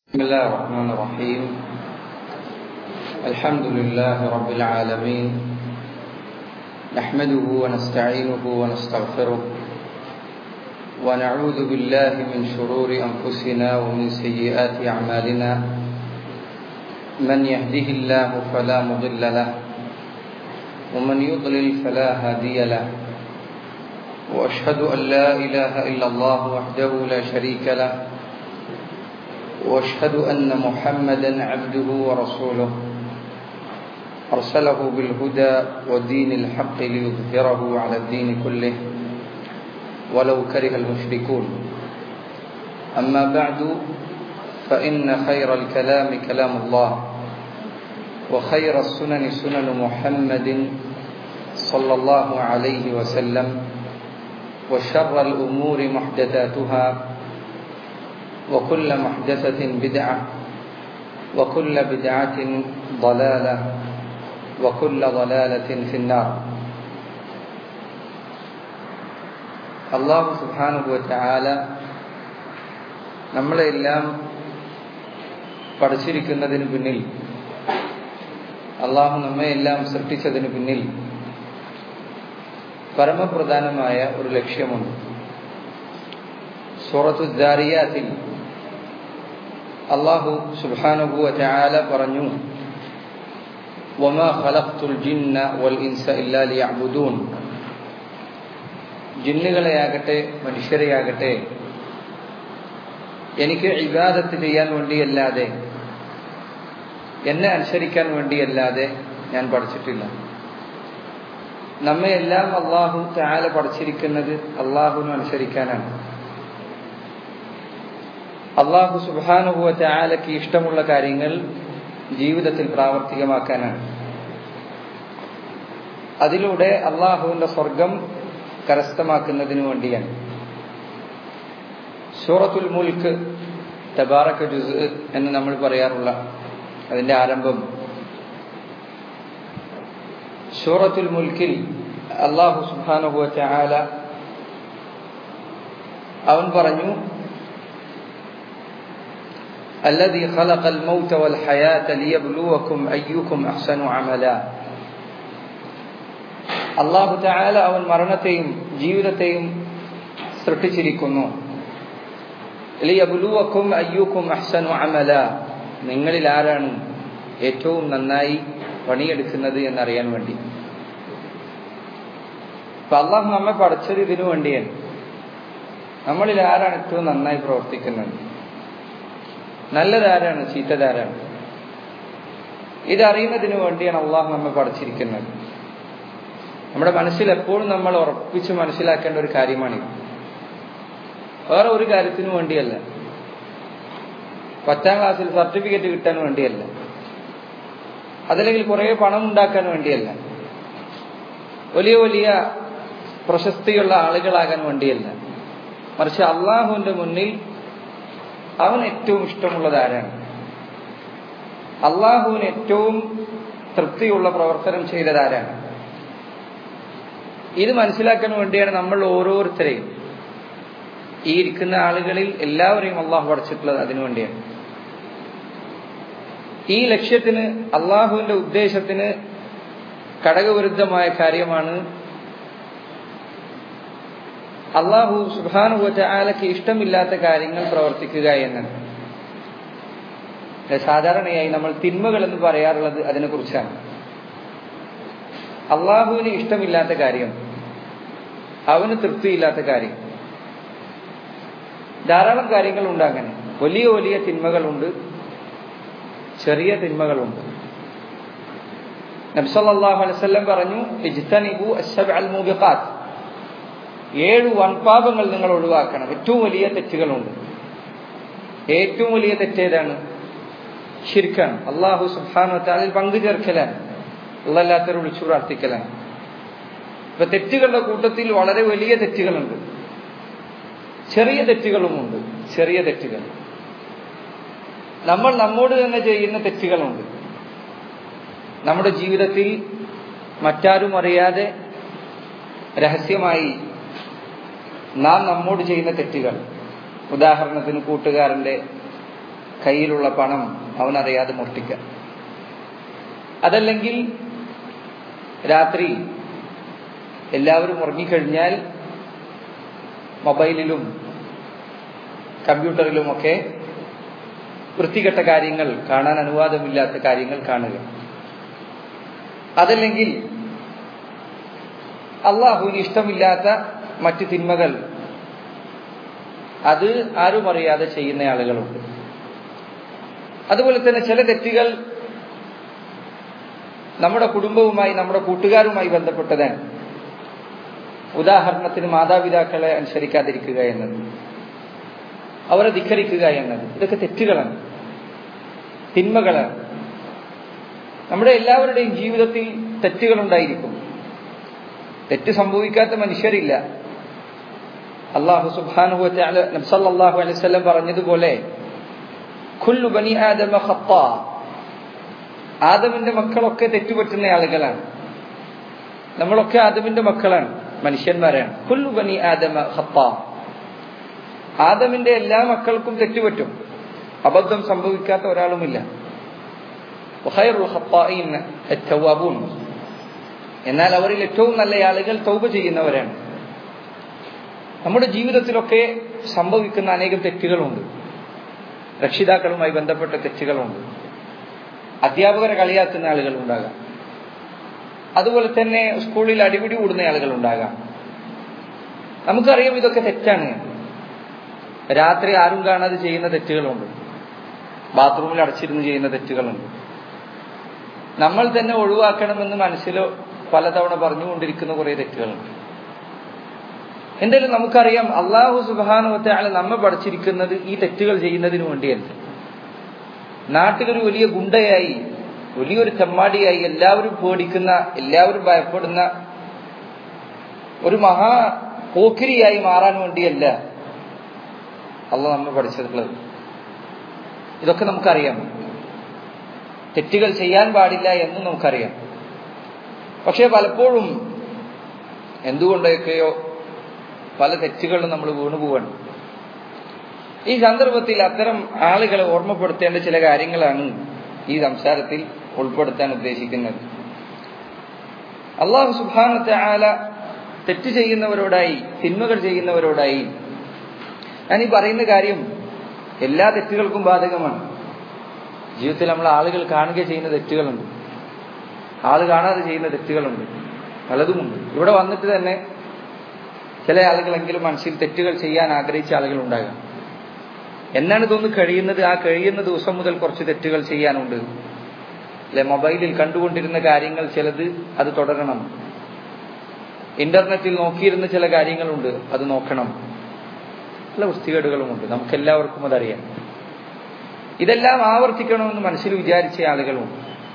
بسم الله الرحمن الرحيم الحمد لله رب العالمين نحمده ونستعينه ونستغفره ونعوذ بالله من شرور أنفسنا ومن سيئات أعمالنا من يهده الله فلا مضل له ومن يضلل فلا هادي له وأشهد أن لا إله إلا الله وحده لا شريك له واشهد ان محمدا عبده ورسوله ارسله بالهدى ودين الحق ليظهره على الدين كله ولو كره المشركون اما بعد فان خير الكلام كلام الله وخير السنن سنن محمد صلى الله عليه وسلم وشر الامور محدثاتها وكل محدثة بدعة وكل بدعة ضلالة وكل ضلالة في النار അള്ളാഹു സുബാനുഭവത്താല നമ്മളെല്ലാം പഠിച്ചിരിക്കുന്നതിന് പിന്നിൽ അള്ളാഹു നമ്മയെല്ലാം സൃഷ്ടിച്ചതിന് പിന്നിൽ പരമപ്രധാനമായ ഒരു ലക്ഷ്യമുണ്ട് സൂറത്തു ദാരിയാത്തിൽ അള്ളാഹു സുബാനുഭൂവ ചായാല പറഞ്ഞു വമാ ഖലഖ്തുൽ ജിന്ന വൽ ഇൻസ ഇല്ലാ ലിയഅ്ബുദൂൻ ജിന്നുകളെയാകട്ടെ മനുഷ്യരെയാകട്ടെ എനിക്ക് ഇബാദത്ത് ചെയ്യാൻ വേണ്ടിയല്ലാതെ എന്നെ അനുസരിക്കാൻ വേണ്ടിയല്ലാതെ ഞാൻ പഠിച്ചിട്ടില്ല നമ്മയെല്ലാം അള്ളാഹു ചായാല പഠിച്ചിരിക്കുന്നത് അള്ളാഹുവിനും അനുസരിക്കാനാണ് അള്ളാഹു സുബാനുഭവത്തെ ആലയ്ക്ക് ഇഷ്ടമുള്ള കാര്യങ്ങൾ ജീവിതത്തിൽ പ്രാവർത്തികമാക്കാനാണ് അതിലൂടെ അള്ളാഹുവിന്റെ സ്വർഗം കരസ്ഥമാക്കുന്നതിനു വേണ്ടിയാണ് സൂറത്തുൽ മുൽക്ക് തബാറക്ക ജുസ് എന്ന് നമ്മൾ പറയാറുള്ള അതിന്റെ ആരംഭം സൂറത്തുൽ മുൽക്കിൽ അള്ളാഹു സുബാനുഭവത്തെ ആല അവൻ പറഞ്ഞു الذي خلق الموت والحياة ليبلوكم أيكم أحسن عملا അള്ളാഹു ചായാല അവൻ മരണത്തെയും ജീവിതത്തെയും സൃഷ്ടിച്ചിരിക്കുന്നു ലിയബുലുവക്കും അയ്യൂക്കും അഹ്സനു അമല നിങ്ങളിൽ ആരാണ് ഏറ്റവും നന്നായി പണിയെടുക്കുന്നത് എന്നറിയാൻ വേണ്ടി അപ്പൊ അള്ളാഹു നമ്മെ പഠിച്ചത് ഇതിനു വേണ്ടിയാണ് നമ്മളിൽ ആരാണ് ഏറ്റവും നന്നായി പ്രവർത്തിക്കുന്നത് നല്ലതാരാണ് ചീത്തതാരാണ് ഇതറിയുന്നതിന് വേണ്ടിയാണ് അള്ളാഹു നമ്മെ പഠിച്ചിരിക്കുന്നത് നമ്മുടെ മനസ്സിൽ എപ്പോഴും നമ്മൾ ഉറപ്പിച്ച് മനസ്സിലാക്കേണ്ട ഒരു കാര്യമാണിത് വേറെ ഒരു കാര്യത്തിനു വേണ്ടിയല്ല പത്താം ക്ലാസ്സിൽ സർട്ടിഫിക്കറ്റ് കിട്ടാൻ വേണ്ടിയല്ല അതല്ലെങ്കിൽ കുറെ പണം ഉണ്ടാക്കാൻ വേണ്ടിയല്ല വലിയ വലിയ പ്രശസ്തിയുള്ള ആളുകളാകാൻ വേണ്ടിയല്ല മറിച്ച് അള്ളാഹുവിന്റെ മുന്നിൽ അവൻ ഏറ്റവും ഇഷ്ടമുള്ളത് ആരാണ് അള്ളാഹുവിന് ഏറ്റവും തൃപ്തിയുള്ള പ്രവർത്തനം ചെയ്തതാരാണ് ഇത് മനസ്സിലാക്കാൻ വേണ്ടിയാണ് നമ്മൾ ഓരോരുത്തരെയും ഈ ഇരിക്കുന്ന ആളുകളിൽ എല്ലാവരെയും അള്ളാഹു പഠിച്ചിട്ടുള്ളത് അതിനു വേണ്ടിയാണ് ഈ ലക്ഷ്യത്തിന് അള്ളാഹുവിന്റെ ഉദ്ദേശത്തിന് ഘടകവിരുദ്ധമായ കാര്യമാണ് അള്ളാഹു സുബാനുഭവത്തെ ആലയ്ക്ക് ഇഷ്ടമില്ലാത്ത കാര്യങ്ങൾ പ്രവർത്തിക്കുക എന്നത് സാധാരണയായി നമ്മൾ തിന്മകൾ എന്ന് പറയാറുള്ളത് അതിനെ കുറിച്ചാണ് അള്ളാഹുവിന് ഇഷ്ടമില്ലാത്ത കാര്യം അവന് തൃപ്തിയില്ലാത്ത കാര്യം ധാരാളം കാര്യങ്ങളുണ്ട് അങ്ങനെ വലിയ വലിയ തിന്മകളുണ്ട് ചെറിയ തിന്മകളുണ്ട് നബ്സല്ലാഹു അലൈവല്ലം പറഞ്ഞു ഇജ്തനിബു അസ്സബ് അൽ മൂബിഖാത്ത് ഏഴ് വൻപാപങ്ങൾ നിങ്ങൾ ഒഴിവാക്കണം ഏറ്റവും വലിയ തെറ്റുകളുണ്ട് ഏറ്റവും വലിയ തെറ്റേതാണ് ശിർക്കാണ് അള്ളാഹു സുഹാനു അതിൽ പങ്കു ചേർക്കലാണ് അള്ളല്ലാത്തവർ വിളിച്ചു പ്രാർത്ഥിക്കലാണ് ഇപ്പൊ തെറ്റുകളുടെ കൂട്ടത്തിൽ വളരെ വലിയ തെറ്റുകളുണ്ട് ചെറിയ തെറ്റുകളുമുണ്ട് ചെറിയ തെറ്റുകൾ നമ്മൾ നമ്മോട് തന്നെ ചെയ്യുന്ന തെറ്റുകളുണ്ട് നമ്മുടെ ജീവിതത്തിൽ മറ്റാരും അറിയാതെ രഹസ്യമായി നാം നമ്മോട് ചെയ്യുന്ന തെറ്റുകൾ ഉദാഹരണത്തിന് കൂട്ടുകാരന്റെ കയ്യിലുള്ള പണം അവനറിയാതെ മോഷ്ടിക്കാം അതല്ലെങ്കിൽ രാത്രി എല്ലാവരും ഉറങ്ങിക്കഴിഞ്ഞാൽ മൊബൈലിലും കമ്പ്യൂട്ടറിലുമൊക്കെ വൃത്തികെട്ട കാര്യങ്ങൾ കാണാൻ അനുവാദമില്ലാത്ത കാര്യങ്ങൾ കാണുക അതല്ലെങ്കിൽ അള്ളാഹുവിന് ഇഷ്ടമില്ലാത്ത മറ്റ് തിന്മകൾ അത് ആരും അറിയാതെ ചെയ്യുന്ന ആളുകളുണ്ട് അതുപോലെ തന്നെ ചില തെറ്റുകൾ നമ്മുടെ കുടുംബവുമായി നമ്മുടെ കൂട്ടുകാരുമായി ബന്ധപ്പെട്ടതാണ് ഉദാഹരണത്തിന് മാതാപിതാക്കളെ അനുസരിക്കാതിരിക്കുക എന്നത് അവരെ ധിഖരിക്കുക എന്നത് ഇതൊക്കെ തെറ്റുകളാണ് തിന്മകളാണ് നമ്മുടെ എല്ലാവരുടെയും ജീവിതത്തിൽ തെറ്റുകളുണ്ടായിരിക്കും തെറ്റ് സംഭവിക്കാത്ത മനുഷ്യരില്ല അള്ളാഹു സുബാനുഹു നബ്സല്ലാഹു അലൈവല്ലം പറഞ്ഞതുപോലെ ഖുല്ലു ബനി ആദമ ഖത്ത ആദമിന്റെ മക്കളൊക്കെ തെറ്റുപറ്റുന്ന ആളുകളാണ് നമ്മളൊക്കെ ആദമിന്റെ മക്കളാണ് മനുഷ്യന്മാരാണ് ഖുല്ലു ബനി ആദമ ഖത്ത ആദമിന്റെ എല്ലാ മക്കൾക്കും തെറ്റുപറ്റും അബദ്ധം സംഭവിക്കാത്ത ഒരാളുമില്ല എന്നാൽ അവരിൽ ഏറ്റവും നല്ല ആളുകൾ തൗബ ചെയ്യുന്നവരാണ് നമ്മുടെ ജീവിതത്തിലൊക്കെ സംഭവിക്കുന്ന അനേകം തെറ്റുകളുണ്ട് രക്ഷിതാക്കളുമായി ബന്ധപ്പെട്ട തെറ്റുകളുണ്ട് അധ്യാപകരെ കളിയാക്കുന്ന ആളുകൾ ഉണ്ടാകാം അതുപോലെ തന്നെ സ്കൂളിൽ അടിപിടി കൂടുന്ന ആളുകൾ ഉണ്ടാകാം നമുക്കറിയാം ഇതൊക്കെ തെറ്റാണ് രാത്രി ആരും കാണാതെ ചെയ്യുന്ന തെറ്റുകളുണ്ട് ബാത്റൂമിൽ അടച്ചിരുന്ന് ചെയ്യുന്ന തെറ്റുകളുണ്ട് നമ്മൾ തന്നെ ഒഴിവാക്കണമെന്ന് മനസ്സിൽ പലതവണ പറഞ്ഞുകൊണ്ടിരിക്കുന്ന കുറെ തെറ്റുകളുണ്ട് എന്തായാലും നമുക്കറിയാം അള്ളാഹു സുബാനുവത്തെ ആളെ നമ്മെ പഠിച്ചിരിക്കുന്നത് ഈ തെറ്റുകൾ ചെയ്യുന്നതിന് വേണ്ടിയല്ല നാട്ടിലൊരു വലിയ ഗുണ്ടയായി വലിയൊരു ചെമ്മാടിയായി എല്ലാവരും പേടിക്കുന്ന എല്ലാവരും ഭയപ്പെടുന്ന ഒരു മഹാ പോക്കിരിയായി മാറാൻ വേണ്ടിയല്ല അല്ല നമ്മെ പഠിച്ചിട്ടുള്ളത് ഇതൊക്കെ നമുക്കറിയാം തെറ്റുകൾ ചെയ്യാൻ പാടില്ല എന്ന് നമുക്കറിയാം പക്ഷേ പലപ്പോഴും എന്തുകൊണ്ടൊക്കെയോ പല തെറ്റുകളിലും നമ്മൾ വീണുപോവാണ് ഈ സന്ദർഭത്തിൽ അത്തരം ആളുകളെ ഓർമ്മപ്പെടുത്തേണ്ട ചില കാര്യങ്ങളാണ് ഈ സംസാരത്തിൽ ഉൾപ്പെടുത്താൻ ഉദ്ദേശിക്കുന്നത് അള്ളാഹു സുബാനത്തെ ആല തെറ്റ് ചെയ്യുന്നവരോടായി തിന്മകൾ ചെയ്യുന്നവരോടായി ഞാൻ ഈ പറയുന്ന കാര്യം എല്ലാ തെറ്റുകൾക്കും ബാധകമാണ് ജീവിതത്തിൽ നമ്മൾ ആളുകൾ കാണുക ചെയ്യുന്ന തെറ്റുകളുണ്ട് ആള് കാണാതെ ചെയ്യുന്ന തെറ്റുകളുണ്ട് പലതുമുണ്ട് ഇവിടെ വന്നിട്ട് തന്നെ ചില ആളുകളെങ്കിലും മനസ്സിൽ തെറ്റുകൾ ചെയ്യാൻ ആഗ്രഹിച്ച ആളുകൾ ഉണ്ടാകാം എന്നാണ് ഇതൊന്ന് കഴിയുന്നത് ആ കഴിയുന്ന ദിവസം മുതൽ കുറച്ച് തെറ്റുകൾ ചെയ്യാനുണ്ട് അല്ലെ മൊബൈലിൽ കണ്ടുകൊണ്ടിരുന്ന കാര്യങ്ങൾ ചിലത് അത് തുടരണം ഇന്റർനെറ്റിൽ നോക്കിയിരുന്ന ചില കാര്യങ്ങളുണ്ട് അത് നോക്കണം പല വൃത്തികേടുകളുമുണ്ട് നമുക്കെല്ലാവർക്കും അതറിയാം ഇതെല്ലാം ആവർത്തിക്കണമെന്ന് മനസ്സിൽ വിചാരിച്ച ആളുകളുണ്ട്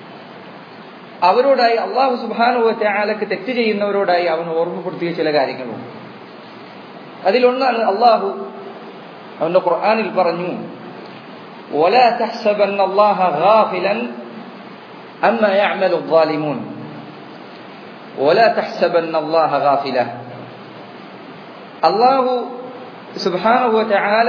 അവരോടായി അള്ളാഹു സുബാനുവത്തെ ആലക്ക് തെറ്റ് ചെയ്യുന്നവരോടായി അവൻ ഓർമ്മപ്പെടുത്തിയ ചില കാര്യങ്ങളുണ്ട് അതിലൊന്നാണ് അള്ളാഹു അവന്റെ ഖുർആാനിൽ പറഞ്ഞു ولا تحسبن الله غافلا عما يعمل الظالمون ولا تحسبن الله غافلا അള്ളാഹു സുബാനുവ ചാല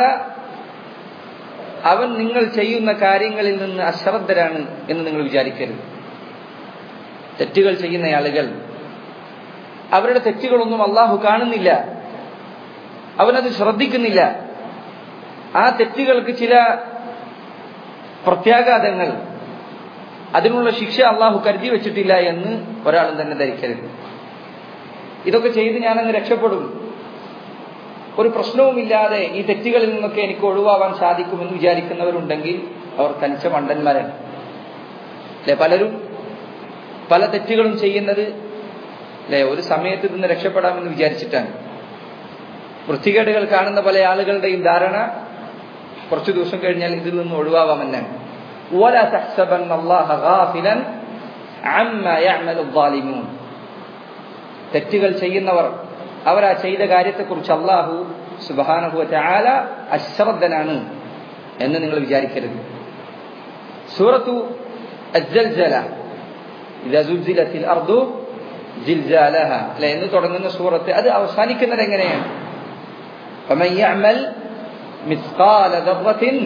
അവൻ നിങ്ങൾ ചെയ്യുന്ന കാര്യങ്ങളിൽ നിന്ന് അശ്രദ്ധരാണ് എന്ന് നിങ്ങൾ വിചാരിക്കരുത് തെറ്റുകൾ ചെയ്യുന്ന ആളുകൾ അവരുടെ തെറ്റുകളൊന്നും അള്ളാഹു കാണുന്നില്ല അവനത് ശ്രദ്ധിക്കുന്നില്ല ആ തെറ്റുകൾക്ക് ചില പ്രത്യാഘാതങ്ങൾ അതിനുള്ള ശിക്ഷ അള്ളാഹു കരുതി വെച്ചിട്ടില്ല എന്ന് ഒരാളും തന്നെ ധരിക്കരുത് ഇതൊക്കെ ചെയ്ത് ഞാനങ്ങ് രക്ഷപ്പെടും ഒരു പ്രശ്നവുമില്ലാതെ ഈ തെറ്റുകളിൽ നിന്നൊക്കെ എനിക്ക് ഒഴിവാവാൻ സാധിക്കുമെന്ന് വിചാരിക്കുന്നവരുണ്ടെങ്കിൽ അവർ തനിച്ച മണ്ടന്മാരാണ് അല്ലെ പലരും പല തെറ്റുകളും ചെയ്യുന്നത് അല്ലെ ഒരു സമയത്ത് നിന്ന് രക്ഷപ്പെടാമെന്ന് വിചാരിച്ചിട്ടാണ് വൃത്തികേടുകൾ കാണുന്ന പല ആളുകളുടെയും ധാരണ കുറച്ചു ദിവസം കഴിഞ്ഞാൽ ഇതിൽ നിന്ന് ഒഴിവാവാമെന്നാണ് ولا تحسبن الله غافلا عما يعمل الظالمون തെറ്റുകൾ ചെയ്യുന്നവർ അവർ ആ ചെയ്ത കാര്യത്തെക്കുറിച്ച് അള്ളാഹു സുബാനഹു ചാല അശ്രദ്ധനാണ് എന്ന് നിങ്ങൾ വിചാരിക്കരുത് സൂറത്തു അജ്ജൽജല ഇതാ സുൽസിലത്തിൽ അർദു ജിൽജാലഹ അല്ലെ എന്ന് തുടങ്ങുന്ന സൂറത്ത് അത് അവസാനിക്കുന്നത് എങ്ങനെയാണ് فمن يعمل مثقال ذرة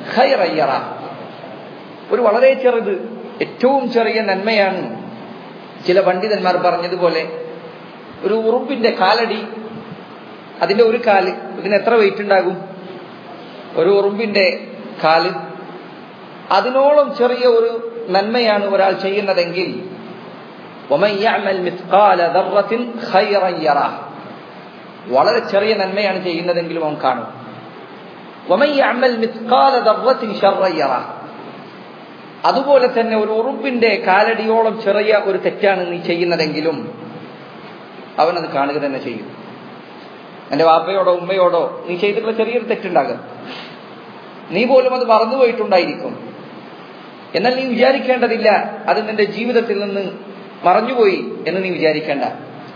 ഖൈറൻ യറ ഒരു വളരെ ചെറുത് ഏറ്റവും ചെറിയ നന്മയാണ് ചില പണ്ഡിതന്മാർ പറഞ്ഞതുപോലെ ഒരു ഉറുമ്പിന്റെ കാലടി അതിന്റെ ഒരു കാല് ഇതിന് എത്ര വെയിറ്റ് ഉണ്ടാകും ഒരു ഉറുമ്പിന്റെ കാല് അതിനോളം ചെറിയ ഒരു നന്മയാണ് ഒരാൾ ചെയ്യുന്നതെങ്കിൽ ومن يعمل مثقال ذرة خيرا يره വളരെ ചെറിയ നന്മയാണ് ചെയ്യുന്നതെങ്കിലും അവൻ കാണും ومن يعمل مثقال ذرة شرا يره അതുപോലെ തന്നെ ഒരു ഉറുമ്പിന്റെ കാലടിയോളം ചെറിയ ഒരു തെറ്റാണ് നീ ചെയ്യുന്നതെങ്കിലും അവൻ അത് കാണുക തന്നെ ചെയ്യും എന്റെ വാപ്പയോടോ ഉമ്മയോടോ നീ ചെയ്തിട്ടുള്ള ചെറിയൊരു തെറ്റുണ്ടാകും നീ പോലും അത് മറന്നുപോയിട്ടുണ്ടായിരിക്കും എന്നാൽ നീ വിചാരിക്കേണ്ടതില്ല അത് നിന്റെ ജീവിതത്തിൽ നിന്ന് മറഞ്ഞുപോയി എന്ന് നീ വിചാരിക്കേണ്ട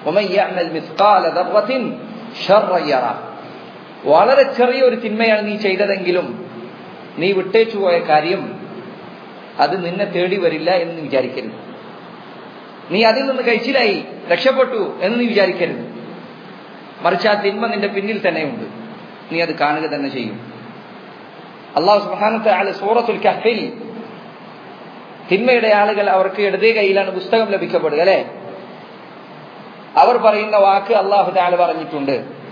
വളരെ ചെറിയ ഒരു തിന്മയാണ് നീ ചെയ്തതെങ്കിലും നീ വിട്ടേച്ചു പോയ കാര്യം അത് നിന്നെ തേടി വരില്ല എന്ന് നീ വിചാരിക്കരുത് നീ അതിൽ നിന്ന് കഴിച്ചിലായി രക്ഷപ്പെട്ടു എന്ന് നീ വിചാരിക്കരുത് മറിച്ച് ആ തിന്മ നിന്റെ പിന്നിൽ തന്നെയുണ്ട് നീ അത് കാണുക തന്നെ ചെയ്യും അള്ളാഹു സുബാനത്തെ ആള് സൂറത്തുൽ കഹയിൽ തിന്മയുടെ ആളുകൾ അവർക്ക് ഇടതേ കയ്യിലാണ് പുസ്തകം ലഭിക്കപ്പെടുക അല്ലെ അവർ പറയുന്ന വാക്ക് അള്ളാഹു താല പറഞ്ഞിട്ടുണ്ട്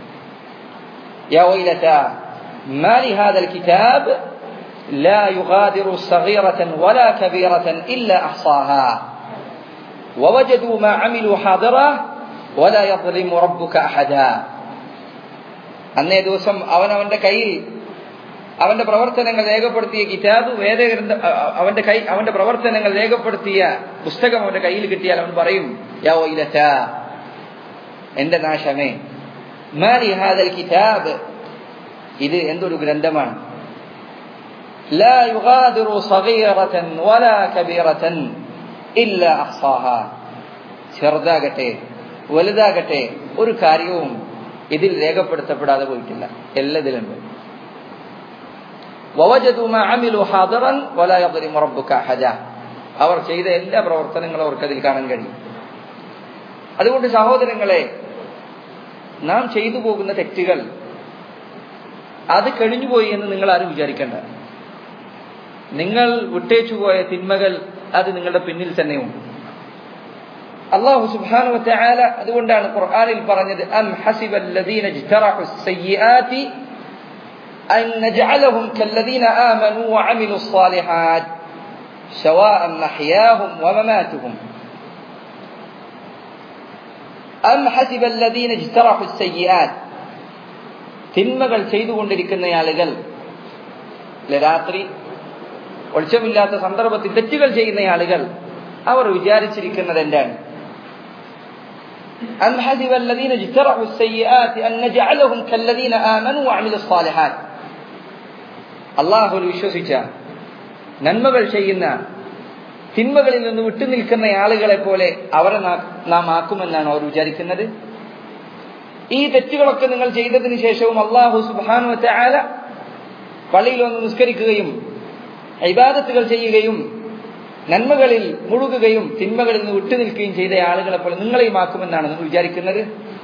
ما لهذا الكتاب لا يغادر صغيرة ولا كبيرة إلا أحصاها ووجدوا ما عملوا حاضرة ولا يظلم ربك أحدا അന്നേ ദിവസം അവൻ അവന്റെ കയ്യിൽ അവന്റെ പ്രവർത്തനങ്ങൾ രേഖപ്പെടുത്തിയ കിതാബ് വേദഗ്രന്ഥ അവന്റെ കൈ അവന്റെ പ്രവർത്തനങ്ങൾ രേഖപ്പെടുത്തിയ പുസ്തകം അവന്റെ കയ്യിൽ കിട്ടിയാൽ അവൻ പറയും എന്റെ നാശമേ മാലി ഹാദൽ കിതാബ് ഇത് എന്തൊരു ഗ്രന്ഥമാണ് لا يغادر صغيرة ولا كبيرة إلا أحصاها ചെറുതാകട്ടെ വലുതാകട്ടെ ഒരു കാര്യവും ഇതിൽ രേഖപ്പെടുത്തപ്പെടാതെ പോയിട്ടില്ല എല്ലാത്തിലുണ്ട് അവർ ചെയ്ത എല്ലാ പ്രവർത്തനങ്ങളും അവർക്ക് അതിൽ കാണാൻ കഴിയും അതുകൊണ്ട് സഹോദരങ്ങളെ നാം ചെയ്തു പോകുന്ന തെറ്റുകൾ അത് കഴിഞ്ഞുപോയി എന്ന് നിങ്ങൾ ആരും വിചാരിക്കേണ്ട നിങ്ങൾ വിട്ടേച്ചുപോയ തിന്മകൾ അത് നിങ്ങളുടെ പിന്നിൽ തന്നെയുണ്ട് അള്ളാഹു സുബ്ഹാനഹു വതആല അതുകൊണ്ടാണ് ഖുർആനിൽ പറഞ്ഞത് അം ഹസിബല്ലദീന ഇജ്തറഹു സയ്യിആതി أن نجعلهم كالذين آمنوا وعملوا الصالحات سواء محياهم ومماتهم أم حسب الذين اجترحوا السيئات തിന്മകൾ ചെയ്തുകൊണ്ടിരിക്കുന്ന ആളുകൾ രാത്രി വെളിച്ചമില്ലാത്ത സന്ദർഭത്തിൽ തെറ്റുകൾ ചെയ്യുന്ന ആളുകൾ അവർ വിചാരിച്ചിരിക്കുന്നത് എന്താണ് أم حسب الذين اجترحوا السيئات أن نجعلهم كالذين آمنوا وعملوا الصالحات അള്ളാഹുൽ വിശ്വസിച്ച നന്മകൾ ചെയ്യുന്ന തിന്മകളിൽ നിന്ന് വിട്ടുനിൽക്കുന്ന ആളുകളെ പോലെ അവരെ നാം ആക്കുമെന്നാണ് അവർ വിചാരിക്കുന്നത് ഈ തെറ്റുകളൊക്കെ നിങ്ങൾ ചെയ്തതിന് ശേഷവും അള്ളാഹു സുബാനു ആല പള്ളിയിൽ വന്ന് നിസ്കരിക്കുകയും ഇബാദത്തുകൾ ചെയ്യുകയും നന്മകളിൽ മുഴുകുകയും തിന്മകളിൽ നിന്ന് വിട്ടുനിൽക്കുകയും ചെയ്ത ആളുകളെ പോലെ നിങ്ങളെയും ആക്കുമെന്നാണ് നിങ്ങൾ വിചാരിക്കുന്നത്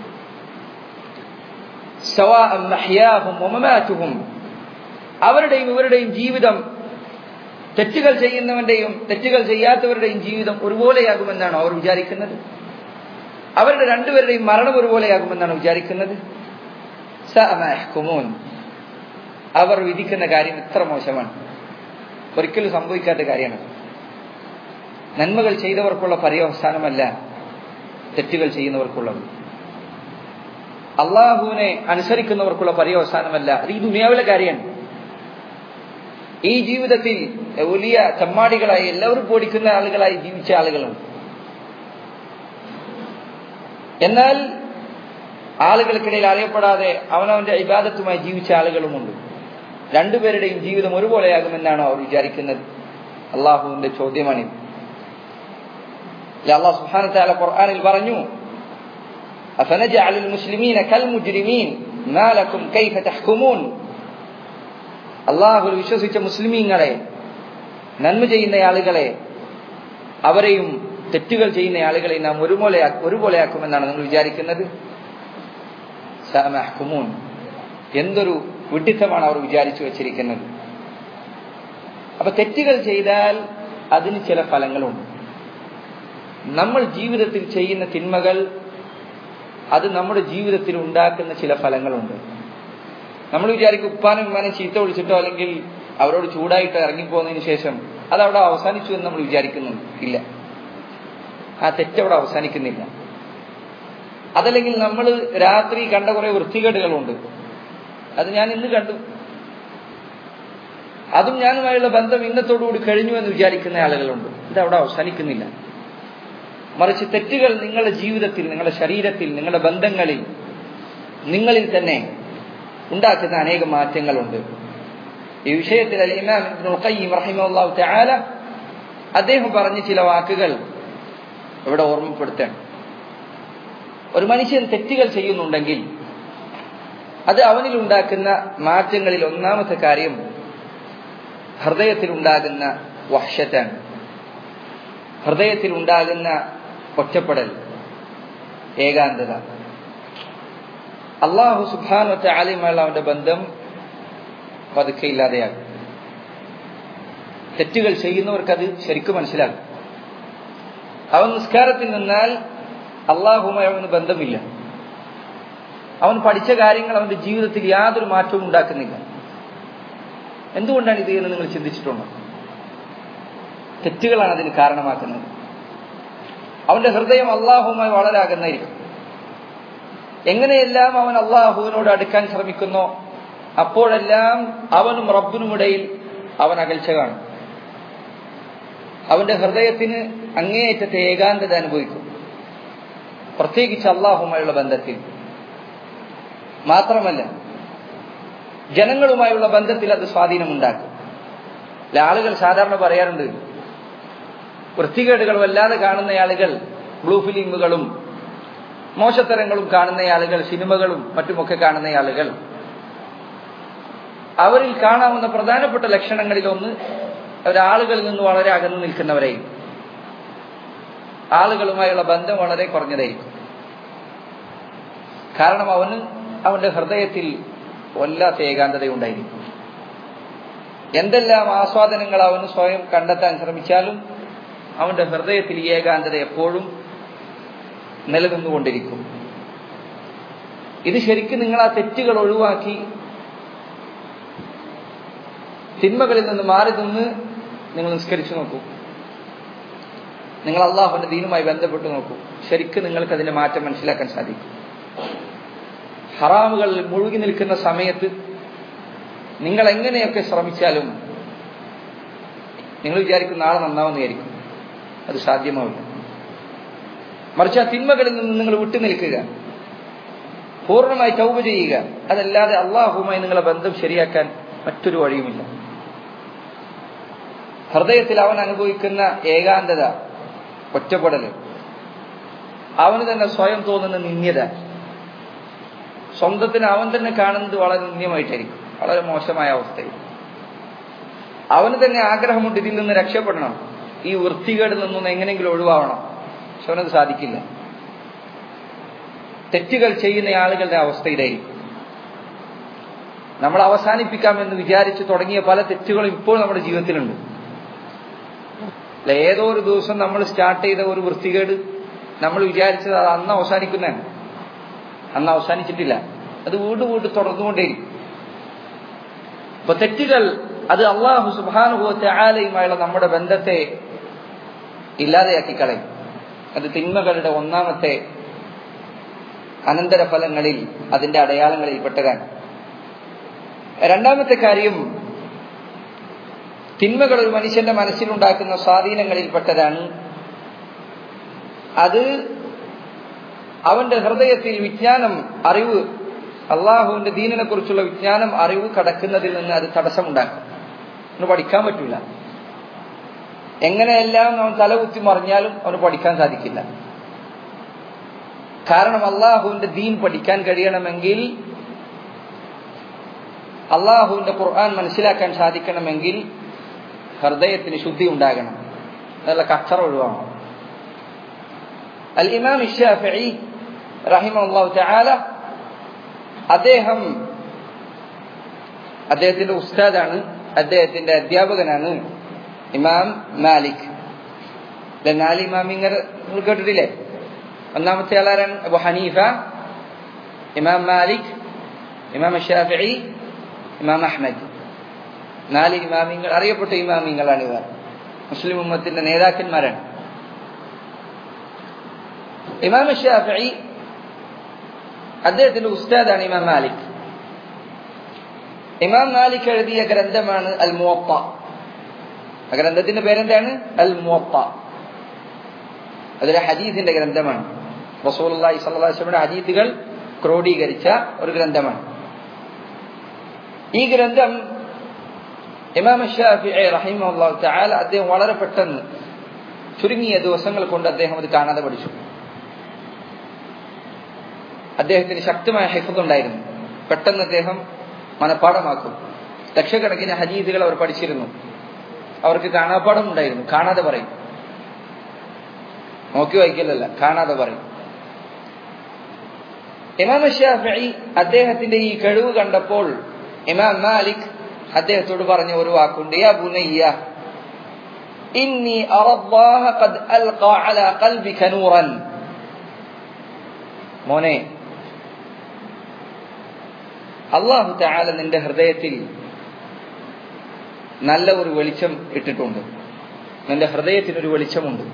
അവരുടെയും ഇവരുടെയും ജീവിതം തെറ്റുകൾ ചെയ്യുന്നവന്റെയും തെറ്റുകൾ ചെയ്യാത്തവരുടെയും ജീവിതം ഒരുപോലെയാകുമെന്നാണ് അവർ വിചാരിക്കുന്നത് അവരുടെ രണ്ടുപേരുടെയും മരണം ഒരുപോലെയാകുമെന്നാണ് വിചാരിക്കുന്നത് അവർ വിധിക്കുന്ന കാര്യം എത്ര മോശമാണ് ഒരിക്കലും സംഭവിക്കാത്ത കാര്യമാണ് നന്മകൾ ചെയ്തവർക്കുള്ള പര്യവസാനമല്ല തെറ്റുകൾ ചെയ്യുന്നവർക്കുള്ളത് അള്ളാഹുവിനെ അനുസരിക്കുന്നവർക്കുള്ള പര്യവസാനമല്ല അത് ഈ ദുനിയാവിലെ കാര്യമാണ് ഈ ജീവിതത്തിൽ വലിയ ചമ്മാടികളായി എല്ലാവരും പൊടിക്കുന്ന ആളുകളായി ജീവിച്ച ആളുകളുണ്ട് എന്നാൽ ആളുകൾക്കിടയിൽ അറിയപ്പെടാതെ അവനവന്റെ ഇബാദത്തുമായി ജീവിച്ച ആളുകളുമുണ്ട് രണ്ടുപേരുടെയും ജീവിതം ഒരുപോലെയാകുമെന്നാണോ അവർ വിചാരിക്കുന്നത് അള്ളാഹുവിന്റെ ചോദ്യമാണിത് അള്ളാഹു സുബ്ഹാനഹു ഖുർആനിൽ പറഞ്ഞു أفنجعل المسلمين كالمجرمين ما لكم كيف تحكمون അള്ളാഹു വിശ്വസിച്ച മുസ്ലിമീങ്ങളെ നന്മ ചെയ്യുന്ന ആളുകളെ അവരെയും തെറ്റുകൾ ചെയ്യുന്ന ആളുകളെ നാം ഒരുപോലെ ഒരുപോലെയാക്കുമെന്നാണ് നിങ്ങൾ വിചാരിക്കുന്നത് എന്തൊരു വിഡിത്തമാണ് അവർ വിചാരിച്ചു വെച്ചിരിക്കുന്നത് അപ്പൊ തെറ്റുകൾ ചെയ്താൽ അതിന് ചില ഫലങ്ങളുണ്ട് നമ്മൾ ജീവിതത്തിൽ ചെയ്യുന്ന തിന്മകൾ അത് നമ്മുടെ ജീവിതത്തിൽ ഉണ്ടാക്കുന്ന ചില ഫലങ്ങളുണ്ട് നമ്മൾ വിചാരിക്കും ഉപ്പാനും ഉമ്മാനും ചീത്ത വിളിച്ചിട്ടോ അല്ലെങ്കിൽ അവരോട് ചൂടായിട്ട് ഇറങ്ങിപ്പോന്നതിന് ശേഷം അത് അവിടെ അവസാനിച്ചു എന്ന് നമ്മൾ വിചാരിക്കുന്നു ഇല്ല ആ തെറ്റവിടെ അവസാനിക്കുന്നില്ല അതല്ലെങ്കിൽ നമ്മൾ രാത്രി കണ്ട കുറെ വൃത്തികേടുകളുണ്ട് അത് ഞാൻ ഇന്ന് കണ്ടു അതും ഞാനുമായുള്ള ബന്ധം ഇന്നത്തോടുകൂടി കഴിഞ്ഞു എന്ന് വിചാരിക്കുന്ന ആളുകളുണ്ട് ഇത് അവിടെ അവസാനിക്കുന്നില്ല മറിച്ച് തെറ്റുകൾ നിങ്ങളുടെ ജീവിതത്തിൽ നിങ്ങളുടെ ശരീരത്തിൽ നിങ്ങളുടെ ബന്ധങ്ങളിൽ നിങ്ങളിൽ തന്നെ ഉണ്ടാക്കുന്ന അനേകം മാറ്റങ്ങളുണ്ട് ഈ വിഷയത്തിൽ അൽ ഇമാം ഇബ്നുൽ ഖയ്യിം റഹിമഹുല്ലാഹു തആല അദ്ദേഹം പറഞ്ഞ ചില വാക്കുകൾ ഇവിടെ ഓർമ്മപ്പെടുത്തണം ഒരു മനുഷ്യൻ തെറ്റുകൾ ചെയ്യുന്നുണ്ടെങ്കിൽ അത് അവനിൽ ഉണ്ടാക്കുന്ന മാറ്റങ്ങളിൽ ഒന്നാമത്തെ കാര്യം ഹൃദയത്തിൽ ഉണ്ടാകുന്ന വഹ്ഷത്താണ് ഹൃദയത്തിൽ ഉണ്ടാകുന്ന ഒറ്റപ്പെടൽ ഏകാന്തത അള്ളാഹു സുബാനൊറ്റ ആലിമുള്ള അവന്റെ ബന്ധം പതുക്കെ ഇല്ലാതെയാകും തെറ്റുകൾ ചെയ്യുന്നവർക്കത് ശരിക്കും മനസ്സിലാകും അവൻ നിസ്കാരത്തിൽ നിന്നാൽ അള്ളാഹുമായി അവന് ബന്ധമില്ല അവൻ പഠിച്ച കാര്യങ്ങൾ അവന്റെ ജീവിതത്തിൽ യാതൊരു മാറ്റവും ഉണ്ടാക്കുന്നില്ല എന്തുകൊണ്ടാണ് ഇത് എന്ന് നിങ്ങൾ ചിന്തിച്ചിട്ടുണ്ടോ തെറ്റുകളാണ് അതിന് കാരണമാക്കുന്നത് അവന്റെ ഹൃദയം അള്ളാഹുമായി വളരെ അകന്നായിരിക്കും എങ്ങനെയെല്ലാം അവൻ അള്ളാഹുവിനോട് അടുക്കാൻ ശ്രമിക്കുന്നോ അപ്പോഴെല്ലാം അവനും റബ്ബിനുമിടയിൽ അവൻ അകൽച്ച കാണും അവന്റെ ഹൃദയത്തിന് അങ്ങേയറ്റത്തെ ഏകാന്തത അനുഭവിക്കും പ്രത്യേകിച്ച് അള്ളാഹുമായുള്ള ബന്ധത്തിൽ മാത്രമല്ല ജനങ്ങളുമായുള്ള ബന്ധത്തിൽ അത് സ്വാധീനമുണ്ടാക്കും ആളുകൾ സാധാരണ പറയാറുണ്ട് വൃത്തികേടുകൾ വല്ലാതെ കാണുന്ന ആളുകൾ ബ്ലൂ ഫിലിമുകളും മോശത്തരങ്ങളും കാണുന്ന ആളുകൾ സിനിമകളും മറ്റുമൊക്കെ കാണുന്ന ആളുകൾ അവരിൽ കാണാവുന്ന പ്രധാനപ്പെട്ട ലക്ഷണങ്ങളിൽ ഒന്ന് അവരാളുകളിൽ നിന്ന് വളരെ അകന്നു നിൽക്കുന്നവരെയും ആളുകളുമായുള്ള ബന്ധം വളരെ കുറഞ്ഞതായിരിക്കും കാരണം അവന് അവന്റെ ഹൃദയത്തിൽ വല്ലാത്ത ഏകാന്തതയുണ്ടായിരിക്കും എന്തെല്ലാം ആസ്വാദനങ്ങൾ അവന് സ്വയം കണ്ടെത്താൻ ശ്രമിച്ചാലും അവന്റെ ഹൃദയത്തിൽ ഈ ഏകാന്തത എപ്പോഴും നിലനിന്നുകൊണ്ടിരിക്കും ഇത് ശരിക്കും നിങ്ങൾ ആ തെറ്റുകൾ ഒഴിവാക്കി തിന്മകളിൽ നിന്ന് മാറി നിന്ന് നിങ്ങൾ നിസ്കരിച്ചു നോക്കൂ നിങ്ങൾ അള്ളാഹുവിന്റെ ദീനുമായി ബന്ധപ്പെട്ട് നോക്കൂ ശരിക്കും നിങ്ങൾക്ക് അതിന്റെ മാറ്റം മനസ്സിലാക്കാൻ സാധിക്കും ഹറാമുകളിൽ മുഴുകി നിൽക്കുന്ന സമയത്ത് നിങ്ങൾ എങ്ങനെയൊക്കെ ശ്രമിച്ചാലും നിങ്ങൾ വിചാരിക്കും നാളെ നന്നാവുന്നതായിരിക്കും അത് സാധ്യമാവില്ല മറിച്ച് ആ തിന്മകളിൽ നിന്ന് നിങ്ങൾ വിട്ടു നിൽക്കുക പൂർണ്ണമായി തൗബ ചെയ്യുക അതല്ലാതെ അള്ളാഹുമായി നിങ്ങളെ ബന്ധം ശരിയാക്കാൻ മറ്റൊരു വഴിയുമില്ല ഹൃദയത്തിൽ അവൻ അനുഭവിക്കുന്ന ഏകാന്തത ഒറ്റപ്പെടൽ അവന് തന്നെ സ്വയം തോന്നുന്ന നിന്യത സ്വന്തത്തിന് അവൻ തന്നെ കാണുന്നത് വളരെ നിന്ദ്യമായിട്ടായിരിക്കും വളരെ മോശമായ അവസ്ഥയിൽ അവന് തന്നെ ആഗ്രഹമുണ്ട് ഇതിൽ നിന്ന് രക്ഷപ്പെടണം ഈ വൃത്തികേടിൽ നിന്നൊന്ന് എങ്ങനെയെങ്കിലും ഒഴിവാവണം പക്ഷെ അവനത് സാധിക്കില്ല തെറ്റുകൾ ചെയ്യുന്ന ആളുകളുടെ അവസ്ഥ ഇതായിരിക്കും നമ്മൾ അവസാനിപ്പിക്കാമെന്ന് വിചാരിച്ച് തുടങ്ങിയ പല തെറ്റുകളും ഇപ്പോൾ നമ്മുടെ ജീവിതത്തിലുണ്ട് അല്ല ഏതോ ഒരു ദിവസം നമ്മൾ സ്റ്റാർട്ട് ചെയ്ത ഒരു വൃത്തികേട് നമ്മൾ വിചാരിച്ചത് അത് അന്ന് അവസാനിക്കുന്നതാണ് അന്ന് അവസാനിച്ചിട്ടില്ല അത് വീണ്ടും വീണ്ടും തുടർന്നുകൊണ്ടേയിരിക്കും അപ്പൊ തെറ്റുകൾ അത് അള്ളാഹു സുബാനുഭവത്തെ ആലയുമായുള്ള നമ്മുടെ ബന്ധത്തെ ഇല്ലാതെയാക്കി കളയും അത് തിന്മകളുടെ ഒന്നാമത്തെ അനന്തരഫലങ്ങളിൽ അതിന്റെ അടയാളങ്ങളിൽ പെട്ടതാണ് രണ്ടാമത്തെ കാര്യം തിന്മകൾ ഒരു മനുഷ്യന്റെ മനസ്സിലുണ്ടാക്കുന്ന സ്വാധീനങ്ങളിൽപ്പെട്ടതാണ് അത് അവന്റെ ഹൃദയത്തിൽ വിജ്ഞാനം അറിവ് അള്ളാഹുവിന്റെ ദീനിനെ കുറിച്ചുള്ള വിജ്ഞാനം അറിവ് കടക്കുന്നതിൽ നിന്ന് അത് തടസ്സമുണ്ടാക്കും അവന് പഠിക്കാൻ പറ്റൂല എങ്ങനെയെല്ലാം അവൻ തലകുത്തി മറിഞ്ഞാലും അവന് പഠിക്കാൻ സാധിക്കില്ല കാരണം അള്ളാഹുവിന്റെ ദീൻ പഠിക്കാൻ കഴിയണമെങ്കിൽ അള്ളാഹുവിന്റെ ഖുർആൻ മനസ്സിലാക്കാൻ സാധിക്കണമെങ്കിൽ ഹൃദയത്തിന് ശുദ്ധി ഉണ്ടാകണം അതല്ല കച്ചറ ഒഴിവാണ് അൽ ഇമാം ഇഷാഫി റഹിമല്ലാഹു തആല അദ്ദേഹം അദ്ദേഹത്തിന്റെ ഉസ്താദാണ് അദ്ദേഹത്തിന്റെ അധ്യാപകനാണ് ഇമാം മാലിക് ഇത് നാല് ഇമാമിങ്ങർ നിങ്ങൾ കേട്ടിട്ടില്ലേ ഒന്നാമത്തെ ആളാരാണ് അബു ഹനീഫ ഇമാം മാലിക് ഇമാം ഷാഫി ഇമാം അഹ്മദ് നാല് ഇമാമിങ്ങൾ അറിയപ്പെട്ട ഇമാമിങ്ങളാണ് ഇവർ മുസ്ലിം ഉമ്മത്തിന്റെ നേതാക്കന്മാരാണ് ഇമാം ഷാഫി അദ്ദേഹത്തിന്റെ ഉസ്താദാണ് ഇമാം മാലിക് ഇമാം മാലിക് എഴുതിയ ഗ്രന്ഥമാണ് അൽ മുവത്ത ആ ഗ്രന്ഥത്തിന്റെ പേരെന്താണ് അൽ മുവത്ത അതൊരു ഹദീസിന്റെ ഗ്രന്ഥമാണ് റസൂലി സ്വല്ലാസ്ലമിയുടെ ഹദീസുകൾ ക്രോഡീകരിച്ച ഒരു ഗ്രന്ഥമാണ് ഈ ഗ്രന്ഥം ഇമാം ഷാഫി റഹിമുല്ലാഹു തആല അദ്ദേഹം വളരെ പെട്ടെന്ന് ചുരുങ്ങിയ ദിവസങ്ങൾ കൊണ്ട് അദ്ദേഹം അത് കാണാതെ പഠിച്ചു അദ്ദേഹത്തിന് ശക്തമായ ഹെഫത്ത് ഉണ്ടായിരുന്നു പെട്ടെന്ന് അദ്ദേഹം മനഃപ്പാടമാക്കും ലക്ഷക്കണക്കിന് ഹദീസുകൾ അവർ പഠിച്ചിരുന്നു അവർക്ക് കാണാപ്പാടം ഉണ്ടായിരുന്നു കാണാതെ പറയും നോക്കി വായിക്കലല്ല കാണാതെ പറയും ഇമാം ഷാഫി അദ്ദേഹത്തിന്റെ ഈ കഴിവ് കണ്ടപ്പോൾ ഇമാം മാലിക് അദ്ദേഹത്തോട് പറഞ്ഞ ഒരു വാക്കുണ്ട് യാ ബുനയ്യ ഇന്നി അറല്ലാഹ ഖദ് അൽഖ അലാ ഖൽബിക നൂറൻ മോനെ അള്ളാഹു തആല നിന്റെ ഹൃദയത്തിൽ നല്ല ഒരു വെളിച്ചം ഇട്ടിട്ടുണ്ട് നിന്റെ ഹൃദയത്തിന് ഒരു വെളിച്ചമുണ്ട്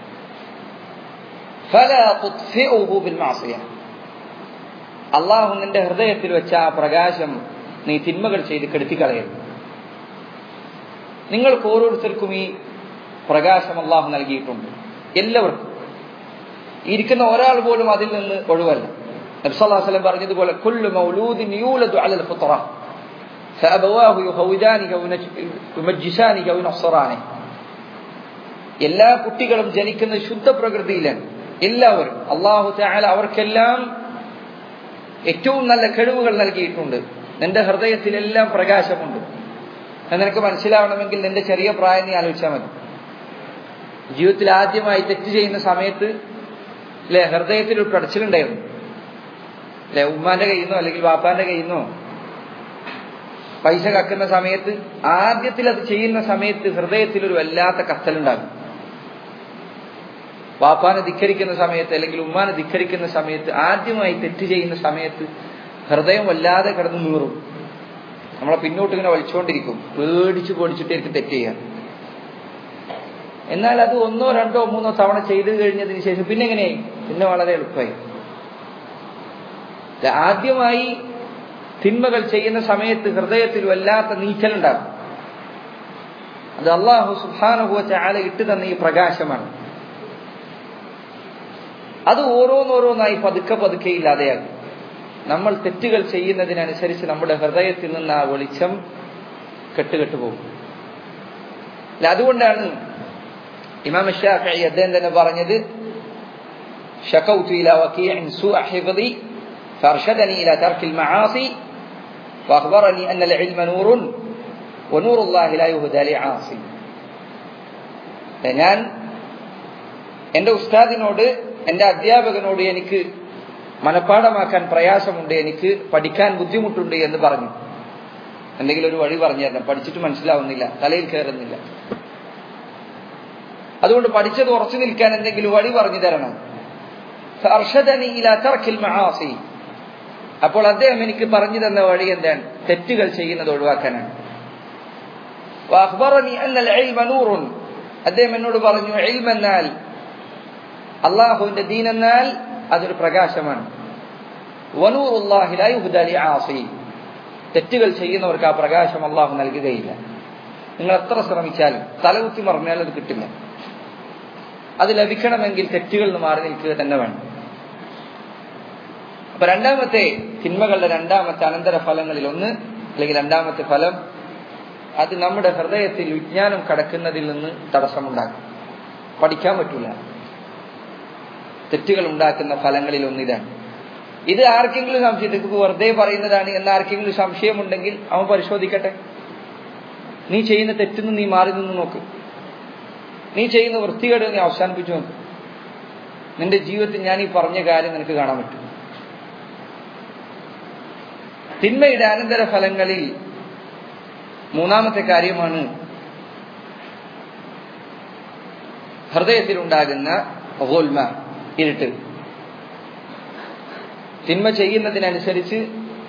ഫലാ തുത്ഫിഉഹു ബിൽ മാസിയ അള്ളാഹു നിന്റെ ഹൃദയത്തിൽ വെച്ച ആ പ്രകാശം നീ തിന്മകൾ ചെയ്ത് കെടുത്തിക്കളയരുത് നിങ്ങൾക്ക് ഓരോരുത്തർക്കും ഈ പ്രകാശം അള്ളാഹു നൽകിയിട്ടുണ്ട് എല്ലാവർക്കും ഇരിക്കുന്ന ഒരാൾ പോലും അതിൽ നിന്ന് ഒഴിവല്ല നബ്സല്ലാസ്ലം പറഞ്ഞതുപോലെ കുല്ലു മൗലൂദിൻ യൂലദു അലൽ ഫുത്ര فأبواه يهودانه ويمجسانه وينصرانه എല്ലാ കുട്ടികളും ജനിക്കുന്ന ശുദ്ധ പ്രകൃതിയിലാണ് എല്ലാവരും അള്ളാഹു താല അവർക്കെല്ലാം ഏറ്റവും നല്ല കഴിവുകൾ നൽകിയിട്ടുണ്ട് നിന്റെ ഹൃദയത്തിലെല്ലാം പ്രകാശമുണ്ട് നിനക്ക് മനസ്സിലാവണമെങ്കിൽ നിന്റെ ചെറിയ പ്രായം നീ ആലോചിച്ചാൽ മതി ജീവിതത്തിൽ ആദ്യമായി തെറ്റ് ചെയ്യുന്ന സമയത്ത് അല്ലെ ഹൃദയത്തിൽ ഒരു കടച്ചിലുണ്ടായിരുന്നു അല്ലെ ഉമ്മാന്റെ കയ്യിൽ നിന്നോ അല്ലെങ്കിൽ വാപ്പാന്റെ കയ്യിൽ നിന്നോ പൈസ കക്കുന്ന സമയത്ത് ആദ്യത്തിൽ അത് ചെയ്യുന്ന സമയത്ത് ഹൃദയത്തിൽ ഒരു വല്ലാത്ത കത്തലുണ്ടാകും വാപ്പാനെ ധിക്കരിക്കുന്ന സമയത്ത് അല്ലെങ്കിൽ ഉമ്മാനെ ധിക്കരിക്കുന്ന സമയത്ത് ആദ്യമായി തെറ്റ് ചെയ്യുന്ന സമയത്ത് ഹൃദയം വല്ലാതെ കിടന്ന് നീറും നമ്മളെ പിന്നോട്ട് ഇങ്ങനെ വലിച്ചുകൊണ്ടിരിക്കും പേടിച്ച് പേടിച്ചിട്ടായിരിക്കും തെറ്റ് ചെയ്യാൻ എന്നാൽ അത് ഒന്നോ രണ്ടോ മൂന്നോ തവണ ചെയ്തു കഴിഞ്ഞതിന് ശേഷം പിന്നെ എങ്ങനെയായി പിന്നെ വളരെ എളുപ്പമായി ആദ്യമായി തിന്മകൾ ചെയ്യുന്ന സമയത്ത് ഹൃദയത്തിൽ വല്ലാത്ത നീച്ചലുണ്ടാകും അത് അള്ളാഹു സുഹാനുഭവ ചാല ഇട്ടു തന്ന ഈ പ്രകാശമാണ് അത് ഓരോന്നോരോന്നായി പതുക്കെ പതുക്കെ ഇല്ലാതെയാകും നമ്മൾ തെറ്റുകൾ ചെയ്യുന്നതിനനുസരിച്ച് നമ്മുടെ ഹൃദയത്തിൽ നിന്ന് ആ വെളിച്ചം കെട്ടുകെട്ടു പോകും അതുകൊണ്ടാണ് ഇമാം ഷാഫി അദ്ദേഹം തന്നെ പറഞ്ഞത് شكوت إلى وكيع سوء حفظي فأرشدني إلى ترك المعاصي وأخبرني أن العلم نور ونور الله لا يهدى لعاصي ഞാൻ എൻ്റെ ഉസ്താദിനോട് എൻ്റെ അധ്യാപകനോട് എനിക്ക് മനഃപ്പാടമാക്കാൻ പ്രയാസമുണ്ട് എനിക്ക് പഠിക്കാൻ ബുദ്ധിമുട്ടുണ്ട് എന്ന് പറഞ്ഞു എന്തെങ്കിലും ഒരു വഴി പറഞ്ഞു തരണം പഠിച്ചിട്ട് മനസ്സിലാവുന്നില്ല തലയിൽ കയറുന്നില്ല അതുകൊണ്ട് പഠിച്ചത് ഉറച്ചു നിൽക്കാൻ എന്തെങ്കിലും വഴി പറഞ്ഞു തരണം അപ്പോൾ അദ്ദേഹം എനിക്ക് പറഞ്ഞു തന്ന വഴി എന്താണ് തെറ്റുകൾ ചെയ്യുന്നത് ഒഴിവാക്കാനാണ് അദ്ദേഹം എന്നോട് പറഞ്ഞു എന്നാൽ അള്ളാഹുവിന്റെ ദീൻ എന്നാൽ അതൊരു പ്രകാശമാണ് തെറ്റുകൾ ചെയ്യുന്നവർക്ക് ആ പ്രകാശം അള്ളാഹു നൽകുകയില്ല നിങ്ങൾ എത്ര ശ്രമിച്ചാലും തലകുത്തി മറിഞ്ഞാൽ അത് കിട്ടില്ല അത് ലഭിക്കണമെങ്കിൽ തെറ്റുകളിൽ നിന്ന് മാറി നിൽക്കുക തന്നെ വേണം അപ്പൊ രണ്ടാമത്തെ തിന്മകളുടെ രണ്ടാമത്തെ അനന്തര ഫലങ്ങളിൽ ഒന്ന് അല്ലെങ്കിൽ രണ്ടാമത്തെ ഫലം അത് നമ്മുടെ ഹൃദയത്തിൽ വിജ്ഞാനം കടക്കുന്നതിൽ നിന്ന് തടസ്സമുണ്ടാക്കും പഠിക്കാൻ പറ്റൂല തെറ്റുകൾ ഉണ്ടാക്കുന്ന ഫലങ്ങളിൽ ഒന്നിതാണ് ഇത് ആർക്കെങ്കിലും സംശയം ഇത് വെറുതെ പറയുന്നതാണ് എന്ന് ആർക്കെങ്കിലും സംശയമുണ്ടെങ്കിൽ അവൻ പരിശോധിക്കട്ടെ നീ ചെയ്യുന്ന തെറ്റിന്ന് നീ മാറി നിന്ന് നോക്ക് നീ ചെയ്യുന്ന വൃത്തികേട് നീ അവസാനിപ്പിച്ചു നോക്ക് നിന്റെ ജീവിതത്തിൽ ഞാൻ ഈ പറഞ്ഞ കാര്യം നിനക്ക് കാണാൻ പറ്റും തിന്മയുടെ അനന്തര ഫലങ്ങളിൽ മൂന്നാമത്തെ കാര്യമാണ് ഹൃദയത്തിലുണ്ടാകുന്ന ഗോൽമ ഇരുട്ട് തിന്മ ചെയ്യുന്നതിനനുസരിച്ച്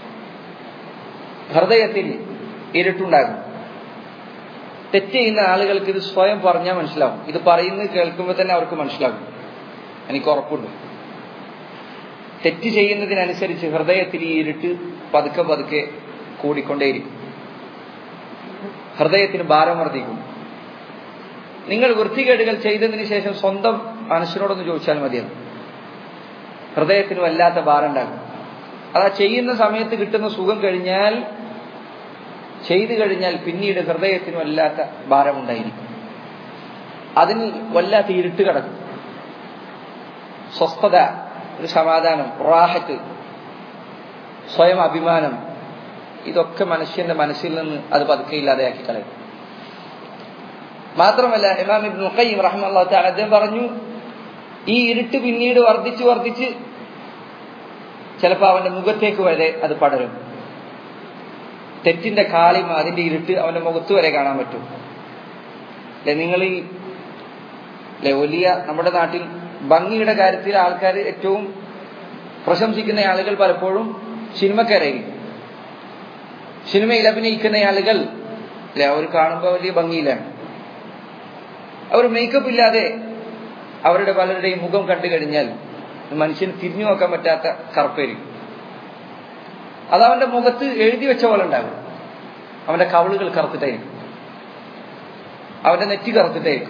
ഹൃദയത്തിൽ ഇരുട്ടുണ്ടാകും തെറ്റ് ചെയ്യുന്ന ആളുകൾക്ക് ഇത് സ്വയം പറഞ്ഞാൽ മനസ്സിലാവും ഇത് പറയുന്നത് കേൾക്കുമ്പോൾ തന്നെ അവർക്ക് മനസ്സിലാവും എനിക്ക് ഉറപ്പുണ്ട് തെറ്റ് ചെയ്യുന്നതിനനുസരിച്ച് ഹൃദയത്തിൽ ഈ ഇരുട്ട് പതുക്കെ പതുക്കെ കൂടിക്കൊണ്ടേയിരിക്കും ഹൃദയത്തിന് ഭാരം വർദ്ധിക്കും നിങ്ങൾ വൃത്തികേടുകൾ ചെയ്തതിന് ശേഷം സ്വന്തം മനസ്സിനോടൊന്ന് ചോദിച്ചാൽ മതിയാണ് ഹൃദയത്തിന് വല്ലാത്ത ഭാരം ഉണ്ടാകും അതാ ചെയ്യുന്ന സമയത്ത് കിട്ടുന്ന സുഖം കഴിഞ്ഞാൽ ചെയ്തു കഴിഞ്ഞാൽ പിന്നീട് ഹൃദയത്തിന് വല്ലാത്ത ഭാരമുണ്ടായിരിക്കും അതിന് വല്ലാത്ത ഇരുട്ട് കിടക്കും സ്വസ്ഥത ഒരു സമാധാനം റാഹത്ത് സ്വയം അഭിമാനം ഇതൊക്കെ മനുഷ്യന്റെ മനസ്സിൽ നിന്ന് അത് പതുക്കെ ഇല്ലാതെയാക്കി കളയും മാത്രമല്ല ഇമാം ഇബ്നു ഖയ്യിം റഹ്മത്തുള്ളാഹി തആല അദ്ദേഹം പറഞ്ഞു ഈ ഇരുട്ട് പിന്നീട് വർദ്ധിച്ച് വർദ്ധിച്ച് ചിലപ്പോൾ അവന്റെ മുഖത്തേക്ക് വരെ അത് പടരും തെറ്റിന്റെ കാളിമ അതിന്റെ ഇരുട്ട് അവന്റെ മുഖത്ത് വരെ കാണാൻ പറ്റും അല്ലെ നിങ്ങൾ ഈ അല്ലെ വലിയ നമ്മുടെ നാട്ടിൽ ഭംഗിയുടെ കാര്യത്തിൽ ആൾക്കാർ ഏറ്റവും പ്രശംസിക്കുന്ന ആളുകൾ പലപ്പോഴും സിനിമക്കാരായിരിക്കും സിനിമയിൽ അഭിനയിക്കുന്ന ആളുകൾ അല്ലെ അവർ കാണുമ്പോൾ വലിയ ഭംഗിയിലാണ് അവർ മേക്കപ്പ് ഇല്ലാതെ അവരുടെ പലരുടെയും മുഖം കണ്ടു കഴിഞ്ഞാൽ മനുഷ്യന് തിരിഞ്ഞു നോക്കാൻ പറ്റാത്ത കറുപ്പായിരിക്കും അത് അവന്റെ മുഖത്ത് എഴുതി വെച്ച പോലെ ഉണ്ടാകും അവന്റെ കവളുകൾ കറുത്തിട്ടായിരിക്കും അവന്റെ നെറ്റി കറുത്തിട്ടായിരിക്കും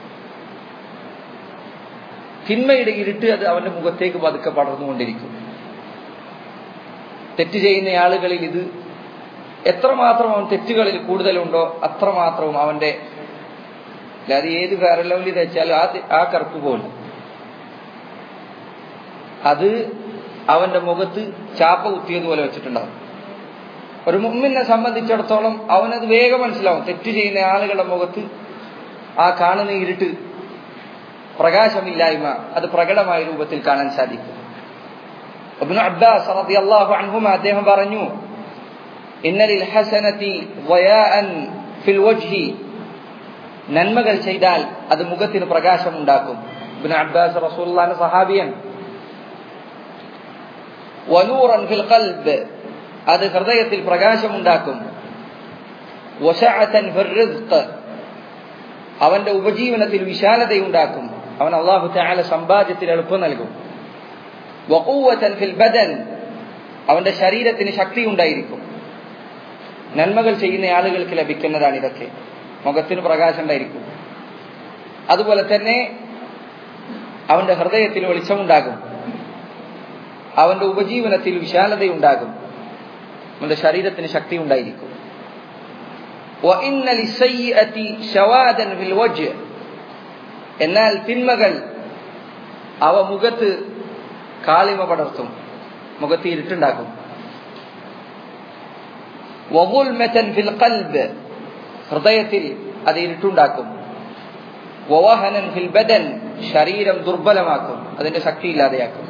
തിന്മയുടെ ഇരുട്ട് അത് അവന്റെ മുഖത്തേക്ക് പതുക്കെ പടർന്നുകൊണ്ടിരിക്കും തെറ്റ് ചെയ്യുന്ന ആളുകളിൽ ഇത് എത്രമാത്രം അവൻ തെറ്റുകളിൽ കൂടുതലുണ്ടോ അത്രമാത്രവും അവന്റെ അല്ലാതെ ഏത് ഫെയർ ലെവലിൽ തേച്ചാലും ആ ആ കറുപ്പ് പോലെ അത് അവന്റെ മുഖത്ത് ചാപ്പ കുത്തിയതുപോലെ വെച്ചിട്ടുണ്ടാവും ഒരു മുമ്മിനെ സംബന്ധിച്ചിടത്തോളം അവനത് വേഗം മനസ്സിലാവും തെറ്റ് ചെയ്യുന്ന ആളുകളുടെ മുഖത്ത് ആ കാണുന്ന ഇരുട്ട് പ്രകാശമില്ലായ്മ അത് പ്രകടമായ രൂപത്തിൽ കാണാൻ സാധിക്കും അബ്നു അബ്ബാസ് റളിയല്ലാഹു അൻഹുമ അദ്ദേഹം പറഞ്ഞു ഇന്നലിൽ ഹസനതി വയാഅൻ ഫിൽ വജ്ഹി നന്മകൾ ചെയ്താൽ അത് മുഖത്തിന് പ്രകാശം ഉണ്ടാക്കും ഇബ്നു അബ്ബാസ് റസൂലുള്ളാഹിന്റെ സഹാബിയൻ വനൂറൻ ഫിൽ ഖൽബ് അത് ഹൃദയത്തിൽ പ്രകാശമുണ്ടാക്കും വശഅതൻ ഫിർ റിസ്ഖ് അവന്റെ ഉപജീവനത്തിൽ വിശാലതയുണ്ടാക്കും അവൻ അള്ളാഹു തആല സമ്പാദ്യത്തിൽ എളുപ്പം നൽകും വഖൂവതൻ ഫിൽ ബദൻ അവന്റെ ശരീരത്തിന് ശക്തി ഉണ്ടായിരിക്കും നന്മകൾ ചെയ്യുന്ന ആളുകൾക്ക് ലഭിക്കുന്നതാണ് ഇതൊക്കെ മുഖത്തിന് പ്രകാശം ഉണ്ടായിരിക്കും അതുപോലെ തന്നെ അവന്റെ ഹൃദയത്തിൽ വെളിച്ചമുണ്ടാകും അവന്റെ ഉപജീവനത്തിൽ വിശാലതയുണ്ടാകും അവന്റെ ശരീരത്തിന് ശക്തി ഉണ്ടായിരിക്കും എന്നാൽ തിന്മകൾ അവ മുഖത്ത് കാളിമ പടർത്തും മുഖത്ത് ഇരുട്ടുണ്ടാക്കും ഹൃദയത്തിൽ അത് ഇരുട്ടുണ്ടാക്കും വവാഹനൻ ഫിൽ ബദൻ ശരീരം ദുർബലമാക്കും അതിന്റെ ശക്തി ഇല്ലാതെയാക്കും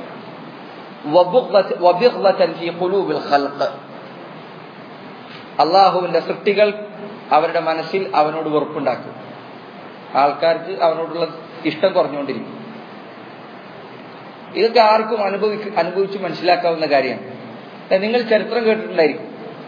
അള്ളാഹുവിന്റെ സൃഷ്ടികൾ അവരുടെ മനസ്സിൽ അവനോട് വെറുപ്പുണ്ടാക്കും ആൾക്കാർക്ക് അവനോടുള്ള ഇഷ്ടം കുറഞ്ഞുകൊണ്ടിരിക്കും ഇതൊക്കെ ആർക്കും അനുഭവി അനുഭവിച്ച് മനസ്സിലാക്കാവുന്ന കാര്യമാണ് നിങ്ങൾ ചരിത്രം കേട്ടിട്ടുണ്ടായിരിക്കും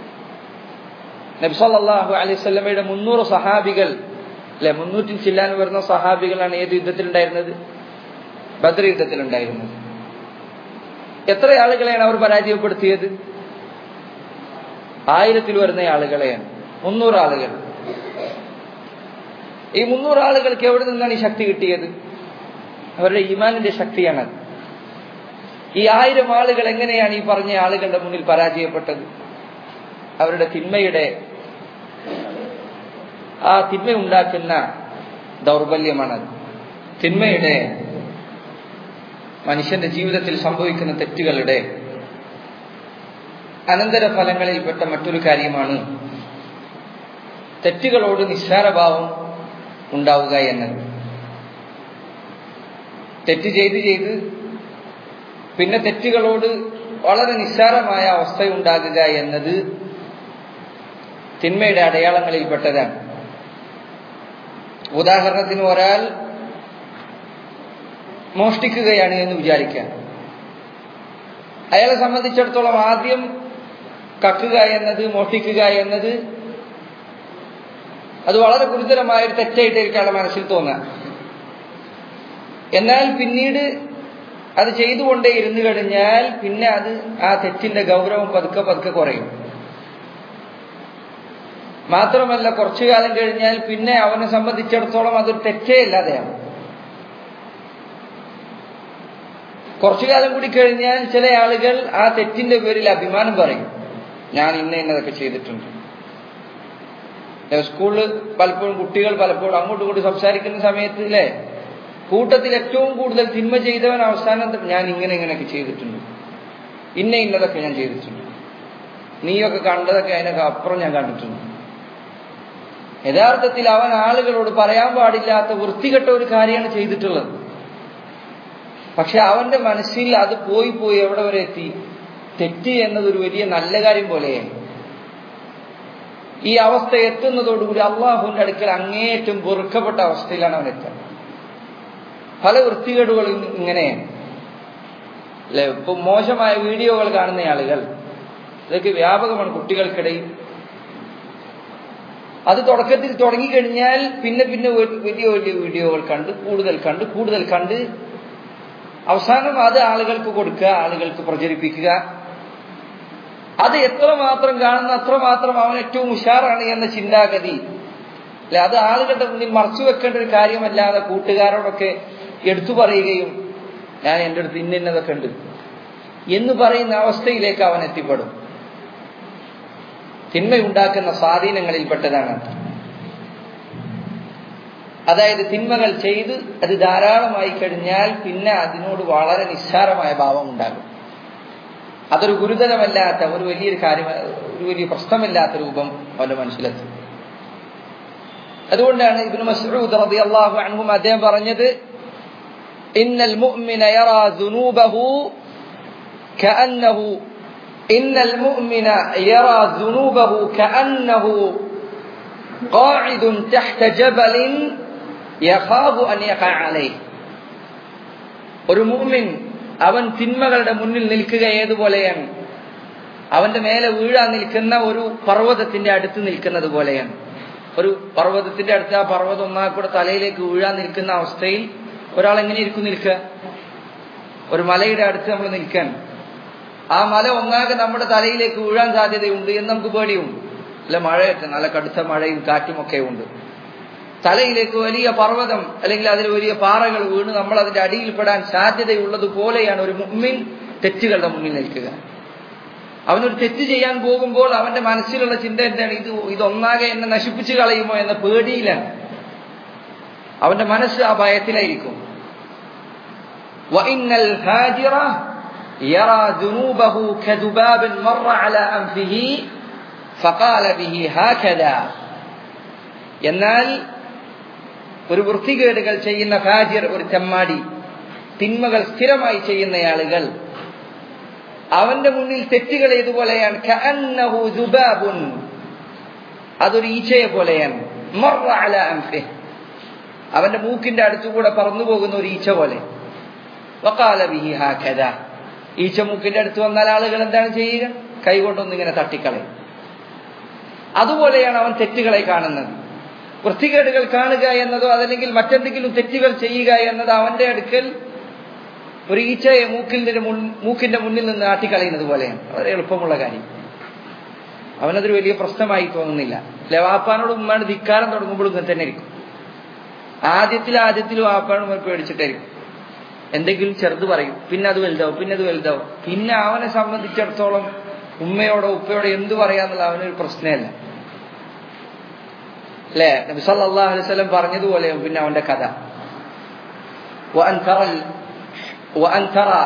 നബ്സല്ലാഹു അലൈഹി സ്വലമയുടെ മുന്നൂറ് സഹാബികൾ അല്ലെ മുന്നൂറ്റി ചില്ലാൻ വരുന്ന സഹാബികളാണ് ഏത് യുദ്ധത്തിലുണ്ടായിരുന്നത് ബദർ യുദ്ധത്തിലുണ്ടായിരുന്നത് എത്ര ആളുകളെയാണ് അവർ പരാജയപ്പെടുത്തിയത് ആയിരത്തിൽ വരുന്ന ആളുകളെയാണ് മുന്നൂറ് ആളുകൾ ഈ മുന്നൂറ് ആളുകൾക്ക് എവിടെ നിന്നാണ് ഈ ശക്തി കിട്ടിയത് അവരുടെ ഈമാനിന്റെ ശക്തിയാണത് ഈ ആയിരം ആളുകൾ എങ്ങനെയാണ് ഈ പറഞ്ഞ ആളുകളുടെ മുന്നിൽ പരാജയപ്പെട്ടത് അവരുടെ തിന്മയുടെ ആ തിന്മ ഉണ്ടാക്കുന്ന ദൗർബല്യമാണത് തിന്മയുടെ മനുഷ്യന്റെ ജീവിതത്തിൽ സംഭവിക്കുന്ന തെറ്റുകളുടെ അനന്തരഫലങ്ങളിൽപ്പെട്ട മറ്റൊരു കാര്യമാണ് തെറ്റുകളോട് നിസ്സാരഭാവം ഉണ്ടാവുക എന്നത് തെറ്റ് ചെയ്ത് ചെയ്ത് പിന്നെ തെറ്റുകളോട് വളരെ നിസ്സാരമായ അവസ്ഥയുണ്ടാകുക എന്നത് തിന്മയുടെ അടയാളങ്ങളിൽപ്പെട്ടതാണ് ഉദാഹരണത്തിന് ഒരാൾ മോഷ്ടിക്കുകയാണ് എന്ന് വിചാരിക്കുക അയാളെ സംബന്ധിച്ചിടത്തോളം ആദ്യം കക്കുക എന്നത് മോഷ്ടിക്കുക എന്നത് അത് വളരെ ഗുരുതരമായ ഒരു തെറ്റായിട്ടായിരിക്കും അയാളെ മനസ്സിൽ തോന്നുക എന്നാൽ പിന്നീട് അത് ചെയ്തുകൊണ്ടേ ഇരുന്നു കഴിഞ്ഞാൽ പിന്നെ അത് ആ തെറ്റിന്റെ ഗൗരവം പതുക്കെ പതുക്കെ കുറയും മാത്രമല്ല കുറച്ചു കാലം കഴിഞ്ഞാൽ പിന്നെ അവനെ സംബന്ധിച്ചിടത്തോളം അതൊരു തെറ്റേ അല്ലാതെയാണ് കുറച്ചു കാലം കൂടി കഴിഞ്ഞാൽ ചില ആളുകൾ ആ തെറ്റിന്റെ പേരിൽ അഭിമാനം പറയും ഞാൻ ഇന്ന ഇന്നതൊക്കെ ചെയ്തിട്ടുണ്ട് സ്കൂളിൽ പലപ്പോഴും കുട്ടികൾ പലപ്പോഴും അങ്ങോട്ടും ഇങ്ങോട്ടും സംസാരിക്കുന്ന സമയത്ത് അല്ലേ കൂട്ടത്തിൽ ഏറ്റവും കൂടുതൽ തിന്മ ചെയ്തവൻ അവസാനം ഞാൻ ഇങ്ങനെ ഇങ്ങനെയൊക്കെ ചെയ്തിട്ടുണ്ട് ഇന്ന ഇന്നതൊക്കെ ഞാൻ ചെയ്തിട്ടുണ്ട് നീയൊക്കെ കണ്ടതൊക്കെ അതിനൊക്കെ അപ്പുറം ഞാൻ കണ്ടിട്ടുണ്ട് യഥാർത്ഥത്തിൽ അവൻ ആളുകളോട് പറയാൻ പാടില്ലാത്ത വൃത്തികെട്ട ഒരു കാര്യമാണ് ചെയ്തിട്ടുള്ളത് പക്ഷെ അവന്റെ മനസ്സിൽ അത് പോയി പോയി എവിടെ വരെ എത്തി തെറ്റ് എന്നതൊരു വലിയ നല്ല കാര്യം പോലെയാണ് ഈ അവസ്ഥ എത്തുന്നതോടുകൂടി അള്ളാഹുവിന്റെ അടുക്കൽ അങ്ങേയറ്റം വെറുക്കപ്പെട്ട അവസ്ഥയിലാണ് അവൻ എത്തുക പല വൃത്തികേടുകളും ഇങ്ങനെയാണ് അല്ലെ ഇപ്പൊ മോശമായ വീഡിയോകൾ കാണുന്ന ആളുകൾ ഇതൊക്കെ വ്യാപകമാണ് കുട്ടികൾക്കിടയിൽ അത് തുടക്കത്തിൽ തുടങ്ങിക്കഴിഞ്ഞാൽ പിന്നെ പിന്നെ വലിയ വലിയ വീഡിയോകൾ കണ്ട് കൂടുതൽ കണ്ട് കൂടുതൽ കണ്ട് അവസാനം അത് ആളുകൾക്ക് കൊടുക്കുക ആളുകൾക്ക് പ്രചരിപ്പിക്കുക അത് എത്രമാത്രം കാണുന്ന അത്രമാത്രം അവൻ ഏറ്റവും ഉഷാറാണ് എന്ന ചിന്താഗതി അല്ലെ അത് ആളുകളുടെ മുന്നിൽ മറച്ചു വെക്കേണ്ട ഒരു കാര്യമല്ലാതെ കൂട്ടുകാരോടൊക്കെ എടുത്തു പറയുകയും ഞാൻ എൻ്റെ അടുത്ത് ഇന്നതൊക്കെ ഉണ്ട് എന്ന് പറയുന്ന അവസ്ഥയിലേക്ക് അവൻ എത്തിപ്പെടും തിന്മയുണ്ടാക്കുന്ന സ്വാധീനങ്ങളിൽപ്പെട്ടതാണ് അതായത് തിന്മകൾ ചെയ്ത് അത് ധാരാളമായി കഴിഞ്ഞാൽ പിന്നെ അതിനോട് വളരെ നിസ്സാരമായ ഭാവം ഉണ്ടാകും അതൊരു ഗുരുതരമല്ലാത്ത ഒരു വലിയൊരു കാര്യം ഒരു വലിയ പ്രശ്നമില്ലാത്ത രൂപം അവന്റെ മനസ്സിലെത്തും അതുകൊണ്ടാണ് ഇബ്നു മസ്ഊദ് റളിയല്ലാഹു അൻഹു അദ്ദേഹം പറഞ്ഞത് ഇന്നൽ മുഅ്മിന യറാ ദുനൂബഹു കഅന്നഹു ഇന്നൽ മുഅ്മിന യറാ ദുനൂബഹു കഅന്നഹു قاعد تحت جبل يخاف أن يقع عليه ഒരു മുഅ്മിൻ അവൻ തിന്മകളുടെ മുന്നിൽ നിൽക്കുക ഏതുപോലെയാണ് അവന്റെ മേലെ വീഴാൻ നിൽക്കുന്ന ഒരു പർവ്വതത്തിന്റെ അടുത്ത് നിൽക്കുന്നത് പോലെയാണ് ഒരു പർവ്വതത്തിന്റെ അടുത്ത് ആ പർവ്വതം ഒന്നാക്കൂടെ തലയിലേക്ക് വീഴാൻ നിൽക്കുന്ന അവസ്ഥയിൽ ഒരാൾ എങ്ങനെ ഇരിക്കും നിൽക്കുക ഒരു മലയുടെ അടുത്ത് നമ്മൾ നിൽക്കാൻ ആ മല ഒന്നാകെ നമ്മുടെ തലയിലേക്ക് വീഴാൻ സാധ്യതയുണ്ട് എന്ന് നമുക്ക് പേടിയുണ്ട് അല്ല മഴയൊക്കെ നല്ല കടുത്ത മഴയും കാറ്റും ഒക്കെ ഉണ്ട് തലയിലേക്ക് വലിയ പർവ്വതം അല്ലെങ്കിൽ അതിൽ വലിയ പാറകൾ വീണ് നമ്മൾ അതിന്റെ അടിയിൽപ്പെടാൻ സാധ്യതയുള്ളത് പോലെയാണ് ഒരു മുമ്മിൻ തെറ്റുകളുടെ മുന്നിൽ നിൽക്കുക അവനൊരു തെറ്റ് ചെയ്യാൻ പോകുമ്പോൾ അവന്റെ മനസ്സിലുള്ള ചിന്ത എന്താണ് ഇത് ഇതൊന്നാകെ എന്നെ നശിപ്പിച്ചു കളയുമോ എന്ന പേടിയിലാണ് അവന്റെ മനസ്സ് ആ ഭയത്തിലായിരിക്കും وإن الفاجر يرى ذنوبه كذباب مر على أنفه فقال به هكذا എന്നാൽ ഒരു വൃത്തികേടുകൾ ചെയ്യുന്ന ഫാജിർ ഒരു തെമ്മാടി തിന്മകൾ സ്ഥിരമായി ചെയ്യുന്ന ആളുകൾ അവന്റെ മുന്നിൽ തെറ്റുകൾ ഏതുപോലെയാണ് കഅന്നഹു ദുബാബുൻ അതൊരു ഈച്ചയെ പോലെയാണ് മർറ അല അൻഫിഹ് അവന്റെ മൂക്കിന്റെ അടുത്തുകൂടെ പറന്നു പോകുന്ന ഒരു ഈച്ച പോലെ വക്കാല ബിഹി ഹാക്കദ ഈച്ച മൂക്കിന്റെ അടുത്ത് വന്നാൽ ആളുകൾ എന്താണ് ചെയ്യുക കൈകൊണ്ടൊന്നിങ്ങനെ തട്ടിക്കളയും അതുപോലെയാണ് അവൻ തെറ്റുകളെ കാണുന്നത് വൃത്തികേടുകൾ കാണുക എന്നതോ അതല്ലെങ്കിൽ മറ്റെന്തെങ്കിലും തെറ്റുകൾ ചെയ്യുക എന്നത് അവന്റെ അടുക്കൽ ഒരു ഈച്ചയെ മൂക്കിന്റെ മൂക്കിന്റെ മുന്നിൽ നിന്ന് ആട്ടിക്കളയുന്നത് പോലെയാണ് വളരെ എളുപ്പമുള്ള കാര്യം അവനതൊരു വലിയ പ്രശ്നമായി തോന്നുന്നില്ല അല്ലെ വാപ്പാനോട് ഉമ്മാണ് ധിക്കാരം തുടങ്ങുമ്പോൾ ഇങ്ങനെ തന്നെ ആയിരിക്കും ആദ്യത്തിൽ ആദ്യത്തിൽ വാപ്പാനും പേടിച്ചിട്ടായിരിക്കും എന്തെങ്കിലും ചെറുത് പറയും പിന്നെ അത് വലുതാവും പിന്നെ അത് വലുതാവും പിന്നെ അവനെ സംബന്ധിച്ചിടത്തോളം ഉമ്മയോടോ ഉപ്പയോടോ എന്തു പറയാന്നുള്ള അവനൊരു പ്രശ്നമല്ല അല്ലെ നബി സല്ലല്ലാഹു അലൈഹി വസല്ലം പറഞ്ഞതുപോലെ പിന്നെ അവന്റെ കഥ وأن ترى وأن ترى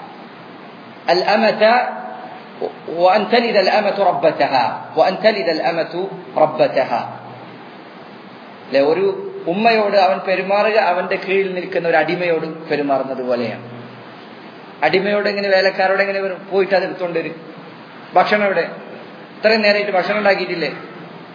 الأمة وأن تلد الأمة ربتها وأن تلد الأمة ربتها അല്ലെ ഒരു ഉമ്മയോട് അവൻ പെരുമാറുക അവന്റെ കീഴിൽ നിൽക്കുന്ന ഒരു അടിമയോട് പെരുമാറുന്നത് പോലെയാണ് അടിമയോട് എങ്ങനെ വേലക്കാരോട് എങ്ങനെ വരും പോയിട്ട് അത് എടുത്തോണ്ട് വരും ഭക്ഷണം എവിടെ ഇത്രയും നേരമായിട്ട് ഭക്ഷണം ഉണ്ടാക്കിയിട്ടില്ലേ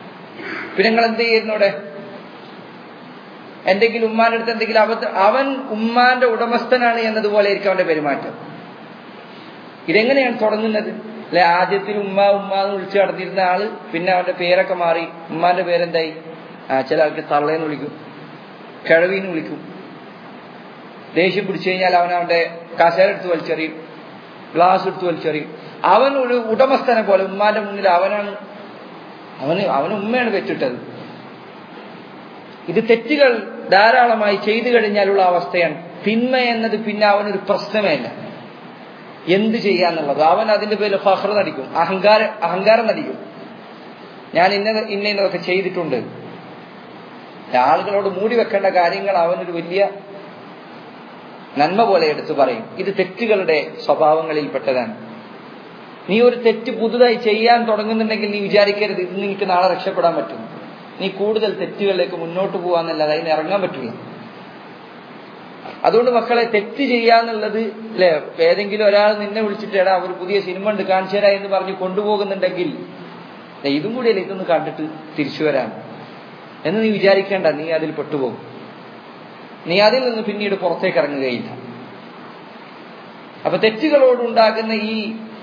പിന്നെ നിങ്ങൾ എന്ത് ചെയ്യുന്നു ഇവിടെ എന്തെങ്കിലും ഉമ്മാന്റെ അടുത്ത് എന്തെങ്കിലും അബദ്ധം അവൻ ഉമ്മാന്റെ ഉടമസ്ഥനാണ് എന്നതുപോലെ ആയിരിക്കും അവന്റെ പെരുമാറ്റം ഇതെങ്ങനെയാണ് തുടങ്ങുന്നത് അല്ലെ ആദ്യത്തിൽ ഉമ്മ ഉമ്മ എന്ന് വിളിച്ചു നടന്നിരുന്ന ആള് പിന്നെ അവന്റെ പേരൊക്കെ മാറി ഉമ്മാന്റെ പേരെന്തായി ആ ചില ആൾക്ക് തള്ളേന്ന് വിളിക്കും കിഴവിന്ന് വിളിക്കും ദേഷ്യം പിടിച്ചു കഴിഞ്ഞാൽ അവൻ അവന്റെ കസേര എടുത്ത് വലിച്ചെറിയും ഗ്ലാസ് എടുത്ത് വലിച്ചെറിയും അവൻ ഒരു ഉടമസ്ഥനെ പോലെ ഉമ്മാന്റെ മുന്നിൽ അവനാണ് അവന് അവന് ഉമ്മയാണ് വെച്ചിട്ടത് ഇത് തെറ്റുകൾ ധാരാളമായി ചെയ്തു കഴിഞ്ഞാലുള്ള അവസ്ഥയാണ് തിന്മ എന്നത് പിന്നെ അവനൊരു പ്രശ്നമേ അല്ല എന്ത് ചെയ്യാന്നുള്ളത് അവൻ അതിന്റെ പേരിൽ ഫഹ്ർ നടിക്കും അഹങ്കാര അഹങ്കാരം നടിക്കും ഞാൻ ഇന്ന ഇന്ന ഇന്നതൊക്കെ ചെയ്തിട്ടുണ്ട് ആളുകളോട് മൂടി വെക്കേണ്ട കാര്യങ്ങൾ അവനൊരു വലിയ നന്മ പോലെ എടുത്തു പറയും ഇത് തെറ്റുകളുടെ സ്വഭാവങ്ങളിൽപ്പെട്ടതാണ് നീ ഒരു തെറ്റ് പുതുതായി ചെയ്യാൻ തുടങ്ങുന്നുണ്ടെങ്കിൽ നീ വിചാരിക്കരുത് ഇത് നിനക്ക് നാളെ രക്ഷപ്പെടാൻ പറ്റും നീ കൂടുതൽ തെറ്റുകളിലേക്ക് മുന്നോട്ട് പോകാന്നല്ലാതെ അതിന് ഇറങ്ങാൻ പറ്റില്ല അതുകൊണ്ട് മക്കളെ തെറ്റ് ചെയ്യാന്നുള്ളത് അല്ലെ ഏതെങ്കിലും ഒരാൾ നിന്നെ വിളിച്ചിട്ട് എടാ ഒരു പുതിയ സിനിമ ഉണ്ട് കാണിച്ചു തരാ എന്ന് പറഞ്ഞ് കൊണ്ടുപോകുന്നുണ്ടെങ്കിൽ ഇതും കൂടിയല്ലേ ഇതൊന്ന് കണ്ടിട്ട് തിരിച്ചു വരാൻ എന്ന് നീ വിചാരിക്കേണ്ട നീ അതിൽ പെട്ടുപോകും നീ അതിൽ നിന്ന് പിന്നീട് പുറത്തേക്ക് ഇറങ്ങുകയില്ല അപ്പൊ തെറ്റുകളോടുണ്ടാകുന്ന ഈ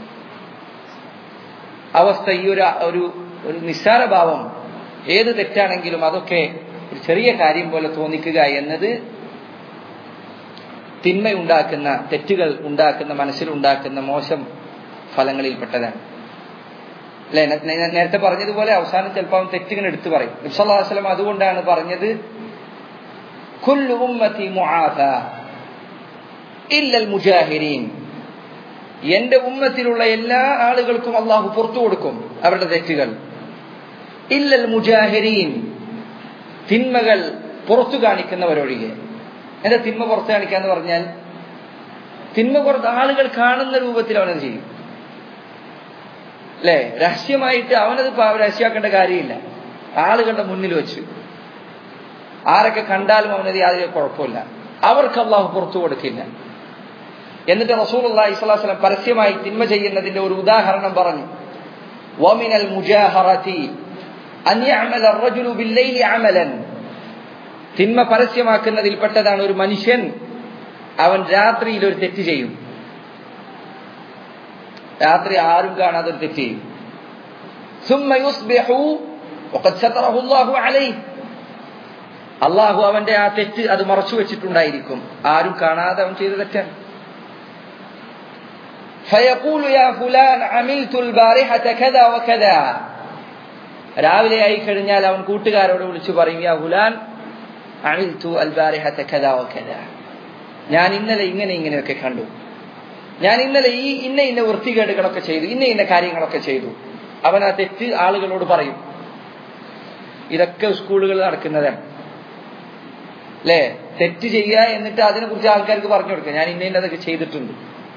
അവസ്ഥ ഈ ഒരു ഒരു ഒരു നിസ്സാര ഭാവം ഏത് തെറ്റാണെങ്കിലും അതൊക്കെ ഒരു ചെറിയ കാര്യം പോലെ തോന്നിക്കുക എന്നത് തിന്മയുണ്ടാക്കുന്ന തെറ്റുകൾ ഉണ്ടാക്കുന്ന മനസ്സിലുണ്ടാക്കുന്ന മോശം ഫലങ്ങളിൽപ്പെട്ടതാണ് അല്ലെ നേരത്തെ പറഞ്ഞതുപോലെ അവസാനം ചിലപ്പോൾ അവൻ തെറ്റുകൾ എടുത്തു പറയും നബ്സല്ലാസ്ലം അതുകൊണ്ടാണ് പറഞ്ഞത് കുല്ലു ഉമ്മത്തി മുആഫ ഇല്ലൽ മുജാഹിരീൻ എന്റെ ഉമ്മത്തിലുള്ള എല്ലാ ആളുകൾക്കും അള്ളാഹു പുറത്തു കൊടുക്കും അവരുടെ തെറ്റുകൾ ഇല്ലൽ മുജാഹിരീൻ തിന്മകൾ പുറത്തു കാണിക്കുന്നവരൊഴികെ എന്താ തിന്മ പുറത്തു കാണിക്കുക എന്ന് പറഞ്ഞാൽ തിന്മ പുറത്ത് ആളുകൾ കാണുന്ന രൂപത്തിൽ അവനത് ചെയ്യും അല്ലെ രഹസ്യമായിട്ട് അവനത് രഹസ്യമാക്കേണ്ട കാര്യമില്ല ആളുകളുടെ മുന്നിൽ വെച്ച് ആരൊക്കെ കണ്ടാലും അവനത് യാതൊരു കുഴപ്പമില്ല അവർക്ക് അള്ളാഹു പുറത്തു കൊടുക്കില്ല എന്നിട്ട് റസൂൽ അള്ളാഹി സ്വലാസ്ലം പരസ്യമായി തിന്മ ചെയ്യുന്നതിന്റെ ഒരു ഉദാഹരണം പറഞ്ഞു വമിനൽ മുജാഹറത്തി അന്യഅമല الرجل بالليل عملا തിന്മ പരസ്യമാക്കുന്നതിൽപ്പെട്ടതാണ് ഒരു മനുഷ്യൻ അവൻ രാത്രിയിൽ ഒരു തെറ്റ് ചെയ്യും രാത്രി ആരും കാണാതെ ഒരു തെറ്റ് ചെയ്യും ثم يصبح وقد ستره الله عليه അള്ളാഹു അവന്റെ ആ തെറ്റ് അത് മറച്ചു വെച്ചിട്ടുണ്ടായിരിക്കും ആരും കാണാതെ അവൻ ചെയ്ത തെറ്റാണ് فيقول يا فلان عملت البارحة كذا وكذا രാവിലെ ആയി കഴിഞ്ഞാൽ അവൻ കൂട്ടുകാരോട് വിളിച്ചു പറയും യാ ഫുലാൻ അമിൽതു അൽബാരിഹത കദാ വകദാ ഞാൻ ഇന്നലെ ഇങ്ങനെ ഇങ്ങനെയൊക്കെ കണ്ടു ഞാൻ ഇന്നലെ ഈ ഇന്ന ഇന്ന വൃത്തികേടുകളൊക്കെ ചെയ്തു ഇന്ന ഇന്ന കാര്യങ്ങളൊക്കെ ചെയ്തു അവൻ ആ തെറ്റ് ആളുകളോട് പറയും ഇതൊക്കെ സ്കൂളുകളിൽ നടക്കുന്നതാണ് അല്ലേ തെറ്റ് ചെയ്യുക എന്നിട്ട് അതിനെ കുറിച്ച് ആൾക്കാർക്ക് പറഞ്ഞു കൊടുക്കുക ഞാൻ ഇന്ന ഇന്നതൊക്കെ ചെയ്തിട്ടുണ്ട്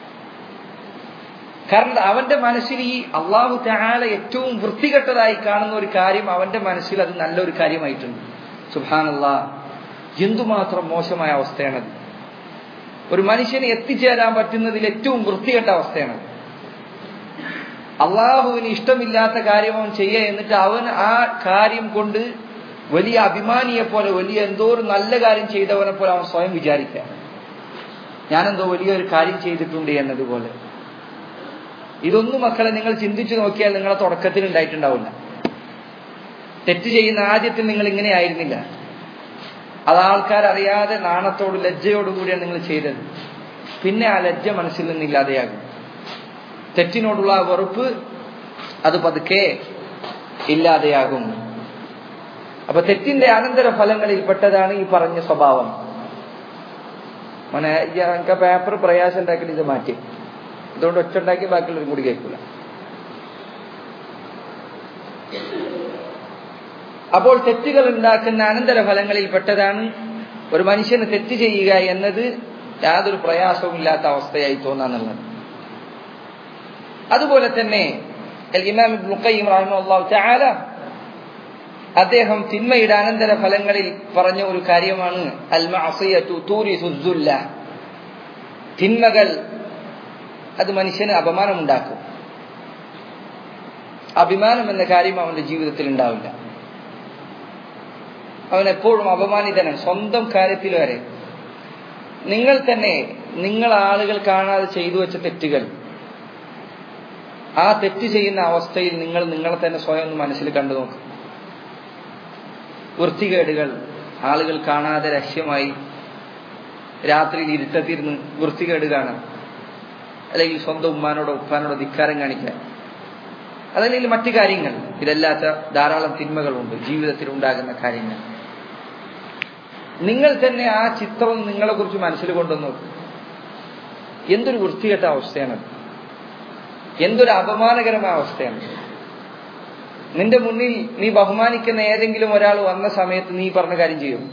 കാരണം അവന്റെ മനസ്സിൽ ഈ അള്ളാഹു താല ഏറ്റവും വൃത്തികെട്ടതായി കാണുന്ന ഒരു കാര്യം അവന്റെ മനസ്സിൽ അത് നല്ലൊരു കാര്യമായിട്ടുണ്ട് സുഹാനല്ല എന്തുമാത്രം മോശമായ അവസ്ഥയാണത് ഒരു മനുഷ്യന് എത്തിച്ചേരാൻ പറ്റുന്നതിൽ ഏറ്റവും വൃത്തികെട്ട അവസ്ഥയാണത് അള്ളാഹുവിന് ഇഷ്ടമില്ലാത്ത കാര്യം അവൻ ചെയ്യുക എന്നിട്ട് അവൻ ആ കാര്യം കൊണ്ട് വലിയ അഭിമാനിയെ പോലെ വലിയ എന്തോ ഒരു നല്ല കാര്യം ചെയ്തവനെ പോലെ അവൻ സ്വയം വിചാരിക്കുക ഞാനെന്തോ വലിയൊരു കാര്യം ചെയ്തിട്ടുണ്ട് എന്നതുപോലെ ഇതൊന്നും മക്കളെ നിങ്ങൾ ചിന്തിച്ചു നോക്കിയാൽ നിങ്ങളെ തുടക്കത്തിൽ ഉണ്ടായിട്ടുണ്ടാവില്ല തെറ്റ് ചെയ്യുന്ന ആദ്യത്തിൽ നിങ്ങൾ ഇങ്ങനെ ആയിരുന്നില്ല അത് ആൾക്കാർ അറിയാതെ നാണത്തോട് ലജ്ജയോടുകൂടിയാണ് നിങ്ങൾ ചെയ്തത് പിന്നെ ആ ലജ്ജ മനസ്സിൽ നിന്നില്ലാതെയാകും തെറ്റിനോടുള്ള വെറുപ്പ് അത് പതുക്കെ ഇല്ലാതെയാകും അപ്പൊ തെറ്റിന്റെ അനന്തര ഫലങ്ങളിൽ പെട്ടതാണ് ഈ പറഞ്ഞ സ്വഭാവം മോനെ എനിക്ക് പേപ്പർ പ്രയാസം ഉണ്ടാക്കി ഇത് മാറ്റി അതുകൊണ്ട് ഒറ്റ ഉണ്ടാക്കി ബാക്കിയുള്ളവരും കൂടി കേൾക്കില്ല അപ്പോൾ തെറ്റുകൾ ഉണ്ടാക്കുന്ന അനന്തര ഫലങ്ങളിൽ പെട്ടതാണ് ഒരു മനുഷ്യന് തെറ്റ് ചെയ്യുക എന്നത് യാതൊരു പ്രയാസവും ഇല്ലാത്ത അവസ്ഥയായി തോന്നാന്നുള്ളത് അതുപോലെ തന്നെ ഇമാം ഖയ്യിം റഹിമഹുല്ലാഹു തആല അദ്ദേഹം തിന്മയുടെ അനന്തര ഫലങ്ങളിൽ പറഞ്ഞ ഒരു കാര്യമാണ് അൽ മഅസിയതു തൂരിസു ദുല്ല തിന്മകൾ അത് മനുഷ്യന് അപമാനമുണ്ടാക്കും അഭിമാനം എന്ന കാര്യം അവന്റെ ജീവിതത്തിൽ ഉണ്ടാവില്ല അവൻ എപ്പോഴും അപമാനിതനാണ് സ്വന്തം കാര്യത്തിൽ വരെ നിങ്ങൾ തന്നെ നിങ്ങൾ ആളുകൾ കാണാതെ ചെയ്തു വെച്ച തെറ്റുകൾ ആ തെറ്റ് ചെയ്യുന്ന അവസ്ഥയിൽ നിങ്ങൾ നിങ്ങളെ തന്നെ സ്വയം ഒന്ന് മനസ്സിൽ കണ്ടു നോക്കും വൃത്തികേടുകൾ ആളുകൾ കാണാതെ രഹസ്യമായി രാത്രിയിൽ ഇരുട്ടത്തിരുന്ന് വൃത്തികേട് കാണാം അല്ലെങ്കിൽ സ്വന്തം ഉമ്മാനോടോ ഉപ്പാനോടോ ധിക്കാരം കാണിക്കാൻ അതല്ലെങ്കിൽ മറ്റു കാര്യങ്ങൾ ഇതല്ലാത്ത ധാരാളം തിന്മകളുണ്ട് ജീവിതത്തിൽ ഉണ്ടാകുന്ന കാര്യങ്ങൾ നിങ്ങൾ തന്നെ ആ ചിത്രം നിങ്ങളെ കുറിച്ച് മനസ്സിൽ കൊണ്ടുവന്നു നോക്കും എന്തൊരു വൃത്തികെട്ട അവസ്ഥയാണത് എന്തൊരു അപമാനകരമായ അവസ്ഥയാണ് നിന്റെ മുന്നിൽ നീ ബഹുമാനിക്കുന്ന ഏതെങ്കിലും ഒരാൾ വന്ന സമയത്ത് നീ പറഞ്ഞ കാര്യം ചെയ്യും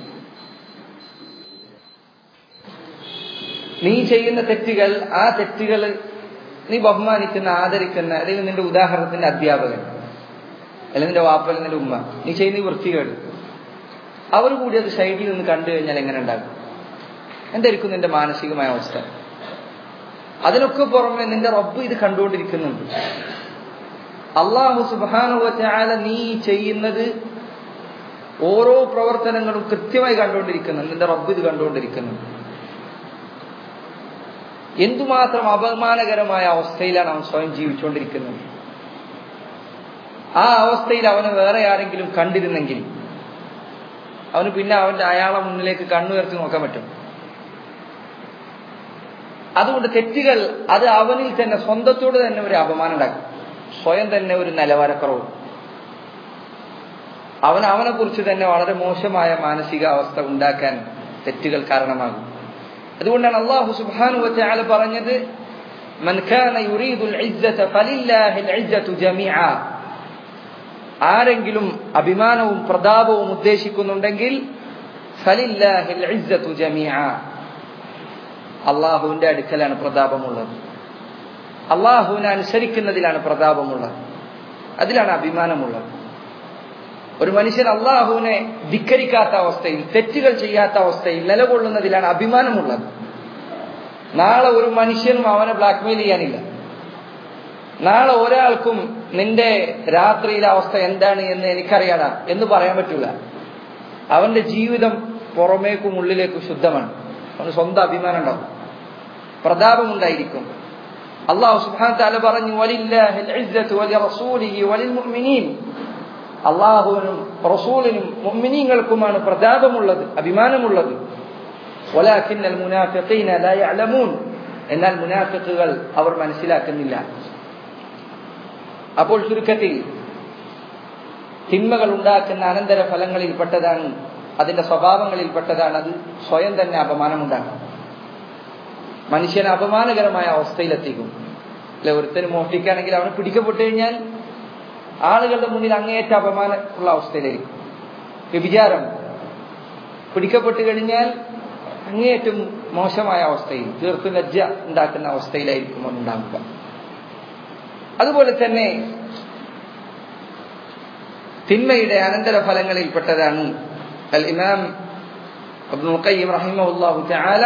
നീ ചെയ്യുന്ന തെറ്റുകൾ ആ തെറ്റുകൾ നീ ബഹുമാനിക്കുന്ന ആദരിക്കുന്ന അല്ലെങ്കിൽ നിന്റെ ഉദാഹരണത്തിന്റെ അധ്യാപകൻ അല്ലെങ്കിൽ നിന്റെ വാപ്പൽ നിന്റെ ഉമ്മ നീ ചെയ്യുന്ന ഈ വൃത്തികേട് അവർ കൂടി അത് സൈഡിൽ നിന്ന് കണ്ടു കഴിഞ്ഞാൽ എങ്ങനെ ഉണ്ടാകും എന്തായിരിക്കും നിന്റെ മാനസികമായ അവസ്ഥ അതിനൊക്കെ പുറമെ നിന്റെ റബ്ബ് ഇത് കണ്ടുകൊണ്ടിരിക്കുന്നുണ്ട് അള്ളാഹു സുബാനുവല നീ ചെയ്യുന്നത് ഓരോ പ്രവർത്തനങ്ങളും കൃത്യമായി കണ്ടുകൊണ്ടിരിക്കുന്നു നിന്റെ റബ്ബ് ഇത് കണ്ടുകൊണ്ടിരിക്കുന്നു എന്തുമാത്രം അപമാനകരമായ അവസ്ഥയിലാണ് അവൻ സ്വയം ജീവിച്ചുകൊണ്ടിരിക്കുന്നത് ആ അവസ്ഥയിൽ അവന് വേറെ ആരെങ്കിലും കണ്ടിരുന്നെങ്കിൽ അവന് പിന്നെ അവന്റെ അയാളെ മുന്നിലേക്ക് കണ്ണുയർത്തി നോക്കാൻ പറ്റും അതുകൊണ്ട് തെറ്റുകൾ അത് അവനിൽ തന്നെ സ്വന്തത്തോട് തന്നെ ഒരു അപമാനം ഉണ്ടാക്കും സ്വയം തന്നെ ഒരു നിലവാരക്കുറവ് അവൻ അവനെ കുറിച്ച് തന്നെ വളരെ മോശമായ മാനസിക അവസ്ഥ ഉണ്ടാക്കാൻ തെറ്റുകൾ കാരണമാകും അതുകൊണ്ടാണ് അള്ളാഹു സുബ്ഹാനു വതആല പറഞ്ഞത് മൻ കാന യുരീദുൽ ഇസ്സത ഫലില്ലാഹിൽ ഇസ്സതു ജമീഅ ആരെങ്കിലും അഭിമാനവും പ്രതാപവും ഉദ്ദേശിക്കുന്നുണ്ടെങ്കിൽ ഫലില്ലാഹിൽ ഇസ്സതു ജമീഅ അള്ളാഹുവിന്റെ അടുക്കലാണ് പ്രതാപമുള്ളത് അള്ളാഹുവിനെ അനുസരിക്കുന്നതിലാണ് പ്രതാപമുള്ളത് അതിലാണ് അഭിമാനമുള്ളത് ഒരു മനുഷ്യൻ അള്ളാഹുവിനെ ധിക്കരിക്കാത്ത അവസ്ഥയിൽ തെറ്റുകൾ ചെയ്യാത്ത അവസ്ഥയിൽ നിലകൊള്ളുന്നതിലാണ് അഭിമാനമുള്ളത് നാളെ ഒരു മനുഷ്യനും അവനെ ബ്ലാക്ക്മെയിൽ ചെയ്യാനില്ല നാളെ ഒരാൾക്കും നിന്റെ രാത്രിയിലെ അവസ്ഥ എന്താണ് എന്ന് എനിക്കറിയാടാ എന്ന് പറയാൻ പറ്റില്ല അവന്റെ ജീവിതം പുറമേക്കും ഉള്ളിലേക്കും ശുദ്ധമാണ് അവന് സ്വന്തം അഭിമാനം ഉണ്ടാവും പ്രതാപമുണ്ടായിരിക്കും അള്ളാഹു സുബ്ഹാനഹു തആല പറഞ്ഞു വലില്ലാഹിൽ ഇസ്സത്തു വലി റസൂലിഹി വലിൽ മുഅ്മിനീൻ അള്ളാഹുവിനും റസൂലിനും മുഅ്മിനീങ്ങൾക്കുമാണ് പ്രതാപമുള്ളത് അഭിമാനമുള്ളത് വലാകിന്നൽ മുനാഫിഖീന ലാ യഅലമൂൻ എന്നാൽ മുനാഫിഖുകൾ അവർ മനസ്സിലാക്കുന്നില്ല അപ്പോൾ ചുരുക്കത്തിൽ തിന്മകൾ ഉണ്ടാക്കുന്ന അനന്തര ഫലങ്ങളിൽപ്പെട്ടതാണ് അതിന്റെ സ്വഭാവങ്ങളിൽപ്പെട്ടതാണ് അത് സ്വയം തന്നെ അപമാനമുണ്ടാകും മനുഷ്യനെ അപമാനകരമായ അവസ്ഥയിലെത്തിക്കും അല്ലെ ഒരുത്തന് മോഷ്ടിക്കുകയാണെങ്കിൽ അവനെ പിടിക്കപ്പെട്ടു കഴിഞ്ഞാൽ ആളുകളുടെ മുന്നിൽ അങ്ങേയറ്റ അപമാനം ഉള്ള അവസ്ഥയിലായിരിക്കും വ്യഭിചാരം പിടിക്കപ്പെട്ടു കഴിഞ്ഞാൽ അങ്ങേയറ്റം മോശമായ അവസ്ഥയിൽ തീർത്തും ലജ്ജ ഉണ്ടാക്കുന്ന അവസ്ഥയിലായിരിക്കും ഉണ്ടാകുക അതുപോലെ തന്നെ തിന്മയുടെ അനന്തരഫലങ്ങളിൽപ്പെട്ടതാണ് അൽ ഇമാം അബ്ദുൽ ഖയ്യിം റഹിമഹുല്ലാഹു തആല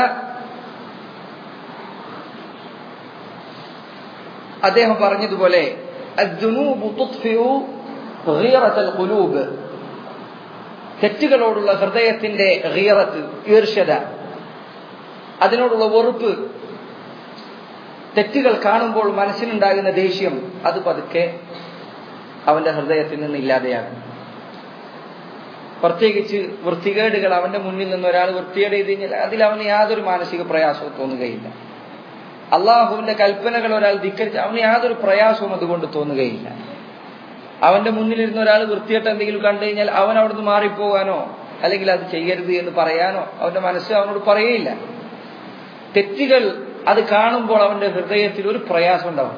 അദ്ദേഹം പറഞ്ഞതുപോലെ الذنوب تطفئ غيرة القلوب തെറ്റുകളോടുള്ള ഹൃദയത്തിന്റെ ഗീറത്ത് ഈർഷ്യത അതിനോടുള്ള വെറുപ്പ് തെറ്റുകൾ കാണുമ്പോൾ മനസ്സിനുണ്ടാകുന്ന ദേഷ്യം അത് പതുക്കെ അവന്റെ ഹൃദയത്തിൽ നിന്ന് ഇല്ലാതെയാകും പ്രത്യേകിച്ച് വൃത്തികേടുകൾ അവന്റെ മുന്നിൽ നിന്ന് ഒരാൾ വൃത്തികേട് ചെയ്ത് കഴിഞ്ഞാൽ അതിൽ അവന് യാതൊരു മാനസിക പ്രയാസവും തോന്നുകയില്ല അള്ളാഹുവിന്റെ കൽപ്പനകൾ ഒരാൾ ധിക്കരിച്ച് അവന് യാതൊരു പ്രയാസവും അതുകൊണ്ട് തോന്നുകയില്ല അവന്റെ മുന്നിലിരുന്ന ഒരാൾ വൃത്തിയായിട്ട് എന്തെങ്കിലും കണ്ടു കഴിഞ്ഞാൽ അവൻ അവിടുന്ന് മാറിപ്പോകാനോ അല്ലെങ്കിൽ അത് ചെയ്യരുത് എന്ന് പറയാനോ അവന്റെ മനസ്സ് അവനോട് പറയുകയില്ല തെറ്റുകൾ അത് കാണുമ്പോൾ അവന്റെ ഹൃദയത്തിൽ ഒരു പ്രയാസം ഉണ്ടാവും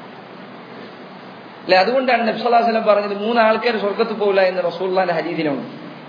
അല്ലെ അതുകൊണ്ടാണ് നബ്സല്ലാസ്ലം പറഞ്ഞത് മൂന്ന് ആൾക്കാർ സ്വർഗത്ത് പോകില്ല എന്ന് റസൂള്ളാന്റെ ഹരീതിലുണ്ട്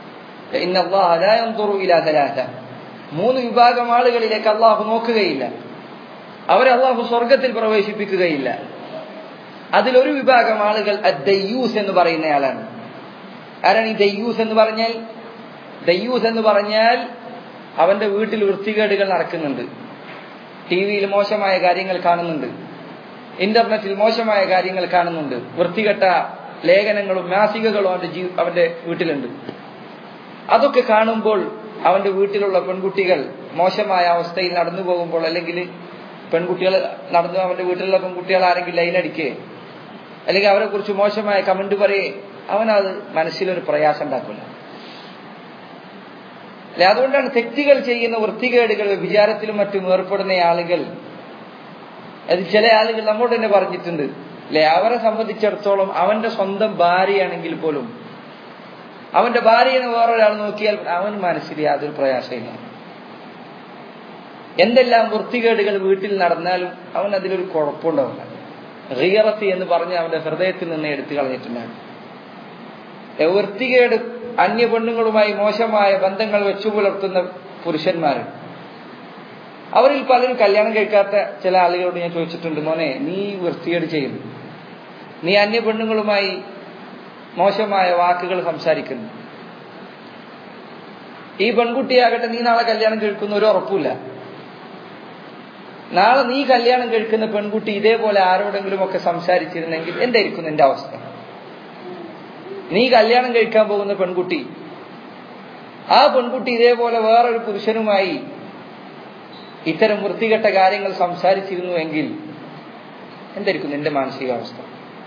മൂന്ന് വിഭാഗം ആളുകളിലേക്ക് അള്ളാഹു നോക്കുകയില്ല അവരെ അള്ളാഹു സ്വർഗത്തിൽ പ്രവേശിപ്പിക്കുകയില്ല അതിലൊരു വിഭാഗം ആളുകൾ ദയ്യൂസ് എന്ന് പറയുന്നയാളാണ് ആരാണ് ഈ ദയ്യൂസ് എന്ന് പറഞ്ഞാൽ ദയ്യൂസ് എന്ന് പറഞ്ഞാൽ അവന്റെ വീട്ടിൽ വൃത്തികേടുകൾ നടക്കുന്നുണ്ട് ടി വിയിൽ മോശമായ കാര്യങ്ങൾ കാണുന്നുണ്ട് ഇന്റർനെറ്റിൽ മോശമായ കാര്യങ്ങൾ കാണുന്നുണ്ട് വൃത്തികെട്ട ലേഖനങ്ങളും മാസികകളും അവന്റെ ജീ അവന്റെ വീട്ടിലുണ്ട് അതൊക്കെ കാണുമ്പോൾ അവന്റെ വീട്ടിലുള്ള പെൺകുട്ടികൾ മോശമായ അവസ്ഥയിൽ നടന്നു പോകുമ്പോൾ അല്ലെങ്കിൽ പെൺകുട്ടികൾ നടന്നു അവന്റെ വീട്ടിലുള്ള പെൺകുട്ടികൾ ആരെങ്കിലും ലൈനടിക്കേ അല്ലെങ്കിൽ അവരെ കുറിച്ച് മോശമായ കമന്റ് പറയേ അവനത് മനസ്സിലൊരു പ്രയാസം ഉണ്ടാക്കില്ല അല്ലെ അതുകൊണ്ടാണ് തെറ്റുകൾ ചെയ്യുന്ന വൃത്തികേടുകൾ വിചാരത്തിലും മറ്റും ഏർപ്പെടുന്ന ആളുകൾ അത് ചില ആളുകൾ നമ്മോട് തന്നെ പറഞ്ഞിട്ടുണ്ട് അല്ലെ അവരെ സംബന്ധിച്ചിടത്തോളം അവന്റെ സ്വന്തം ഭാര്യയാണെങ്കിൽ പോലും അവന്റെ ഭാര്യനെ വേറൊരാൾ നോക്കിയാൽ അവൻ മനസ്സിൽ യാതൊരു പ്രയാസമില്ല എന്തെല്ലാം വൃത്തികേടുകൾ വീട്ടിൽ നടന്നാലും അവൻ അതിലൊരു കുഴപ്പമുണ്ടാവില്ല റിയറത്തി എന്ന് പറഞ്ഞ് അവന്റെ ഹൃദയത്തിൽ നിന്ന് എടുത്തു കളഞ്ഞിട്ടുണ്ടാകും വൃത്തികേട് അന്യ പെണ്ണുങ്ങളുമായി മോശമായ ബന്ധങ്ങൾ വെച്ചു പുലർത്തുന്ന പുരുഷന്മാർ അവരിൽ പലരും കല്യാണം കഴിക്കാത്ത ചില ആളുകളോട് ഞാൻ ചോദിച്ചിട്ടുണ്ട് മോനെ നീ വൃത്തികേട് ചെയ്യുന്നു നീ അന്യ പെണ്ണുങ്ങളുമായി മോശമായ വാക്കുകൾ സംസാരിക്കുന്നു ഈ പെൺകുട്ടിയാകട്ടെ നീ നാളെ കല്യാണം കഴിക്കുന്ന ഒരു ഉറപ്പില്ല നാളെ നീ കല്യാണം കഴിക്കുന്ന പെൺകുട്ടി ഇതേപോലെ ആരോടെങ്കിലും ഒക്കെ സംസാരിച്ചിരുന്നെങ്കിൽ എന്തായിരിക്കും നിന്റെ അവസ്ഥ നീ കല്യാണം കഴിക്കാൻ പോകുന്ന പെൺകുട്ടി ആ പെൺകുട്ടി ഇതേപോലെ വേറൊരു പുരുഷനുമായി ഇത്തരം വൃത്തികെട്ട കാര്യങ്ങൾ സംസാരിച്ചിരുന്നുവെങ്കിൽ എന്തായിരിക്കും നിന്റെ മാനസികാവസ്ഥ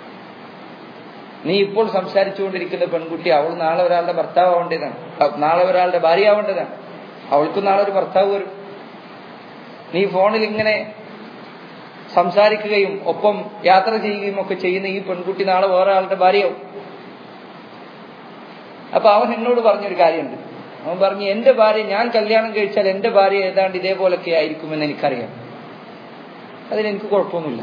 നീ ഇപ്പോൾ സംസാരിച്ചുകൊണ്ടിരിക്കുന്ന പെൺകുട്ടി അവൾ നാളെ ഒരാളുടെ ഭർത്താവ് ആവേണ്ടതാണ് നാളെ ഒരാളുടെ ഭാര്യ ആവേണ്ടതാണ് അവൾക്ക് നാളെ ഒരു ഭർത്താവ് വരും നീ ഫോണിൽ ഇങ്ങനെ സംസാരിക്കുകയും ഒപ്പം യാത്ര ചെയ്യുകയും ഒക്കെ ചെയ്യുന്ന ഈ പെൺകുട്ടി നാളെ വേറെ ആളുടെ ഭാര്യയാവും അപ്പൊ അവൻ എന്നോട് പറഞ്ഞൊരു കാര്യമുണ്ട് അവൻ പറഞ്ഞു എന്റെ ഭാര്യ ഞാൻ കല്യാണം കഴിച്ചാൽ എന്റെ ഭാര്യ ഏതാണ്ട് ഇതേപോലൊക്കെ ആയിരിക്കുമെന്ന് എനിക്കറിയാം അതിനെനിക്ക് കുഴപ്പമൊന്നുമില്ല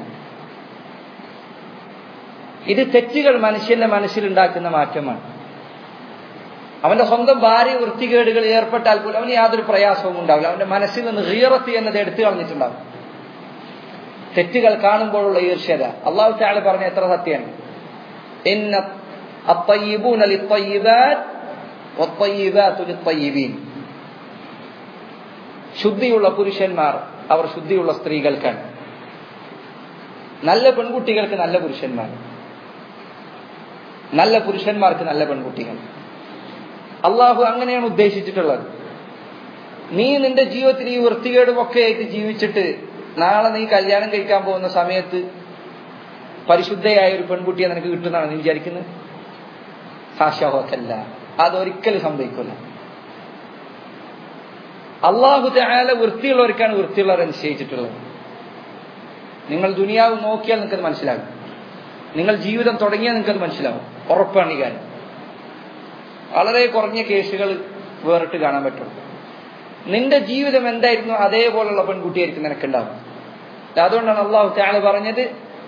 ഇത് തെറ്റുകൾ മനുഷ്യന്റെ മനസ്സിലുണ്ടാക്കുന്ന മാറ്റമാണ് അവന്റെ സ്വന്തം ഭാര്യ വൃത്തികേടുകൾ ഏർപ്പെട്ടാൽ പോലും അവന് യാതൊരു പ്രയാസവും ഉണ്ടാവില്ല അവന്റെ മനസ്സിൽ നിന്ന് ഹീറത്തി എന്നത് എടുത്തു കളഞ്ഞിട്ടുണ്ടാവും തെറ്റുകൾ കാണുമ്പോഴുള്ള ഈർഷ്യത അള്ളാഹു താഴെ പറഞ്ഞ എത്ര സത്യമാണ് എന്ന الطيبون للطيبات والطيبات للطيبين ശുദ്ധിയുള്ള പുരുഷന്മാർ അവർ ശുദ്ധിയുള്ള സ്ത്രീകൾക്കാണ് നല്ല പെൺകുട്ടികൾക്ക് നല്ല പുരുഷന്മാർ നല്ല പുരുഷന്മാർക്ക് നല്ല പെൺകുട്ടികൾ അള്ളാഹു അങ്ങനെയാണ് ഉദ്ദേശിച്ചിട്ടുള്ളത് നീ നിന്റെ ജീവിതത്തിൽ ഈ വൃത്തികേടും ഒക്കെ ആയിട്ട് ജീവിച്ചിട്ട് നാളെ നീ കല്യാണം കഴിക്കാൻ പോകുന്ന സമയത്ത് പരിശുദ്ധയായ ഒരു പെൺകുട്ടിയെ നിനക്ക് കിട്ടുന്നതാണ് നീ വിചാരിക്കുന്നത് സാശാഹോക്കല്ല അതൊരിക്കലും സംഭവിക്കില്ല അള്ളാഹു താല വൃത്തിയുള്ളവർക്കാണ് വൃത്തിയുള്ളവർ നിശ്ചയിച്ചിട്ടുള്ളത് നിങ്ങൾ ദുനിയാവ് നോക്കിയാൽ നിങ്ങൾക്കത് മനസ്സിലാകും നിങ്ങൾ ജീവിതം തുടങ്ങിയാൽ നിങ്ങൾക്കത് മനസ്സിലാവും ഉറപ്പാണ് ഈ കാര്യം വളരെ കുറഞ്ഞ കേസുകൾ വേറിട്ട് കാണാൻ പറ്റും നിന്റെ ജീവിതം എന്തായിരുന്നു അതേപോലുള്ള പെൺകുട്ടിയായിരിക്കും നിനക്കുണ്ടാവും അതുകൊണ്ടാണ് അള്ളാഹു താല പറഞ്ഞത്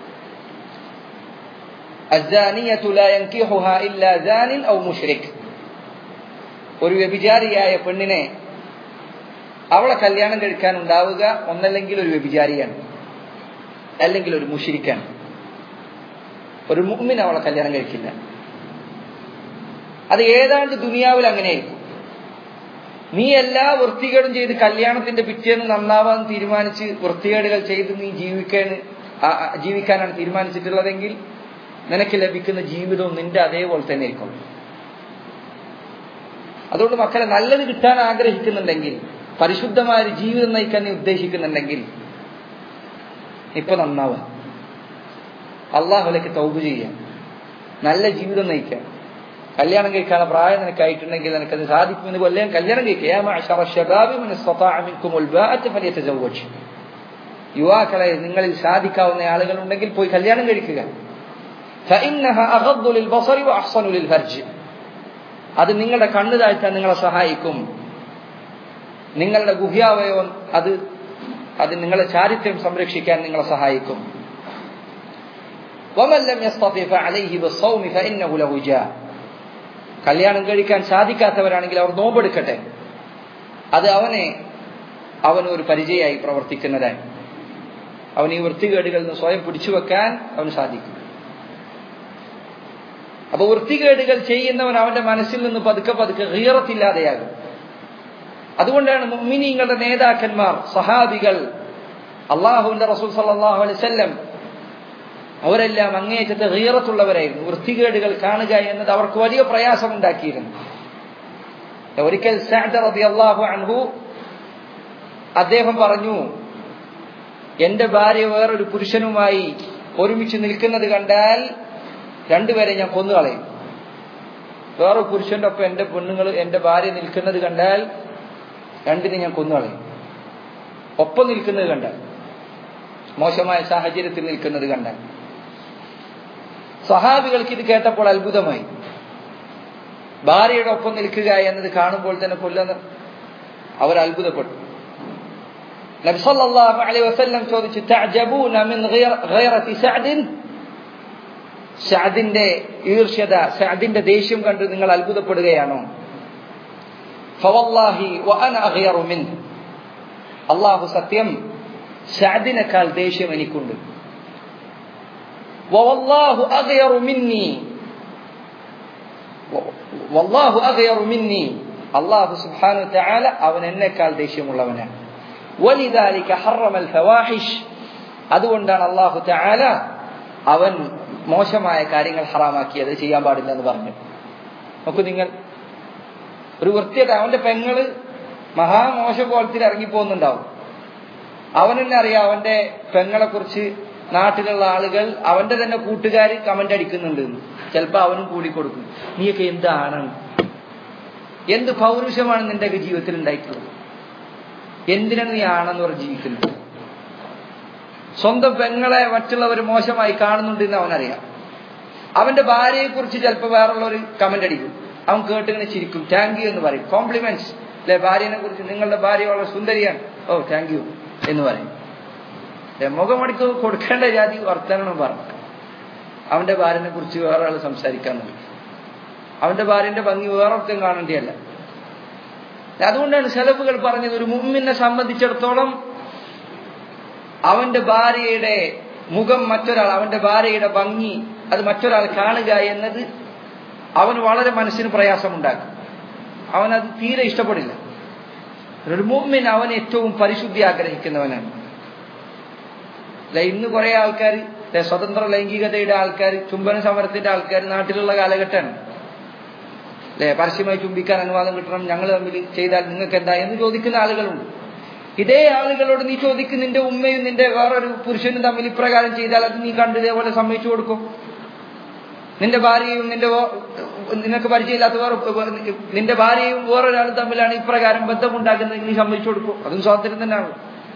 الزانية لا ينكحها إلا زان أو مشرك ഒരു വ്യഭിചാരിയായ പെണ്ണിനെ അവളെ കല്യാണം കഴിക്കാൻ ഉണ്ടാവുക ഒന്നല്ലെങ്കിൽ ഒരു വ്യഭിചാരിയാണ് അല്ലെങ്കിൽ ഒരു മുഷിരിക്കാണ് ഒരു മുമ്മിൻ അവളെ കല്യാണം കഴിക്കില്ല അത് ഏതാണ്ട് ദുനിയാവിൽ അങ്ങനെയായിരിക്കും നീ എല്ലാ വൃത്തികേടും ചെയ്ത് കല്യാണത്തിന്റെ പിറ്റേന്ന് നന്നാവാൻ തീരുമാനിച്ച് വൃത്തികേടുകൾ ചെയ്ത് നീ ജീവിക്കാൻ ജീവിക്കാനാണ് തീരുമാനിച്ചിട്ടുള്ളതെങ്കിൽ നിനക്ക് ലഭിക്കുന്ന ജീവിതവും നിന്റെ അതേപോലെ തന്നെ ആയിരിക്കും അതുകൊണ്ട് മക്കളെ നല്ലത് കിട്ടാൻ ആഗ്രഹിക്കുന്നുണ്ടെങ്കിൽ പരിശുദ്ധമായ ഒരു ജീവിതം നയിക്കാൻ നീ ഉദ്ദേശിക്കുന്നുണ്ടെങ്കിൽ ഇപ്പൊ നന്നാവുക അള്ളാഹുലേക്ക് തൗബ് ചെയ്യാം നല്ല ജീവിതം നയിക്കാം കല്യാണം കഴിക്കാനുള്ള പ്രായം നിനക്കായിട്ടുണ്ടെങ്കിൽ നിനക്കത് സാധിക്കുമെന്ന് കൊല്ലം കല്യാണം കഴിക്കുക യുവാക്കളെ നിങ്ങളിൽ സാധിക്കാവുന്ന ആളുകളുണ്ടെങ്കിൽ പോയി കല്യാണം കഴിക്കുക അത് നിങ്ങളുടെ കണ്ണു താഴ്ത്താൻ നിങ്ങളെ സഹായിക്കും നിങ്ങളുടെ ഗുഹ്യാവയവം അത് അത് നിങ്ങളുടെ ചാരിത്രം സംരക്ഷിക്കാൻ നിങ്ങളെ സഹായിക്കും കല്യാണം കഴിക്കാൻ സാധിക്കാത്തവരാണെങ്കിൽ അവർ നോമ്പെടുക്കട്ടെ അത് അവനെ അവനൊരു പരിചയമായി പ്രവർത്തിക്കുന്നതായി അവൻ ഈ വൃത്തികേടുകളിൽ നിന്ന് സ്വയം പിടിച്ചു വെക്കാൻ അവന് സാധിക്കും അപ്പൊ വൃത്തികേടുകൾ ചെയ്യുന്നവൻ അവന്റെ മനസ്സിൽ നിന്ന് പതുക്കെ പതുക്കെ ഹീറത്തില്ലാതെയാകും അതുകൊണ്ടാണ് മുഅ്മിനീങ്ങളുടെ നേതാക്കന്മാർ സഹാബികൾ അള്ളാഹുവിന്റെ റസൂൽ സല്ലല്ലാഹു അലൈഹി വസല്ലം അവരെല്ലാം അങ്ങേയറ്റത്തെ ഹീറത്തുള്ളവരായിരുന്നു വൃത്തികേടുകൾ കാണുക എന്നത് അവർക്ക് വലിയ പ്രയാസമുണ്ടാക്കിയിരുന്നു ഒരിക്കൽ സഅദ് റളിയല്ലാഹു അൻഹു അദ്ദേഹം പറഞ്ഞു എന്റെ ഭാര്യ വേറൊരു പുരുഷനുമായി ഒരുമിച്ച് നിൽക്കുന്നത് കണ്ടാൽ രണ്ടുപേരെ ഞാൻ കൊന്നുകളയും വേറെ പുരുഷന്റെ ഒപ്പം എന്റെ പെണ്ണുങ്ങൾ എന്റെ ഭാര്യ നിൽക്കുന്നത് കണ്ടാൽ രണ്ടിനെ ഞാൻ കൊന്നുകളയും ഒപ്പം നിൽക്കുന്നത് കണ്ടാൽ മോശമായ സാഹചര്യത്തിൽ നിൽക്കുന്നത് കണ്ടാൽ സഹാബികൾക്ക് ഇത് കേട്ടപ്പോൾ അത്ഭുതമായി ഭാര്യയുടെ ഒപ്പം നിൽക്കുക എന്നത് കാണുമ്പോൾ തന്നെ കൊല്ലുന്ന അവർ അത്ഭുതപ്പെട്ടു നബി സല്ലല്ലാഹു അലൈഹി വസല്ലം ചോദിച്ചു തഅജബൂന മിൻ ഗൈറതി സഅദിൻ സഅദിന്റെ ഈർഷ്യത സഅദിന്റെ ദേഷ്യം കണ്ട് നിങ്ങൾ അത്ഭുതപ്പെടുകയാണോ ഫവല്ലാഹി വഅന അഗ്യറു മിൻ അല്ലാഹു സത്യം സഅദിനേക്കാൾ ദേഷ്യം എനിക്കുണ്ട് വവല്ലാഹു അഗ്യറു മിന്നി വല്ലാഹു അഗ്യറു മിന്നി അല്ലാഹു സുബ്ഹാനഹു വതആല അവൻ എന്നെക്കാൾ ദേഷ്യമുള്ളവനാണ് വലിദാലിക ഹറമൽ ഫവാഹിഷ് അതുകൊണ്ടാണ് അല്ലാഹു തആല അവൻ മോശമായ കാര്യങ്ങൾ ഹറാമാക്കിയത് ചെയ്യാൻ പാടില്ല എന്ന് പറഞ്ഞു നോക്കൂ നിങ്ങൾ ഒരു വൃത്തിയുടെ അവന്റെ പെങ്ങള് മഹാമോശ കോലത്തിൽ ഇറങ്ങിപ്പോകുന്നുണ്ടാവും അവനെന്നെ അറിയാം അവന്റെ പെങ്ങളെ കുറിച്ച് നാട്ടിലുള്ള ആളുകൾ അവന്റെ തന്നെ കൂട്ടുകാർ കമന്റ് അടിക്കുന്നുണ്ട് ചിലപ്പോ അവനും കൂടിക്കൊടുക്കും നീയൊക്കെ എന്താണ് എന്ത് പൗരുഷമാണ് നിന്റെ ജീവിതത്തിൽ ഉണ്ടായിട്ടുള്ളത് എന്തിനാണ് നീ ആണെന്ന് പറഞ്ഞ് ജീവിക്കുന്നത് സ്വന്തം പെങ്ങളെ മറ്റുള്ളവർ മോശമായി കാണുന്നുണ്ട് എന്ന് അവനറിയാം അവന്റെ ഭാര്യയെ കുറിച്ച് ചിലപ്പോൾ വേറുള്ളവർ കമന്റ് അടിക്കും അവൻ കേട്ടിങ്ങനെ ചിരിക്കും താങ്ക് യു എന്ന് പറയും കോംപ്ലിമെന്റ്സ് അല്ലെ ഭാര്യനെ കുറിച്ച് നിങ്ങളുടെ ഭാര്യ വളരെ സുന്ദരിയാണ് ഓ താങ്ക് യു എന്ന് പറയും മുഖമടിക്ക് കൊടുക്കേണ്ട ജാതി വർത്തനം പറഞ്ഞു അവന്റെ ഭാര്യനെ കുറിച്ച് വേറെ ആൾ സംസാരിക്കാൻ നോക്കി അവന്റെ ഭാര്യന്റെ ഭംഗി വേറൊക്കെ കാണേണ്ടിയല്ല അതുകൊണ്ടാണ് സെലഫുകൾ പറഞ്ഞത് ഒരു മുമ്മിനെ സംബന്ധിച്ചിടത്തോളം അവന്റെ ഭാര്യയുടെ മുഖം മറ്റൊരാൾ അവന്റെ ഭാര്യയുടെ ഭംഗി അത് മറ്റൊരാൾ കാണുക എന്നത് അവന് വളരെ മനസ്സിന് പ്രയാസമുണ്ടാക്കും അവൻ അത് തീരെ ഇഷ്ടപ്പെടില്ല ഒരു മുമ്മിൻ അവൻ ഏറ്റവും പരിശുദ്ധി ആഗ്രഹിക്കുന്നവനാണ് അല്ല ഇന്ന് കുറെ ആൾക്കാർ സ്വതന്ത്ര ലൈംഗികതയുടെ ആൾക്കാർ ചുംബന സമരത്തിന്റെ ആൾക്കാർ നാട്ടിലുള്ള കാലഘട്ടമാണ് അല്ലെ പരസ്യമായി ചുംബിക്കാൻ അനുവാദം കിട്ടണം ഞങ്ങൾ തമ്മിൽ ചെയ്താൽ നിങ്ങൾക്ക് എന്താ എന്ന് ചോദിക്കുന്ന ആളുകളുണ്ട് ഇതേ ആളുകളോട് നീ ചോദിക്കും നിന്റെ ഉമ്മയും നിന്റെ വേറൊരു പുരുഷനും തമ്മിൽ ഇപ്രകാരം ചെയ്താൽ അത് നീ കണ്ട് ഇതേപോലെ സമ്മതിച്ചു കൊടുക്കും നിന്റെ ഭാര്യയും നിന്റെ നിനക്ക് പരിചയമില്ലാത്ത വേറെ നിന്റെ ഭാര്യയും വേറൊരാളും തമ്മിലാണ് ഇപ്രകാരം ബന്ധമുണ്ടാക്കുന്നത് നീ സമ്മതിച്ചു കൊടുക്കും അതും സ്വാതന്ത്ര്യം തന്നെയാണ്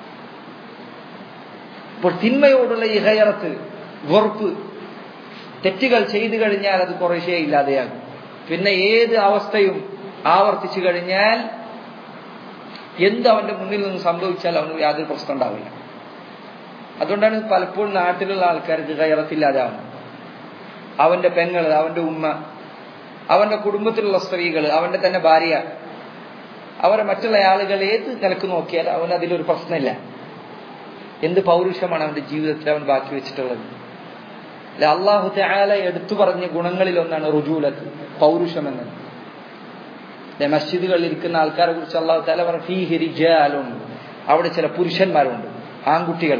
ഇപ്പോൾ തിന്മയോടുള്ള ഈ ഹയറത്ത് വെറുപ്പ് തെറ്റുകൾ ചെയ്തു കഴിഞ്ഞാൽ അത് കുറേശ്ശേ ഇല്ലാതെയാകും പിന്നെ ഏത് അവസ്ഥയും ആവർത്തിച്ചു കഴിഞ്ഞാൽ എന്ത് അവന്റെ മുന്നിൽ നിന്ന് സംഭവിച്ചാൽ അവന് യാതൊരു പ്രശ്നം ഉണ്ടാവില്ല അതുകൊണ്ടാണ് പലപ്പോഴും നാട്ടിലുള്ള ആൾക്കാർക്ക് കയറത്തില്ലാതാവുന്നത് അവന്റെ പെങ്ങൾ അവന്റെ ഉമ്മ അവന്റെ കുടുംബത്തിലുള്ള സ്ത്രീകൾ അവന്റെ തന്നെ ഭാര്യ അവരെ മറ്റുള്ള ആളുകൾ ഏത് നിലക്ക് നോക്കിയാൽ അവൻ അതിലൊരു പ്രശ്നമില്ല എന്ത് പൗരുഷമാണ് അവന്റെ ജീവിതത്തിൽ അവൻ ബാക്കി വെച്ചിട്ടുള്ളത് അല്ലെ അള്ളാഹു തആല എടുത്തു പറഞ്ഞ ഗുണങ്ങളിൽ ഒന്നാണ് റുജൂലത്ത് പൗരുഷം എന്നത് മസ്ജിദുകളിൽ ഇരിക്കുന്ന ആൾക്കാരെ കുറിച്ച് അള്ളാഹു തആല പറഞ്ഞു അവിടെ ചില പുരുഷന്മാരുണ്ട് ആൺകുട്ടികൾ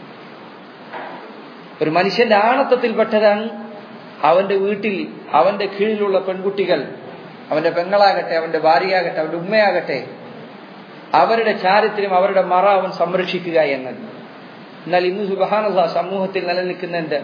ഒരു മനുഷ്യന്റെ ആണത്വത്തിൽപ്പെട്ടതാണ് അവന്റെ വീട്ടിൽ അവന്റെ കീഴിലുള്ള പെൺകുട്ടികൾ അവന്റെ പെങ്ങളാകട്ടെ അവന്റെ ഭാര്യയാകട്ടെ അവന്റെ ഉമ്മയാകട്ടെ അവരുടെ ചാരിത്രം അവരുടെ മറ അവൻ സംരക്ഷിക്കുക എന്നത് എന്നാൽ ഇന്ന് സുബഹാനുള്ള സമൂഹത്തിൽ നിലനിൽക്കുന്ന എന്ത്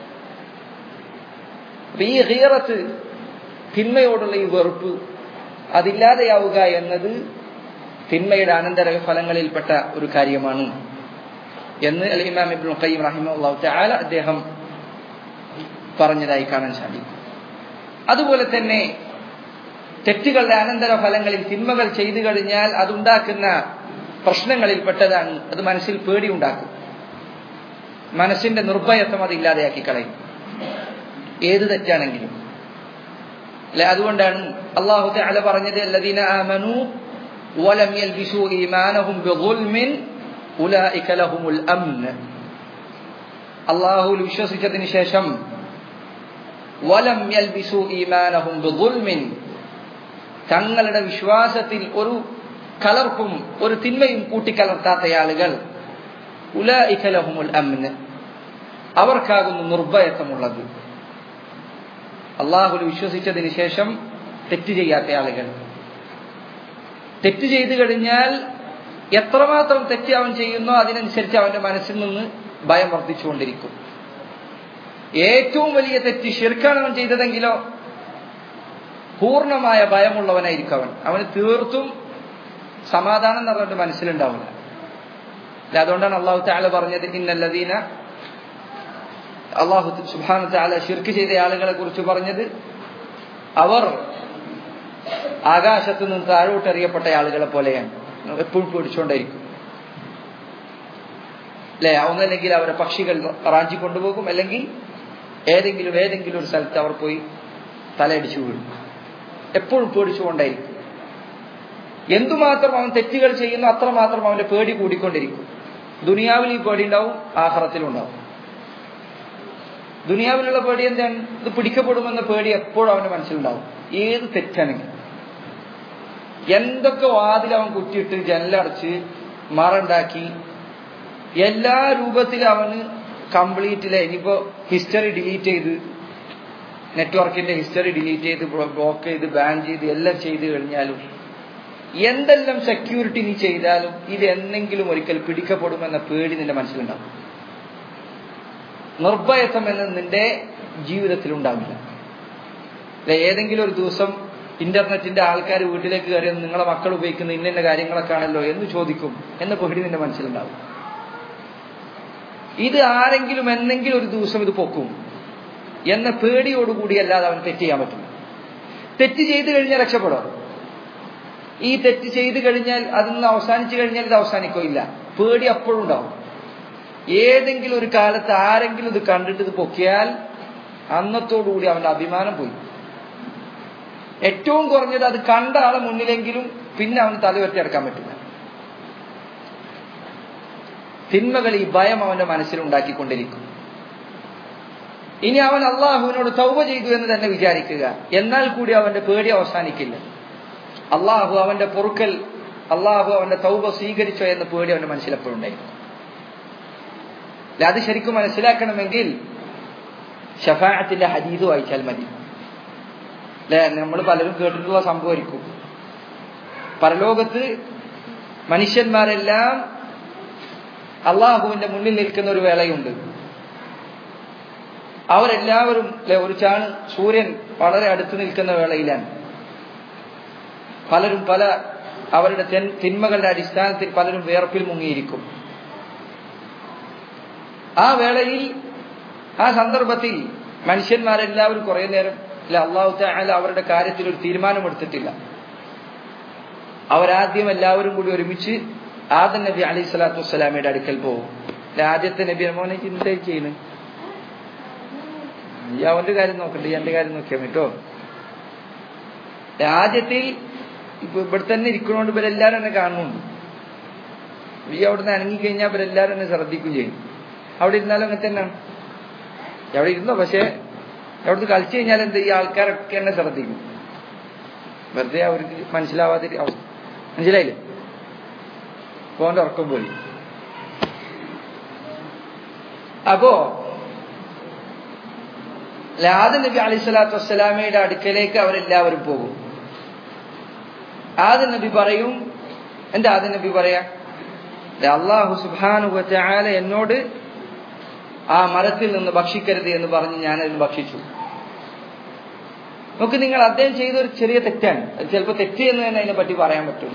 ഈ ഹീറത്ത് തിന്മയോടുള്ള ഈ വെറുപ്പ് അതില്ലാതെയാവുക എന്നത് തിന്മയുടെ അനന്തര ഫലങ്ങളിൽപ്പെട്ട ഒരു കാര്യമാണ് എന്ന് അൽ ഇമാം ഇബ്നു ഖയ്യിം റഹിമഹുല്ലാഹു തആല അദ്ദേഹം പറഞ്ഞതായി കാണാൻ സാധിക്കും അതുപോലെ തന്നെ തെറ്റുകളുടെ അനന്തര ഫലങ്ങളിൽ തിന്മകൾ ചെയ്തു കഴിഞ്ഞാൽ അതുണ്ടാക്കുന്ന പ്രശ്നങ്ങളിൽ പെട്ടതാണ് അത് മനസ്സിൽ പേടി ഉണ്ടാക്കും മനസ്സിന്റെ നിർഭയത്വം അത് ഇല്ലാതെയാക്കി കളയും ഏത് തെറ്റാണെങ്കിലും അല്ലെ അതുകൊണ്ടാണ് അള്ളാഹു തആല പറഞ്ഞത് അല്ലദീന ആമനു വലം യൽബിസു ഈമാനഹും ബിളുൽമിൻ ഉലൈക ലഹുമുൽ അംൻ അള്ളാഹുവിൽ വിശ്വസിച്ചതിന് ശേഷം വലം യൽബിസു ഈമാനഹും ബിളുൽമിൻ തങ്ങളുടെ വിശ്വാസത്തിൽ ഒരു കലർപ്പും ഒരു തിന്മയും കൂട്ടിക്കലർത്താത്ത ആളുകൾ ഉലൈക ലഹുമുൽ അംൻ അവർക്കാകുന്നു നിർഭയത്വമുള്ളത് അള്ളാഹുൽ വിശ്വസിച്ചതിന് ശേഷം തെറ്റ് ചെയ്യാത്ത ആളുകൾ തെറ്റ് ചെയ്തു കഴിഞ്ഞാൽ എത്രമാത്രം തെറ്റ് അവൻ ചെയ്യുന്നോ അതിനനുസരിച്ച് അവന്റെ മനസ്സിൽ നിന്ന് ഭയം വർദ്ധിച്ചുകൊണ്ടിരിക്കും ഏറ്റവും വലിയ തെറ്റ് ഷിർക്കാണ് അവൻ ചെയ്തതെങ്കിലോ പൂർണ്ണമായ ഭയമുള്ളവനായിരിക്കും അവൻ അവന് തീർത്തും സമാധാനം എന്ന് പറഞ്ഞിട്ട് മനസ്സിലുണ്ടാവില്ല അല്ല അതുകൊണ്ടാണ് അള്ളാഹു താല പറഞ്ഞത് ഇന്നല്ലദീന അള്ളാഹു സുബാന താല ഷിർക്ക് ചെയ്ത ആളുകളെ കുറിച്ച് പറഞ്ഞത് അവർ ആകാശത്ത് നിന്ന് താഴോട്ട് എറിയപ്പെട്ട ആളുകളെ പോലെയാണ് എപ്പോഴും പേടിച്ചുകൊണ്ടായിരിക്കും അല്ലെ ഒന്നല്ലെങ്കിൽ അവരെ പക്ഷികൾ റാഞ്ചി കൊണ്ടുപോകും അല്ലെങ്കിൽ ഏതെങ്കിലും ഏതെങ്കിലും ഒരു സ്ഥലത്ത് അവർ പോയി തലയടിച്ചു വീഴും എപ്പോഴും പേടിച്ചുകൊണ്ടായിരിക്കും എന്തുമാത്രം അവൻ തെറ്റുകൾ ചെയ്യുന്നു അത്രമാത്രം അവന്റെ പേടി കൂടിക്കൊണ്ടിരിക്കും ദുനിയാവിൽ ഈ പേടി ഉണ്ടാവും ആഹ്റത്തിലുണ്ടാവും ദുനിയാവിലുള്ള പേടി എന്താണ് ഇത് പിടിക്കപ്പെടുമെന്ന പേടി എപ്പോഴും അവന്റെ മനസ്സിലുണ്ടാവും ഏത് തെറ്റാണെങ്കിലും എന്തൊക്കെ വാതിൽ അവൻ കുറ്റിയിട്ട് ജനലടച്ച് മറുണ്ടാക്കി എല്ലാ രൂപത്തിലും അവന് കംപ്ലീറ്റിലെ ഇനിയിപ്പോ ഹിസ്റ്ററി ഡിലീറ്റ് ചെയ്ത് നെറ്റ്വർക്കിന്റെ ഹിസ്റ്ററി ഡിലീറ്റ് ചെയ്ത് ബ്ലോക്ക് ചെയ്ത് ബാൻ ചെയ്ത് എല്ലാം ചെയ്ത് കഴിഞ്ഞാലും എന്തെല്ലാം സെക്യൂരിറ്റി നീ ചെയ്താലും ഇത് എന്തെങ്കിലും ഒരിക്കൽ പിടിക്കപ്പെടുമെന്ന പേടി നിന്റെ മനസ്സിലുണ്ടാവും നിർഭയത്വം എന്ന് നിന്റെ ജീവിതത്തിൽ ഉണ്ടാവില്ല ഏതെങ്കിലും ഒരു ദിവസം ഇന്റർനെറ്റിന്റെ ആൾക്കാർ വീട്ടിലേക്ക് കയറി നിങ്ങളെ മക്കൾ ഉപയോഗിക്കുന്ന ഇന്ന ഇന്ന കാര്യങ്ങളൊക്കെ ആണല്ലോ എന്ന് ചോദിക്കും എന്ന പേടി നിന്റെ മനസ്സിലുണ്ടാവും ഇത് ആരെങ്കിലും എന്നെങ്കിലും ഒരു ദിവസം ഇത് പൊക്കും എന്ന പേടിയോടുകൂടി അല്ലാതെ അവൻ തെറ്റ് ചെയ്യാൻ പറ്റില്ല തെറ്റ് ചെയ്തു കഴിഞ്ഞാൽ രക്ഷപ്പെടും ഈ തെറ്റ് ചെയ്തു കഴിഞ്ഞാൽ അതിന്ന് അവസാനിച്ചു കഴിഞ്ഞാൽ ഇത് അവസാനിക്കില്ല പേടി അപ്പോഴും ഉണ്ടാവും ഏതെങ്കിലും ഒരു കാലത്ത് ആരെങ്കിലും ഇത് കണ്ടിട്ട് ഇത് പൊക്കിയാൽ അന്നത്തോടുകൂടി അവന്റെ അഭിമാനം പോയി ഏറ്റവും കുറഞ്ഞത് അത് കണ്ട ആളെ മുന്നിലെങ്കിലും പിന്നെ അവന് തലവെട്ടിയെടുക്കാൻ പറ്റില്ല തിന്മകൾ ഈ ഭയം അവന്റെ മനസ്സിലുണ്ടാക്കിക്കൊണ്ടിരിക്കും ഇനി അവൻ അള്ളാഹുവിനോട് തൗബ ചെയ്തു എന്ന് തന്നെ വിചാരിക്കുക എന്നാൽ കൂടി അവന്റെ പേടി അവസാനിക്കില്ല അള്ളാഹു അവന്റെ പൊറുക്കൽ അള്ളാഹു അവന്റെ തൗബ സ്വീകരിച്ചോ എന്ന പേടി അവന്റെ മനസ്സിലെപ്പോഴുണ്ടായിരിക്കും അത് ശരിക്കും മനസ്സിലാക്കണമെങ്കിൽ ഷഫാഅത്തിന്റെ ഹദീദ് വായിച്ചാൽ മതി അല്ലെ നമ്മൾ പലരും കേട്ടിട്ടുള്ള സംഭവമായിരിക്കും പരലോകത്ത് മനുഷ്യന്മാരെല്ലാം അള്ളാഹുവിന്റെ മുന്നിൽ നിൽക്കുന്ന ഒരു വേളയുണ്ട് അവരെല്ലാവരും അല്ലെ ഒരു ചാണ് സൂര്യൻ വളരെ അടുത്ത് നിൽക്കുന്ന വേളയിലാണ് പലരും പല അവരുടെ തിന്മകളുടെ അടിസ്ഥാനത്തിൽ പലരും വേർപ്പിൽ മുങ്ങിയിരിക്കും ആ വേളയിൽ ആ സന്ദർഭത്തിൽ മനുഷ്യന്മാരെല്ലാവരും കുറെ നേരം അല്ല അള്ളാഹു താല അവരുടെ കാര്യത്തിൽ ഒരു തീരുമാനമെടുത്തിട്ടില്ല അവരാദ്യം എല്ലാവരും കൂടി ഒരുമിച്ച് ആദം നബി അലി സ്വലാത്തു വസ്സലാമയുടെ അടുക്കൽ പോകും ആദ്യത്തെ നബി മോനെ ചിന്ത ചെയ്യുന്നു ഈ അവന്റെ കാര്യം നോക്കണ്ട എന്റെ കാര്യം നോക്കിയാൽ കേട്ടോ ആദ്യത്തിൽ ഇപ്പൊ ഇവിടെ തന്നെ ഇരിക്കണോണ്ട് ഇവരെല്ലാരും എന്നെ കാണുന്നുണ്ട് ഈ അവിടുന്ന് അനങ്ങിക്കഴിഞ്ഞാൽ ഇവരെല്ലാരും എന്നെ ശ്രദ്ധിക്കുകയും ചെയ്യും അവിടെ ഇരുന്നാലും അങ്ങനെ തന്നെയാണ് അവിടെ ഇരുന്നോ പക്ഷെ അവിടുന്ന് കളിച്ചു കഴിഞ്ഞാൽ എന്ത് ഈ ആൾക്കാരൊക്കെ എന്നെ ശ്രദ്ധിക്കും വെറുതെ അവർക്ക് മനസ്സിലാവാത്ത അവസ്ഥ മനസ്സിലായില്ലേ ഫോന്റെ ഉറക്കം പോയി അപ്പോ ആദം നബി അലൈഹി സ്വലാത്തു വസ്സലാമയുടെ അടുക്കലേക്ക് അവരെല്ലാവരും പോകും ആദം നബി പറയും എന്താ ആദം നബി പറയാ അള്ളാഹു സുബാനുവല എന്നോട് ആ മരത്തിൽ നിന്ന് ഭക്ഷിക്കരുത് എന്ന് പറഞ്ഞ് ഞാനതിൽ ഭക്ഷിച്ചു നമുക്ക് നിങ്ങൾ അദ്ദേഹം ചെയ്ത ഒരു ചെറിയ തെറ്റാണ് അത് ചിലപ്പോൾ തെറ്റ് എന്ന് തന്നെ അതിനെ പറ്റി പറയാൻ പറ്റില്ല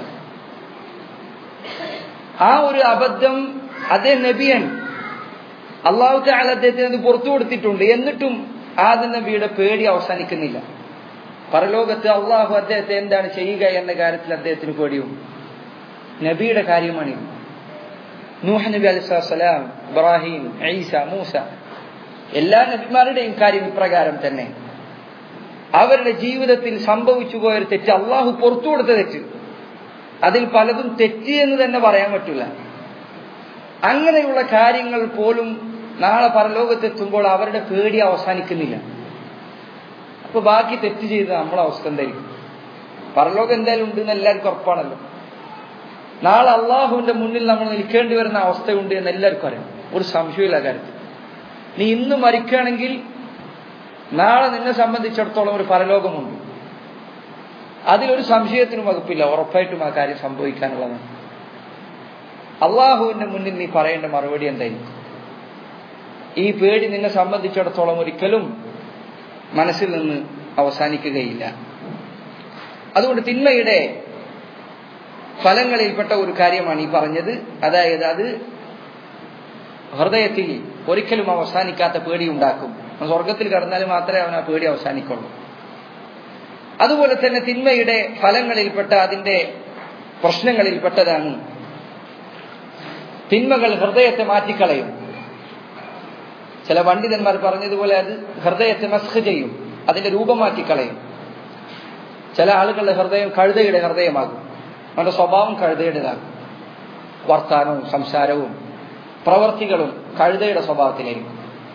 ആ ഒരു അബദ്ധം അദ്ദേഹം നബിയൻ അള്ളാഹു താല അദ്ദേഹത്തിന് അത് പുറത്തു കൊടുത്തിട്ടുണ്ട് എന്നിട്ടും ആദ്യ നബിയുടെ പേടി അവസാനിക്കുന്നില്ല പരലോകത്ത് അള്ളാഹു അദ്ദേഹത്തെ എന്താണ് ചെയ്യുക എന്ന കാര്യത്തിൽ അദ്ദേഹത്തിന് പേടിയും നബിയുടെ കാര്യമാണിത് നൂഹ് നബി അലിസ്ലാം ഇബ്രാഹിം ഈസ മൂസ എല്ലാ നബിമാരുടെയും കാര്യം ഇപ്രകാരം തന്നെ അവരുടെ ജീവിതത്തിൽ സംഭവിച്ചു പോയൊരു തെറ്റ് അള്ളാഹു പുറത്തു കൊടുത്ത തെറ്റ് അതിൽ പലതും തെറ്റ് എന്ന് തന്നെ പറയാൻ പറ്റില്ല അങ്ങനെയുള്ള കാര്യങ്ങൾ പോലും നാളെ പരലോകത്തെത്തുമ്പോൾ അവരുടെ പേടി അവസാനിക്കുന്നില്ല അപ്പൊ ബാക്കി തെറ്റ് ചെയ്ത് നമ്മളെ അവസ്ഥ എന്തായിരിക്കും പരലോകം എന്തായാലും ഉണ്ടെന്ന് എല്ലാവർക്കും ഉറപ്പാണല്ലോ നാളെ അള്ളാഹുവിന്റെ മുന്നിൽ നമ്മൾ നിൽക്കേണ്ടി വരുന്ന അവസ്ഥയുണ്ട് എന്ന് എല്ലാവർക്കും അറിയാം ഒരു സംശയമില്ല കാര്യത്തിൽ നീ ഇന്ന് മരിക്കുകയാണെങ്കിൽ നാളെ നിന്നെ സംബന്ധിച്ചിടത്തോളം ഒരു പരലോകമുണ്ട് അതിലൊരു സംശയത്തിനും വകുപ്പില്ല ഉറപ്പായിട്ടും ആ കാര്യം സംഭവിക്കാനുള്ളതാണ് അള്ളാഹുവിന്റെ മുന്നിൽ നീ പറയേണ്ട മറുപടി എന്തായിരിക്കും ഈ പേടി നിന്നെ സംബന്ധിച്ചിടത്തോളം ഒരിക്കലും മനസ്സിൽ നിന്ന് അവസാനിക്കുകയില്ല അതുകൊണ്ട് തിന്മയുടെ ഫലങ്ങളിൽപ്പെട്ട ഒരു കാര്യമാണ് ഈ പറഞ്ഞത് അതായത് അത് ഹൃദയത്തിൽ ഒരിക്കലും അവസാനിക്കാത്ത പേടി ഉണ്ടാക്കും സ്വർഗത്തിൽ കടന്നാൽ മാത്രമേ അവൻ ആ പേടി അവസാനിക്കുള്ളൂ അതുപോലെ തന്നെ തിന്മയുടെ ഫലങ്ങളിൽപ്പെട്ട അതിന്റെ പ്രശ്നങ്ങളിൽപ്പെട്ടതാണ് തിന്മകൾ ഹൃദയത്തെ മാറ്റിക്കളയും ചില പണ്ഡിതന്മാർ പറഞ്ഞതുപോലെ അത് ഹൃദയത്തെ മസ്ഖ് ചെയ്യും അതിന്റെ രൂപം മാറ്റിക്കളയും ചില ആളുകളുടെ ഹൃദയം കഴുതയുടെ ഹൃദയമാകും അവന്റെ സ്വഭാവം കഴുതയുടേതാകും വർത്താനവും സംസാരവും പ്രവർത്തികളും കഴുതയുടെ സ്വഭാവത്തിലായിരിക്കും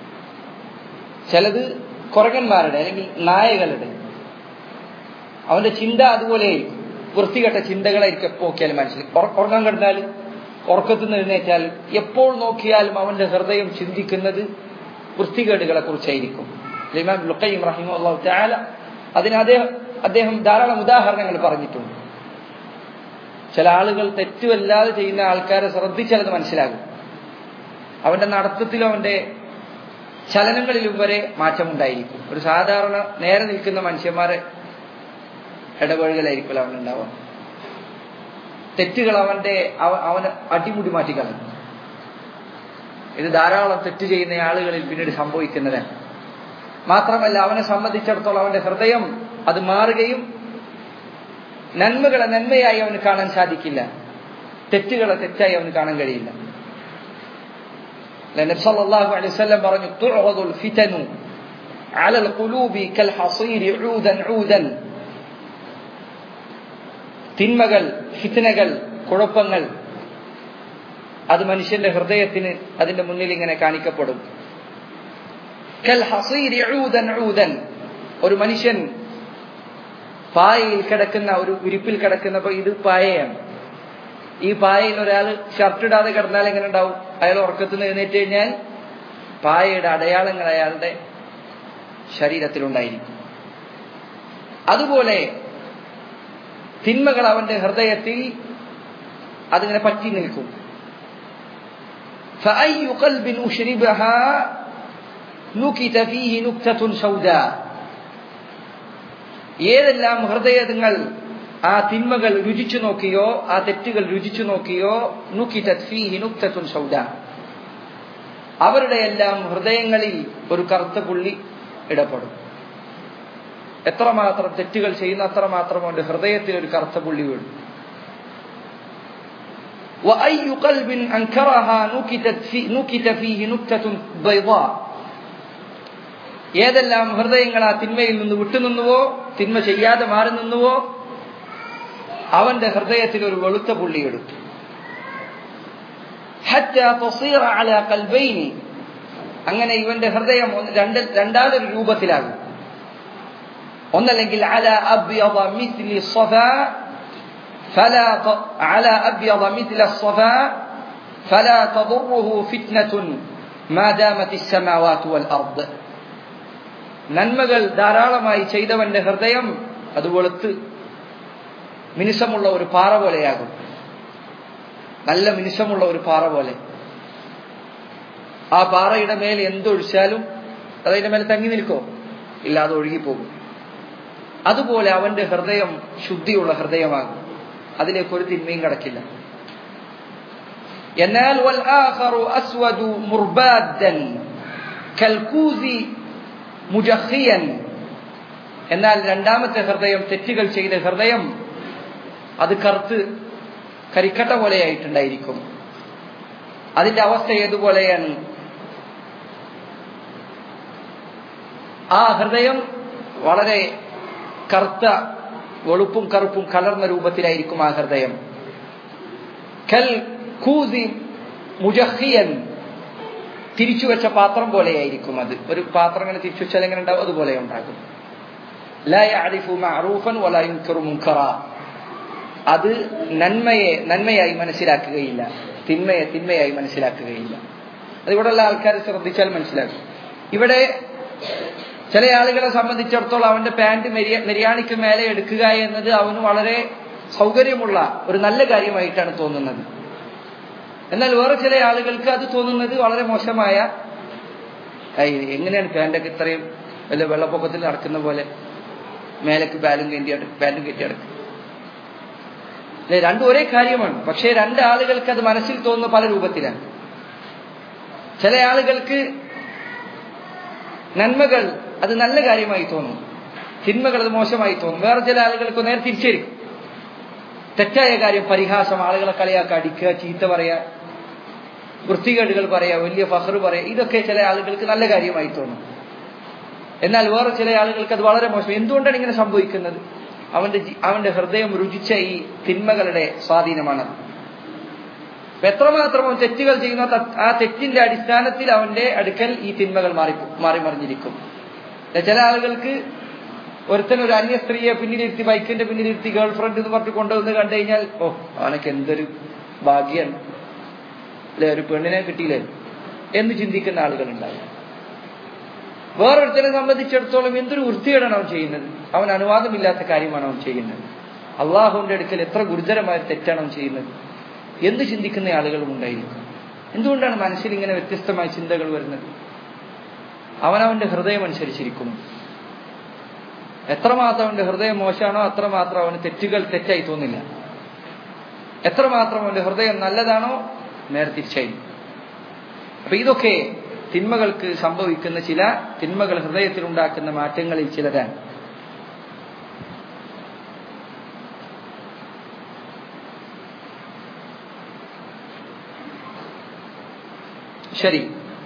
ചിലത് കുരകന്മാരുടെ അല്ലെങ്കിൽ നായകളുടെ അവന്റെ ചിന്ത അതുപോലെയായിരിക്കും വൃത്തികെട്ട ചിന്തകളായിരിക്കും നോക്കിയാലും മനസ്സിലാക്കി ഉറക്കം കിടന്നാൽ ഉറക്കത്തിൽ നിന്ന് എഴുന്നേറ്റാൽ എപ്പോൾ നോക്കിയാലും അവന്റെ ഹൃദയം ചിന്തിക്കുന്നത് വൃത്തികേടുകളെ കുറിച്ചായിരിക്കും ഇമാം ലുക്കൈം റഹിമു താല അതിന് അദ്ദേഹം അദ്ദേഹം ധാരാളം ഉദാഹരണങ്ങൾ പറഞ്ഞിട്ടുണ്ട് ചില ആളുകൾ തെറ്റുമല്ലാതെ ചെയ്യുന്ന ആൾക്കാരെ ശ്രദ്ധിച്ചാൽ അത് മനസ്സിലാകും അവന്റെ നടത്തത്തിലും അവന്റെ ചലനങ്ങളിലും വരെ മാറ്റമുണ്ടായിരിക്കും ഒരു സാധാരണ നേരെ നിൽക്കുന്ന മനുഷ്യന്മാരെ ഇടപഴകലായിരിക്കും അവനുണ്ടാവുക തെറ്റുകൾ അവന്റെ അവന് അടിമുടി മാറ്റിക്കളഞ്ഞു ഇത് ധാരാളം തെറ്റ് ചെയ്യുന്ന ആളുകളിൽ പിന്നീട് സംഭവിക്കുന്നതാണ് മാത്രമല്ല അവനെ സംബന്ധിച്ചിടത്തോളം അവന്റെ ഹൃദയം അത് മാറുകയും നന്മകളെ നന്മയായി അവന് കാണാൻ സാധിക്കില്ല തെറ്റുകളെ തെറ്റായി അവന് കാണാൻ കഴിയില്ല നബി സല്ലല്ലാഹു അലൈഹി വസല്ലം പറഞ്ഞു തുഅറദുൽ ഫിതനു അലൽ ഖുലൂബി കൽ ഹസീരി ഊദൻ ഊദൻ തിന്മകൾ ഫിത്നകൾ കുഴപ്പങ്ങൾ അത് മനുഷ്യന്റെ ഹൃദയത്തിന് അതിന്റെ മുന്നിൽ ഇങ്ങനെ കാണിക്കപ്പെടും കൽ ഹസീരി ഊദൻ ഊദൻ ഒരു മനുഷ്യൻ പായയിൽ കിടക്കുന്ന ഒരു വിരിപ്പിൽ കിടക്കുന്നപ്പോ ഇത് പായയാണ് ഈ പായയിൽ ഒരാൾ ഷർട്ട് ഇടാതെ കിടന്നാൽ എങ്ങനെ ഉണ്ടാവും അയാൾ ഉറക്കത്തിൽ നിന്ന് എഴുന്നേറ്റ് കഴിഞ്ഞാൽ പായയുടെ അടയാളങ്ങൾ അയാളുടെ ശരീരത്തിലുണ്ടായിരിക്കും അതുപോലെ തിന്മകൾ അവന്റെ ഹൃദയത്തിൽ അതിങ്ങനെ പറ്റി നിൽക്കും فأي قلب أشربها نكت فيه نكتة سوداء ഏതെല്ലാം ഹൃദയങ്ങൾ ആ തിന്മകൾ രുചിച്ചു നോക്കിയോ ആ തെറ്റുകൾ രുചിച്ചു നോക്കിയോ നുക്കിത്തുൻ സൗദ അവരുടെ എല്ലാം ഹൃദയങ്ങളിൽ ഒരു കറുത്ത പുള്ളി ഇടപെടും എത്രമാത്രം തെറ്റുകൾ ചെയ്യുന്ന അത്രമാത്രം അവന്റെ ഹൃദയത്തിൽ ഒരു കറുത്ത പുള്ളി വീഴും وأي قلب أنكرها نكتت في نكت فيه نكتة بيضاء ഏതെല്ലാം ഹൃദയങ്ങൾ ആ തിന്മയിൽ നിന്ന് വിട്ടുനിന്നുവോ തിന്മ ചെയ്യാതെ മാറി നിന്നുവോ അവന്റെ ഹൃദയത്തിൽ ഒരു വെളുത്ത പുള്ളിയെടുത്തു അങ്ങനെ ഇവന്റെ ഹൃദയം രണ്ട് രണ്ടാമതൊരു രൂപത്തിലാകും ഒന്നല്ലെങ്കിൽ അല അബ്യض مثل الصفا فلا على أبيض مثل الصفا فلا تضره فتنة ما دامت السماوات والأرض നന്മകൾ ധാരാളമായി ചെയ്തവന്റെ ഹൃദയം അത് വെളുത്ത് മിനുസമുള്ള ഒരു പാറ പോലെയാകും നല്ല മിനുസമുള്ള ഒരു പാറ പോലെ ആ പാറയുടെ മേൽ എന്തൊഴിച്ചാലും അതതിന്റെ മേലെ തങ്ങി നിൽക്കോ ഇല്ല അത് ഒഴുകിപ്പോകും അതുപോലെ അവന്റെ ഹൃദയം ശുദ്ധിയുള്ള ഹൃദയമാകും അതിലേക്ക് ഒരു തിന്മയും കിടക്കില്ല എന്നാൽ അസ്വദു മുർബാദൻ കൽക്കൂസി മുജഹിയൻ എന്നാൽ രണ്ടാമത്തെ ഹൃദയം തെറ്റുകൾ ചെയ്ത ഹൃദയം അത് കറുത്ത് കരിക്കട്ട പോലെയായിട്ടുണ്ടായിരിക്കും അതിന്റെ അവസ്ഥ ഏതുപോലെയാണ് ആ ഹൃദയം വളരെ കറുത്ത വെളുപ്പും കറുപ്പും കലർന്ന രൂപത്തിലായിരിക്കും ആ ഹൃദയം കൽ കൂസി മുജഹിയൻ തിരിച്ചു വെച്ച പാത്രം പോലെയായിരിക്കും അത് ഒരു പാത്രം ഇങ്ങനെ തിരിച്ചു വെച്ചാൽ എങ്ങനെ ഉണ്ടാവും അതുപോലെ ഉണ്ടാകും അത് നന്മയെ നന്മയായി മനസ്സിലാക്കുകയില്ല തിന്മയെ തിന്മയായി മനസ്സിലാക്കുകയില്ല അത് ഇവിടെയുള്ള ആൾക്കാർ ശ്രദ്ധിച്ചാൽ മനസ്സിലാക്കും ഇവിടെ ചില ആളുകളെ സംബന്ധിച്ചിടത്തോളം അവന്റെ പാന്റ് മെരിയാണിക്ക് മേലെ എടുക്കുക എന്നത് അവന് വളരെ സൗകര്യമുള്ള ഒരു നല്ല കാര്യമായിട്ടാണ് തോന്നുന്നത് എന്നാൽ വേറെ ചില ആളുകൾക്ക് അത് തോന്നുന്നത് വളരെ മോശമായ എങ്ങനെയാണ് പാന്റൊക്കെ ഇത്രയും വല്ല വെള്ളപ്പൊക്കത്തിൽ നടക്കുന്ന പോലെ മേലേക്ക് ബാലും കെട്ടി പാന്റും കെട്ടി അടക്കും രണ്ടും ഒരേ കാര്യമാണ് പക്ഷേ രണ്ട് ആളുകൾക്ക് അത് മനസ്സിൽ തോന്നുന്ന പല രൂപത്തിലാണ് ചില ആളുകൾക്ക് നന്മകൾ അത് നല്ല കാര്യമായി തോന്നും തിന്മകൾ അത് മോശമായി തോന്നും വേറെ ചില ആളുകൾക്ക് നേരെ തിരിച്ചിരിക്കും തെറ്റായ കാര്യം പരിഹാസം ആളുകളെ കളിയാക്കുക അടിക്കുക ചീത്ത പറയുക വൃത്തികേടുകൾ പറയുക വലിയ ഫഹറ് പറയുക ഇതൊക്കെ ചില ആളുകൾക്ക് നല്ല കാര്യമായി തോന്നും എന്നാൽ വേറെ ചില ആളുകൾക്ക് അത് വളരെ മോശം എന്തുകൊണ്ടാണ് ഇങ്ങനെ സംഭവിക്കുന്നത് അവന്റെ അവന്റെ ഹൃദയം രുചിച്ച ഈ തിന്മകളുടെ സ്വാധീനമാണ് എത്രമാത്രം അവൻ തെറ്റുകൾ ചെയ്യുന്ന ആ തെറ്റിന്റെ അടിസ്ഥാനത്തിൽ അവന്റെ അടുക്കൽ ഈ തിന്മകൾ മാറി മാറി മറിഞ്ഞിരിക്കും ചില ആളുകൾക്ക് ഒരുത്തൻ ഒരു അന്യ സ്ത്രീയെ പിന്നിലിരുത്തി ബൈക്കിന്റെ പിന്നിലിരുത്തി ഗേൾ ഫ്രണ്ട് എന്ന് പറഞ്ഞ് കൊണ്ടുവന്ന് കണ്ടു കഴിഞ്ഞാൽ ഓ അവനൊക്കെ എന്തൊരു ഭാഗ്യാണ് അല്ലെ ഒരു പെണ്ണിനെ കിട്ടിയില്ലേ എന്ന് ചിന്തിക്കുന്ന ആളുകളുണ്ടാവും വേറൊരുത്തനെ സംബന്ധിച്ചിടത്തോളം എന്തൊരു വൃത്തികേടാണ് അവൻ ചെയ്യുന്നത് അവൻ അനുവാദമില്ലാത്ത കാര്യമാണ് അവൻ ചെയ്യുന്നത് അള്ളാഹുവിന്റെ അടുക്കൽ എത്ര ഗുരുതരമായ തെറ്റാണ് അവൻ ചെയ്യുന്നത് എന്ത് ചിന്തിക്കുന്ന ആളുകളും ഉണ്ടായിരിക്കും എന്തുകൊണ്ടാണ് മനസ്സിൽ ഇങ്ങനെ വ്യത്യസ്തമായ ചിന്തകൾ വരുന്നത് അവനവന്റെ ഹൃദയം അനുസരിച്ചിരിക്കുന്നു എത്രമാത്രം അവന്റെ ഹൃദയം മോശമാണോ അത്രമാത്രം അവന് തെറ്റുകൾ തെറ്റായി തോന്നില്ല എത്രമാത്രം അവന്റെ ഹൃദയം നല്ലതാണോ നേരെ തിരിച്ചായി അപ്പൊ ഇതൊക്കെ തിന്മകൾക്ക് സംഭവിക്കുന്ന ചില തിന്മകൾ ഹൃദയത്തിൽ ഉണ്ടാക്കുന്ന മാറ്റങ്ങളിൽ ചിലതാണ് ശരി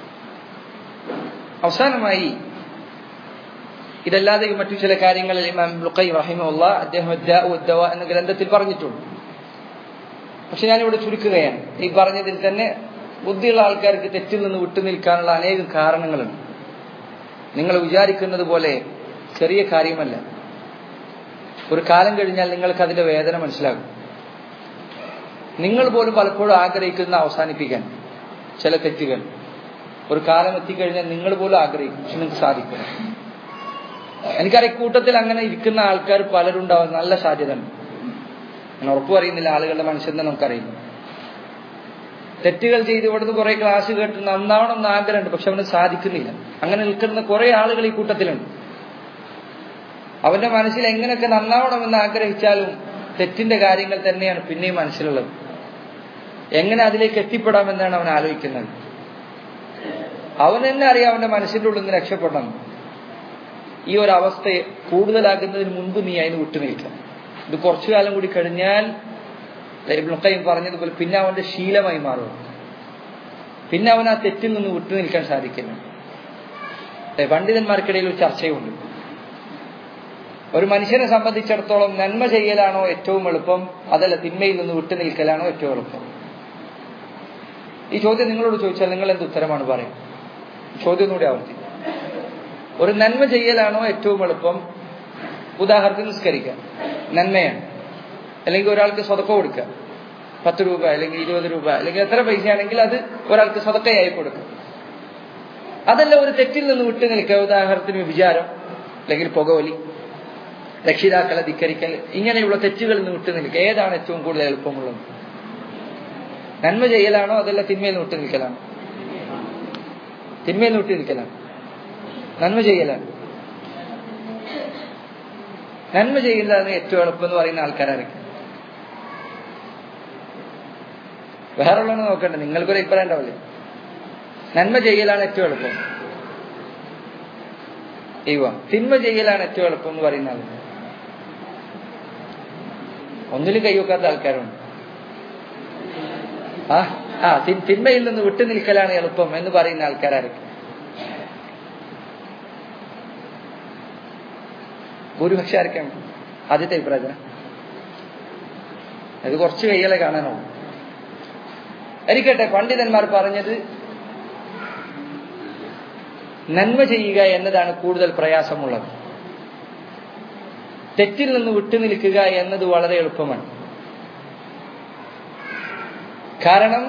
അവസാനമായി ഇതല്ലാതെ മറ്റു ചില കാര്യങ്ങളിൽ ഇമാം ലുഖൈ റഹിമുള്ള അദ്ദേഹം എന്ന ഗ്രന്ഥത്തിൽ പറഞ്ഞിട്ടുണ്ട് പക്ഷെ ഞാനിവിടെ ചുരുക്കുകയാണ് ഈ പറഞ്ഞതിൽ തന്നെ ബുദ്ധിയുള്ള ആൾക്കാർക്ക് തെറ്റിൽ നിന്ന് വിട്ടുനിൽക്കാനുള്ള അനേകം കാരണങ്ങളുണ്ട് നിങ്ങൾ വിചാരിക്കുന്നത് പോലെ ചെറിയ കാര്യമല്ല ഒരു കാലം കഴിഞ്ഞാൽ നിങ്ങൾക്ക് അതിന്റെ വേദന മനസ്സിലാകും നിങ്ങൾ പോലും പലപ്പോഴും ആഗ്രഹിക്കുന്ന അവസാനിപ്പിക്കാൻ ചില തെറ്റുകൾ ഒരു കാലം എത്തിക്കഴിഞ്ഞാൽ നിങ്ങൾ പോലും ആഗ്രഹിക്കും പക്ഷെ നിങ്ങൾക്ക് സാധിക്കും എനിക്കറിയാം കൂട്ടത്തിൽ അങ്ങനെ ഇരിക്കുന്ന ആൾക്കാർ പലരുണ്ടാവും നല്ല സാധ്യത ഉണ്ട് ഞാൻ ഉറപ്പു പറയുന്നില്ല ആളുകളുടെ മനസ്സെന്ന് നമുക്കറിയില്ല തെറ്റുകൾ ചെയ്ത് ഇവിടുന്ന് കുറെ ക്ലാസ് കേട്ട് നന്നാവണം എന്ന് ആഗ്രഹമുണ്ട് പക്ഷെ അവന് സാധിക്കുന്നില്ല അങ്ങനെ നിൽക്കുന്ന കുറെ ആളുകൾ ഈ കൂട്ടത്തിലുണ്ട് അവന്റെ മനസ്സിൽ എങ്ങനെയൊക്കെ നന്നാവണമെന്ന് ആഗ്രഹിച്ചാലും തെറ്റിന്റെ കാര്യങ്ങൾ തന്നെയാണ് പിന്നെയും മനസ്സിലുള്ളത് എങ്ങനെ അതിലേക്ക് എത്തിപ്പെടാമെന്നാണ് അവൻ ആലോചിക്കുന്നത് അവൻ തന്നെ അറിയാം അവന്റെ മനസ്സിന്റെ ഉള്ളിൽ നിന്ന് രക്ഷപ്പെടണം ഈ ഒരു അവസ്ഥയെ കൂടുതലാകുന്നതിന് മുൻപ് നീ അതിന് വിട്ടുനിൽക്കാം ഇത് കുറച്ചു കാലം കൂടി കഴിഞ്ഞാൽ ഇബ്ലുഖയും പറഞ്ഞതുപോലെ പിന്നെ അവന്റെ ശീലമായി മാറും പിന്നെ അവൻ ആ തെറ്റിൽ നിന്ന് വിട്ടുനിൽക്കാൻ സാധിക്കില്ല പണ്ഡിതന്മാർക്കിടയിൽ ഒരു ചർച്ചയുണ്ട് ഒരു മനുഷ്യനെ സംബന്ധിച്ചിടത്തോളം നന്മ ചെയ്യലാണോ ഏറ്റവും എളുപ്പം അതല്ല തിന്മയിൽ നിന്ന് വിട്ടുനിൽക്കലാണോ ഏറ്റവും എളുപ്പം ഈ ചോദ്യം നിങ്ങളോട് ചോദിച്ചാൽ നിങ്ങൾ എന്ത് ഉത്തരമാണ് പറയും ചോദ്യം കൂടി ആവർത്തി ഒരു നന്മ ചെയ്യലാണോ ഏറ്റവും എളുപ്പം ഉദാഹരണത്തിന് നിസ്കരിക്കുക നന്മയാണ് അല്ലെങ്കിൽ ഒരാൾക്ക് സ്വതക്ക കൊടുക്കുക പത്ത് രൂപ അല്ലെങ്കിൽ ഇരുപത് രൂപ അല്ലെങ്കിൽ എത്ര പൈസയാണെങ്കിൽ അത് ഒരാൾക്ക് സ്വതക്കയായി കൊടുക്കുക അതല്ല ഒരു തെറ്റിൽ നിന്ന് വിട്ടു നിൽക്കുക ഉദാഹരണത്തിന് വിചാരം അല്ലെങ്കിൽ പുകവലി രക്ഷിതാക്കളെ ധിക്കരിക്കൽ ഇങ്ങനെയുള്ള തെറ്റുകളിൽ നിന്ന് വിട്ടു നിൽക്കുക ഏതാണ് ഏറ്റവും കൂടുതൽ എളുപ്പമുള്ളത് നന്മ ചെയ്യലാണോ അതല്ല തിന്മയിൽ നിന്ന് വിട്ടു നിൽക്കലാണോ തിന്മയിൽ നിന്ന് വിട്ടു നിൽക്കലാണ് നന്മ ചെയ്യലാണ് നന്മ ചെയ്യുന്നതാണ് ഏറ്റവും എളുപ്പം എന്ന് പറയുന്ന ആൾക്കാരായിരിക്കും വേറെയുള്ളവനെ നോക്കണ്ട നിങ്ങൾക്കൊരു അഭിപ്രായം ഉണ്ടാവില്ലേ നന്മ ചെയ്യലാണ് ഏറ്റവും എളുപ്പം ഇവ തിന്മ ചെയ്യലാണ് ഏറ്റവും എളുപ്പം എന്ന് പറയുന്ന ആൾ ഒന്നിലും കൈവക്കാത്ത ആൾക്കാരുണ്ട് ആ ആ തിന്മയിൽ നിന്ന് വിട്ടു നിൽക്കലാണ് എളുപ്പം എന്ന് പറയുന്ന ആൾക്കാരായിരിക്കും ഭൂരിപക്ഷം ആയിരിക്കാം ആദ്യത്തെ അഭിപ്രായം അത് കുറച്ച് കൈകളെ കാണാനുള്ളൂ ഇരിക്കട്ടെ പണ്ഡിതന്മാർ പറഞ്ഞത് നന്മ ചെയ്യുക എന്നതാണ് കൂടുതൽ പ്രയാസമുള്ളത് തെറ്റിൽ നിന്ന് വിട്ടുനിൽക്കുക എന്നത് വളരെ എളുപ്പമാണ് കാരണം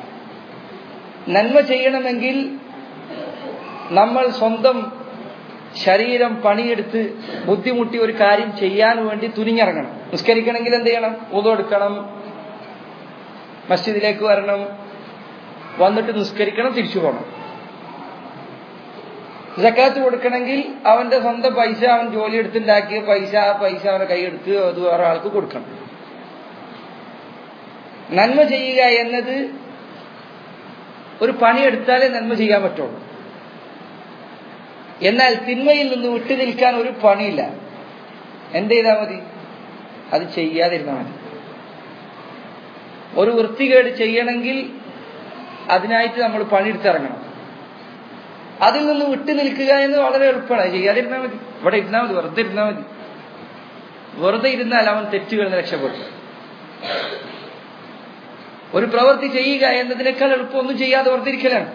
നന്മ ചെയ്യണമെങ്കിൽ നമ്മൾ സ്വന്തം ശരീരം പണിയെടുത്ത് ബുദ്ധിമുട്ടി ഒരു കാര്യം ചെയ്യാൻ വേണ്ടി തുനിഞ്ഞിറങ്ങണം നിസ്കരിക്കണമെങ്കിൽ എന്ത് ചെയ്യണം ഉതെടുക്കണം മസ്ജിദിലേക്ക് വരണം വന്നിട്ട് നിസ്കരിക്കണം തിരിച്ചു പോകണം ജക്കാത്ത് കൊടുക്കണമെങ്കിൽ അവന്റെ സ്വന്തം പൈസ അവൻ ജോലി എടുത്തുണ്ടാക്കിയ പൈസ ആ പൈസ അവന്റെ കൈയെടുത്ത് അത് വേറെ ആൾക്ക് കൊടുക്കണം നന്മ ചെയ്യുക എന്നത് ഒരു പണിയെടുത്താലേ നന്മ ചെയ്യാൻ പറ്റുള്ളൂ എന്നാൽ തിന്മയിൽ നിന്ന് വിട്ടു നിൽക്കാൻ ഒരു പണിയില്ല എന്ത് ചെയ്താൽ മതി അത് ചെയ്യാതിരുന്നാൽ മതി ഒരു വൃത്തികേട് ചെയ്യണമെങ്കിൽ അതിനായിട്ട് നമ്മൾ പണിയെടുത്തിറങ്ങണം അതിൽ നിന്ന് വിട്ടു നിൽക്കുക എന്ന് വളരെ എളുപ്പമാണ് ചെയ്യാതിരുന്നാൽ മതി ഇവിടെ ഇരുന്നാൽ മതി വെറുതെ ഇരുന്നാൽ മതി വെറുതെ ഇരുന്നാൽ അവൻ തെറ്റുകളിൽ നിന്ന് രക്ഷപ്പെടും ഒരു പ്രവൃത്തി ചെയ്യുക എന്നതിനേക്കാൾ എളുപ്പം ഒന്നും ചെയ്യാതെ വെറുതെ ഇരിക്കലാണ്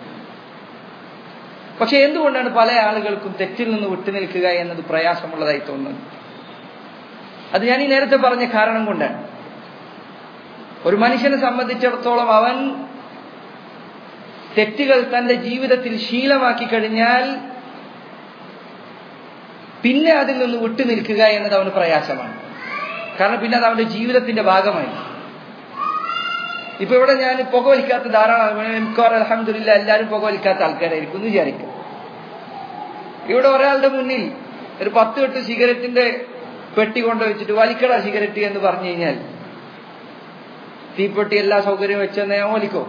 പക്ഷെ എന്തുകൊണ്ടാണ് പല ആളുകൾക്കും തെറ്റിൽ നിന്ന് വിട്ടു നിൽക്കുക എന്നത് പ്രയാസമുള്ളതായി തോന്നുന്നത് അത് ഞാൻ ഈ നേരത്തെ പറഞ്ഞ കാരണം കൊണ്ടാണ് ഒരു മനുഷ്യനെ സംബന്ധിച്ചിടത്തോളം അവൻ തെറ്റുകൾ തന്റെ ജീവിതത്തിൽ ശീലമാക്കി കഴിഞ്ഞാൽ പിന്നെ അതിൽ നിന്ന് വിട്ടു നിൽക്കുക എന്നത് അവന് പ്രയാസമാണ് കാരണം പിന്നെ അത് അവന്റെ ജീവിതത്തിന്റെ ഭാഗമായി ഇപ്പൊ ഇവിടെ ഞാൻ പുകവലിക്കാത്ത ധാരാളം മിക്കവാറും അലഹമില്ല എല്ലാവരും പുകവലിക്കാത്ത ആൾക്കാരായിരിക്കും എന്ന് വിചാരിക്കും ഇവിടെ ഒരാളുടെ മുന്നിൽ ഒരു പത്ത് കെട്ട് സിഗരറ്റിന്റെ പെട്ടി കൊണ്ടുവച്ചിട്ട് വലിക്കട സിഗരറ്റ് എന്ന് പറഞ്ഞു കഴിഞ്ഞാൽ തീപ്പെട്ടി എല്ലാ സൗകര്യവും വെച്ചെന്ന് അവൻ വലിക്കോ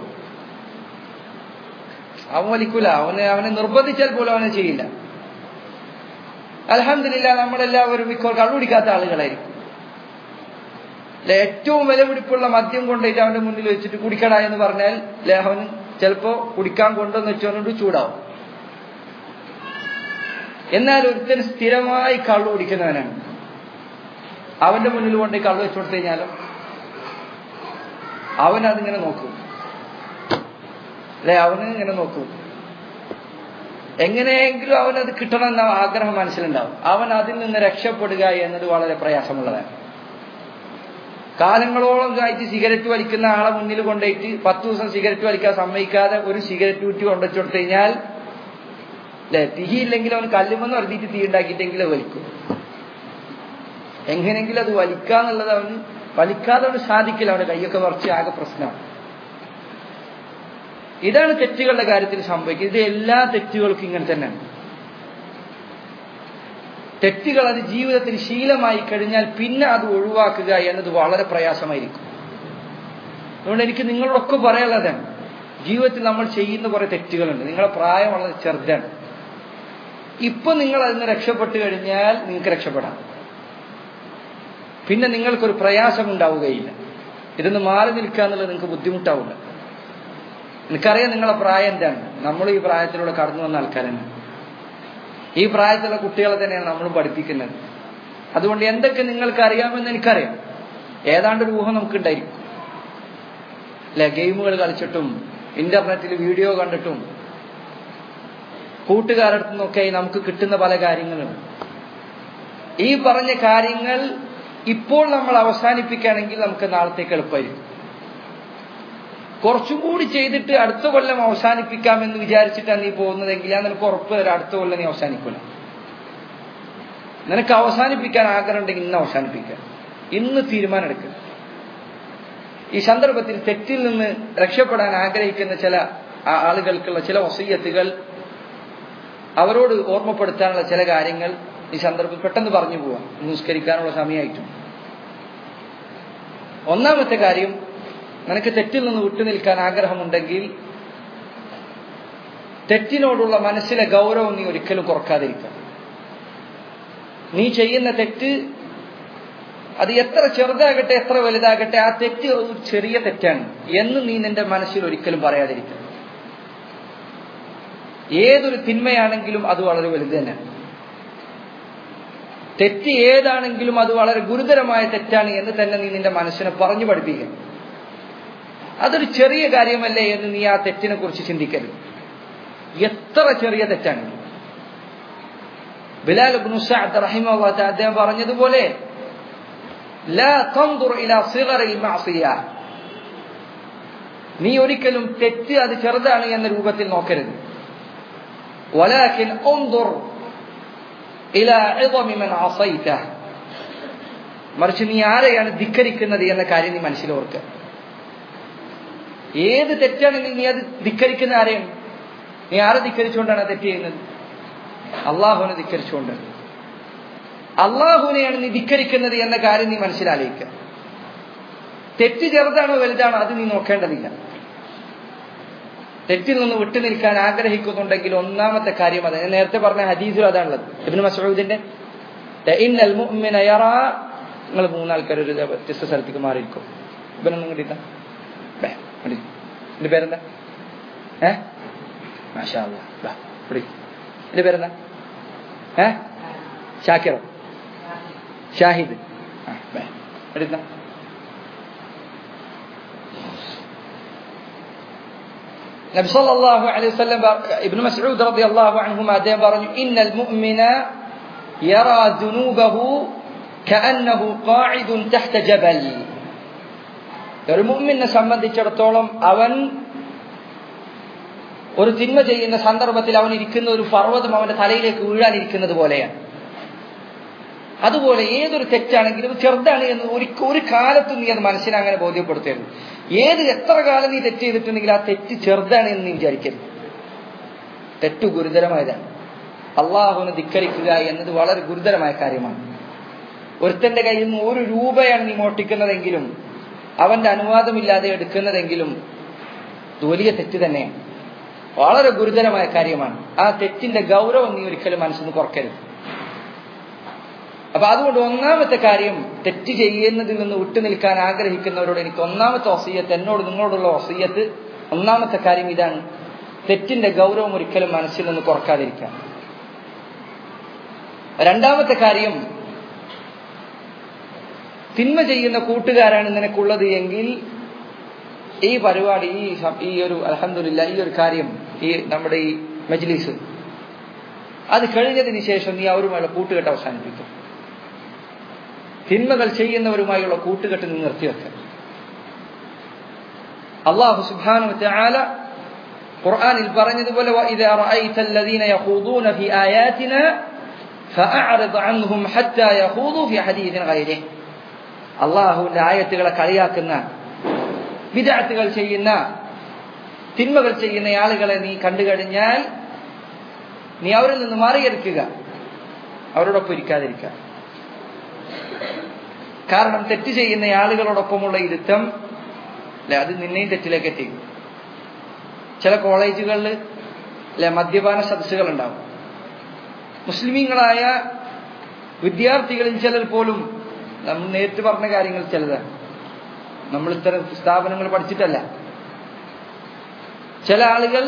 അവൻ വലിക്കൂല അവനെ അവനെ നിർബന്ധിച്ചാൽ പോലും അവനെ ചെയ്യില്ല അലഹമില്ല നമ്മളെല്ലാവരും ഇപ്പോൾ കള്ളുപിടിക്കാത്ത ആളുകളായിരിക്കും അല്ലെ ഏറ്റവും വിലപിടിപ്പുള്ള മദ്യം കൊണ്ടുപോയിട്ട് അവന്റെ മുന്നിൽ വെച്ചിട്ട് കുടിക്കട എന്ന് പറഞ്ഞാൽ അല്ലെ അവന് ചിലപ്പോ കുടിക്കാൻ കൊണ്ടുവന്ന് വെച്ചവനോട് ചൂടാവും എന്നാൽ ഒരുത്തൻ സ്ഥിരമായി കള്ളു കുടിക്കുന്നവനാണ് അവന്റെ മുന്നിൽ കൊണ്ട് കള്ളു വെച്ചു കൊടുത്തു കഴിഞ്ഞാലോ അവൻ അതിങ്ങനെ നോക്കും അല്ലെ അവന് ഇങ്ങനെ നോക്കും എങ്ങനെയെങ്കിലും അവനത് കിട്ടണം എന്ന ആഗ്രഹം മനസ്സിലുണ്ടാവും അവൻ അതിൽ നിന്ന് രക്ഷപ്പെടുക എന്നത് വളരെ പ്രയാസമുള്ളതാണ് കാലങ്ങളോളം ആയിട്ട് സിഗരറ്റ് വലിക്കുന്ന ആളെ മുന്നിൽ കൊണ്ടുപോയിട്ട് പത്ത് ദിവസം സിഗരറ്റ് വലിക്കാൻ സമ്മതിക്കാതെ ഒരു സിഗരറ്റ് കുറ്റി കൊണ്ടുവച്ചു കൊടുത്തു കഴിഞ്ഞാൽ അല്ലെ തീ ഇല്ലെങ്കിൽ അവൻ കല്ലുമെന്ന് പറഞ്ഞിട്ട് തീ ഉണ്ടാക്കിയിട്ടെങ്കിലും വലിക്കും എങ്ങനെയെങ്കിലും അത് വലിക്കാന്നുള്ളത് അവന് വലിക്കാതെ അവന് സാധിക്കില്ല അവന്റെ കൈയൊക്കെ കുറച്ച് ആകെ പ്രശ്നമാണ് ഇതാണ് തെറ്റുകളുടെ കാര്യത്തിൽ സംഭവിക്കുന്നത് ഇത് എല്ലാ തെറ്റുകൾക്കും ഇങ്ങനെ തന്നെയാണ് തെറ്റുകൾ അത് ജീവിതത്തിൽ ശീലമായി കഴിഞ്ഞാൽ പിന്നെ അത് ഒഴിവാക്കുക എന്നത് വളരെ പ്രയാസമായിരിക്കും അതുകൊണ്ട് എനിക്ക് നിങ്ങളോടൊക്കെ പറയാനുള്ളതാണ് ജീവിതത്തിൽ നമ്മൾ ചെയ്യുന്ന കുറെ തെറ്റുകളുണ്ട് നിങ്ങളുടെ പ്രായം വളരെ ചെറുതാണ് ഇപ്പൊ നിങ്ങൾ അതിന് രക്ഷപ്പെട്ടു കഴിഞ്ഞാൽ നിങ്ങൾക്ക് രക്ഷപ്പെടാം പിന്നെ നിങ്ങൾക്കൊരു പ്രയാസം ഉണ്ടാവുകയില്ല ഇതൊന്ന് മാറി നിൽക്കുക എന്നുള്ളത് നിങ്ങൾക്ക് ബുദ്ധിമുട്ടാവില്ല എനിക്കറിയാം നിങ്ങളെ പ്രായം എന്താണ് നമ്മൾ ഈ പ്രായത്തിലൂടെ കടന്നു വന്ന ആൾക്കാരാണ് ഈ പ്രായത്തിലുള്ള കുട്ടികളെ തന്നെയാണ് നമ്മളും പഠിപ്പിക്കുന്നത് അതുകൊണ്ട് എന്തൊക്കെ നിങ്ങൾക്ക് അറിയാമെന്ന് എനിക്കറിയാം ഏതാണ്ട് ഒരു ഊഹം നമുക്കുണ്ടായിരിക്കും അല്ലെ ഗെയിമുകൾ കളിച്ചിട്ടും ഇന്റർനെറ്റിൽ വീഡിയോ കണ്ടിട്ടും കൂട്ടുകാരടുത്തു നിന്നൊക്കെ നമുക്ക് കിട്ടുന്ന പല കാര്യങ്ങളുണ്ട് ഈ പറഞ്ഞ കാര്യങ്ങൾ ഇപ്പോൾ നമ്മൾ അവസാനിപ്പിക്കുകയാണെങ്കിൽ നമുക്ക് നാളത്തേക്ക് എളുപ്പമായിരിക്കും കുറച്ചും കൂടി ചെയ്തിട്ട് അടുത്ത കൊല്ലം അവസാനിപ്പിക്കാമെന്ന് വിചാരിച്ചിട്ടാണ് നീ പോകുന്നതെങ്കിൽ ഞാൻ നിനക്ക് ഉറപ്പ് തരാം അടുത്ത കൊല്ലം നീ അവസാനിക്കില്ല നിനക്ക് അവസാനിപ്പിക്കാൻ ആഗ്രഹം ഉണ്ടെങ്കിൽ ഇന്ന് അവസാനിപ്പിക്കുക ഇന്ന് തീരുമാനം എടുക്കുക ഈ സന്ദർഭത്തിൽ തെറ്റിൽ നിന്ന് രക്ഷപ്പെടാൻ ആഗ്രഹിക്കുന്ന ചില ആളുകൾക്കുള്ള ചില വസീയത്തുകൾ അവരോട് ഓർമ്മപ്പെടുത്താനുള്ള ചില കാര്യങ്ങൾ ഈ സന്ദർഭത്തിൽ പെട്ടെന്ന് പറഞ്ഞു പോവാം നിസ്കരിക്കാനുള്ള സമയമായിട്ടും ഒന്നാമത്തെ കാര്യം നിനക്ക് തെറ്റിൽ നിന്ന് വിട്ടുനിൽക്കാൻ ആഗ്രഹമുണ്ടെങ്കിൽ തെറ്റിനോടുള്ള മനസ്സിലെ ഗൗരവം നീ ഒരിക്കലും കുറക്കാതിരിക്കുക നീ ചെയ്യുന്ന തെറ്റ് അത് എത്ര ചെറുതാകട്ടെ എത്ര വലുതാകട്ടെ ആ തെറ്റ് ഒരു ചെറിയ തെറ്റാണ് എന്ന് നീ നിന്റെ മനസ്സിൽ ഒരിക്കലും പറയാതിരിക്കുക ഏതൊരു തിന്മയാണെങ്കിലും അത് വളരെ വലുത് തന്നെയാണ് തെറ്റ് ഏതാണെങ്കിലും അത് വളരെ ഗുരുതരമായ തെറ്റാണ് എന്ന് തന്നെ നീ നിന്റെ മനസ്സിനെ പറഞ്ഞു പഠിപ്പിക്കുക അതൊരു ചെറിയ കാര്യമല്ലേ എന്ന് നീ ആ തെറ്റിനെ കുറിച്ച് ചിന്തിക്കരുത് എത്ര ചെറിയ തെറ്റാണ് ബിലാൽ റഹിമത്ത് അദ്ദേഹം പറഞ്ഞതുപോലെ നീ ഒരിക്കലും തെറ്റ് അത് ചെറുതാണ് എന്ന രൂപത്തിൽ നോക്കരുത് إلى عظم من عصيته മറിച്ച് നീ ആരെയാണ് ധിക്കരിക്കുന്നത് എന്ന കാര്യം നീ മനസ്സിലോർക്കുക ഏത് തെറ്റാണെങ്കിൽ നീ അത് ധിക്കരിക്കുന്ന ആരെയാണ് നീ ആരെ ധിക്കരിച്ചുകൊണ്ടാണ് തെറ്റ് ചെയ്യുന്നത് അള്ളാഹുവിനെ ധിക്കരിച്ചുകൊണ്ട് അള്ളാഹുവിനെയാണ് നീ ധിക്കരിക്കുന്നത് എന്ന കാര്യം നീ മനസ്സിലാലോചിക്കുക തെറ്റ് ചെറുതാണോ വലുതാണോ അത് നീ നോക്കേണ്ടതില്ല തെറ്റിൽ നിന്ന് വിട്ടു നിൽക്കാൻ ആഗ്രഹിക്കുന്നുണ്ടെങ്കിൽ ഒന്നാമത്തെ കാര്യം അത് ഞാൻ നേരത്തെ പറഞ്ഞ ഹദീസിൽ അതാണുള്ളത് ഇബിന് മസൂദിന്റെ നിങ്ങൾ മൂന്നാൾക്കാർ ഒരു വ്യത്യസ്ത സ്ഥലത്തേക്ക് മാറിയിരിക്കും ഇവനൊന്നും കിട്ടിയില്ല എന്റെ പേരെന്താ ഏ മാഷാ എന്റെ പേരെന്താ ഏ ഷാക്കിറോ ഷാഹിദ് എടുത്ത നബി സല്ലല്ലാഹു അലൈഹി വസല്ലം ഇബ്നു മസ്ഊദ് റളിയല്ലാഹു അൻഹുമ അദ്ദേഹം പറഞ്ഞു ഇന്നൽ മുഅ്മിന യറാ ദുനൂബഹു കഅന്നഹു ഖാഇദുൻ തഹ്ത ജബൽ ഒരു മുഅ്മിനെ സംബന്ധിച്ചിടത്തോളം അവൻ ഒരു തിന്മ ചെയ്യുന്ന സന്ദർഭത്തിൽ അവൻ ഇരിക്കുന്ന ഒരു പർവ്വതം അവന്റെ തലയിലേക്ക് വീഴാനിരിക്കുന്നത് പോലെയാണ് അതുപോലെ ഏതൊരു തെറ്റാണെങ്കിലും ചെറുതാണ് എന്ന് ഒരു ഒരു കാലത്തും നീ അത് മനസ്സിനെ അങ്ങനെ ബോധ്യപ്പെടുത്തരുത് ഏത് എത്ര കാലം നീ തെറ്റ് ചെയ്തിട്ടുണ്ടെങ്കിൽ ആ തെറ്റ് ചെറുതാണ് എന്ന് നീ വിചാരിക്കരുത് തെറ്റ് ഗുരുതരമായതാണ് അള്ളാഹുവിനെ ധിക്കരിക്കുക എന്നത് വളരെ ഗുരുതരമായ കാര്യമാണ് ഒരുത്തന്റെ കയ്യിൽ നിന്ന് ഒരു രൂപയാണ് നീ മോട്ടിക്കുന്നതെങ്കിലും അവന്റെ അനുവാദമില്ലാതെ എടുക്കുന്നതെങ്കിലും വലിയ തെറ്റ് തന്നെയാണ് വളരെ ഗുരുതരമായ കാര്യമാണ് ആ തെറ്റിന്റെ ഗൗരവം നീ ഒരിക്കലും മനസ്സിൽ നിന്ന് കുറക്കരുത് അപ്പൊ അതുകൊണ്ട് ഒന്നാമത്തെ കാര്യം തെറ്റ് ചെയ്യുന്നതിൽ നിന്ന് വിട്ടുനിൽക്കാൻ ആഗ്രഹിക്കുന്നവരോട് എനിക്ക് ഒന്നാമത്തെ വസീയത്ത് എന്നോട് നിങ്ങളോടുള്ള വസീയത്ത് ഒന്നാമത്തെ കാര്യം ഇതാണ് തെറ്റിന്റെ ഗൗരവം ഒരിക്കലും മനസ്സിൽ നിന്ന് കുറക്കാതിരിക്കാം രണ്ടാമത്തെ കാര്യം തിന്മ ചെയ്യുന്ന കൂട്ടുകാരാണ് നിനക്കുള്ളത് എങ്കിൽ ഈ പരിപാടി ഈ ഈ ഒരു അലഹമില്ല ഈ ഒരു കാര്യം ഈ നമ്മുടെ ഈ മജ്ലിസ് അത് കഴിഞ്ഞതിന് ശേഷം നീ അവരുമായുള്ള കൂട്ടുകെട്ട് അവസാനിപ്പിക്കും തിന്മകൾ ചെയ്യുന്നവരുമായുള്ള കൂട്ടുകെട്ട് നീ നിർത്തിവെക്കുക അള്ളാഹു സുബ്ഹാനഹു വതആല ഖുർആനിൽ പറഞ്ഞതുപോലെ وإذا رأيت الذين يخوضون في آياتنا فأعرض عنهم حتى يخوضوا في حديث غيره അള്ളാഹുവിന്റെ ആയത്തുകളെ കളിയാക്കുന്ന വിദാത്തുകൾ ചെയ്യുന്ന തിന്മകൾ ചെയ്യുന്ന ആളുകളെ നീ കണ്ടു കഴിഞ്ഞാൽ നീ അവരിൽ നിന്ന് മാറിയെടുക്കുക അവരോടൊപ്പം ഇരിക്കാതിരിക്കുക കാരണം തെറ്റ് ചെയ്യുന്ന ആളുകളോടൊപ്പമുള്ള ഇരുത്തം അല്ലെ അത് നിന്നെയും തെറ്റിലേക്ക് എത്തിക്കും ചില കോളേജുകളിൽ അല്ലെ മദ്യപാന സദസ്സുകൾ ഉണ്ടാവും മുസ്ലിമീങ്ങളായ വിദ്യാർത്ഥികളിൽ ചിലർ പോലും നമ്മൾ നേരിട്ട് പറഞ്ഞ കാര്യങ്ങൾ ചിലതാണ് നമ്മൾ ഇത്തരം സ്ഥാപനങ്ങൾ പഠിച്ചിട്ടല്ല ചില ആളുകൾ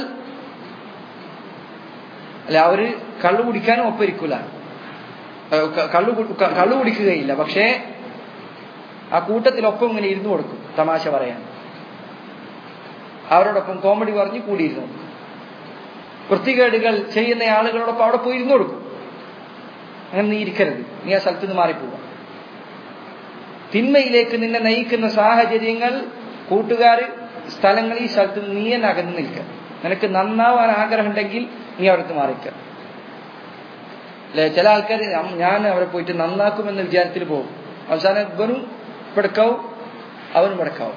അല്ല അവര് കള്ളു കുടിക്കാനും ഒപ്പരിക്കൂല കള്ളു കള്ളു കുടിക്കുകയില്ല പക്ഷേ ആ കൂട്ടത്തിലൊപ്പം ഇങ്ങനെ ഇരുന്നു കൊടുക്കും തമാശ പറയാൻ അവരോടൊപ്പം കോമഡി പറഞ്ഞ് കൂടിയിരുന്നു വൃത്തികേടുകൾ ചെയ്യുന്ന ആളുകളോടൊപ്പം അവിടെ പോയി ഇരുന്നു കൊടുക്കും അങ്ങനെ നീ ഇരിക്കരുത് നീ ആ സ്ഥലത്ത് നിന്ന് മാറിപ്പോവുക തിന്മയിലേക്ക് നിന്നെ നയിക്കുന്ന സാഹചര്യങ്ങൾ കൂട്ടുകാര് സ്ഥലങ്ങൾ ഈ സ്ഥലത്ത് നീ തന്നെ അകന്നു നിൽക്കുക നിനക്ക് നന്നാവാൻ ആഗ്രഹമുണ്ടെങ്കിൽ നീ അവിടുത്തെ മാറിക്ക അല്ലെ ചില ആൾക്കാർ ഞാൻ അവരെ പോയിട്ട് നന്നാക്കുമെന്ന വിചാരത്തിൽ പോകും അവസാനം ഇവനും പിടക്കാവും അവനും പിടക്കാവും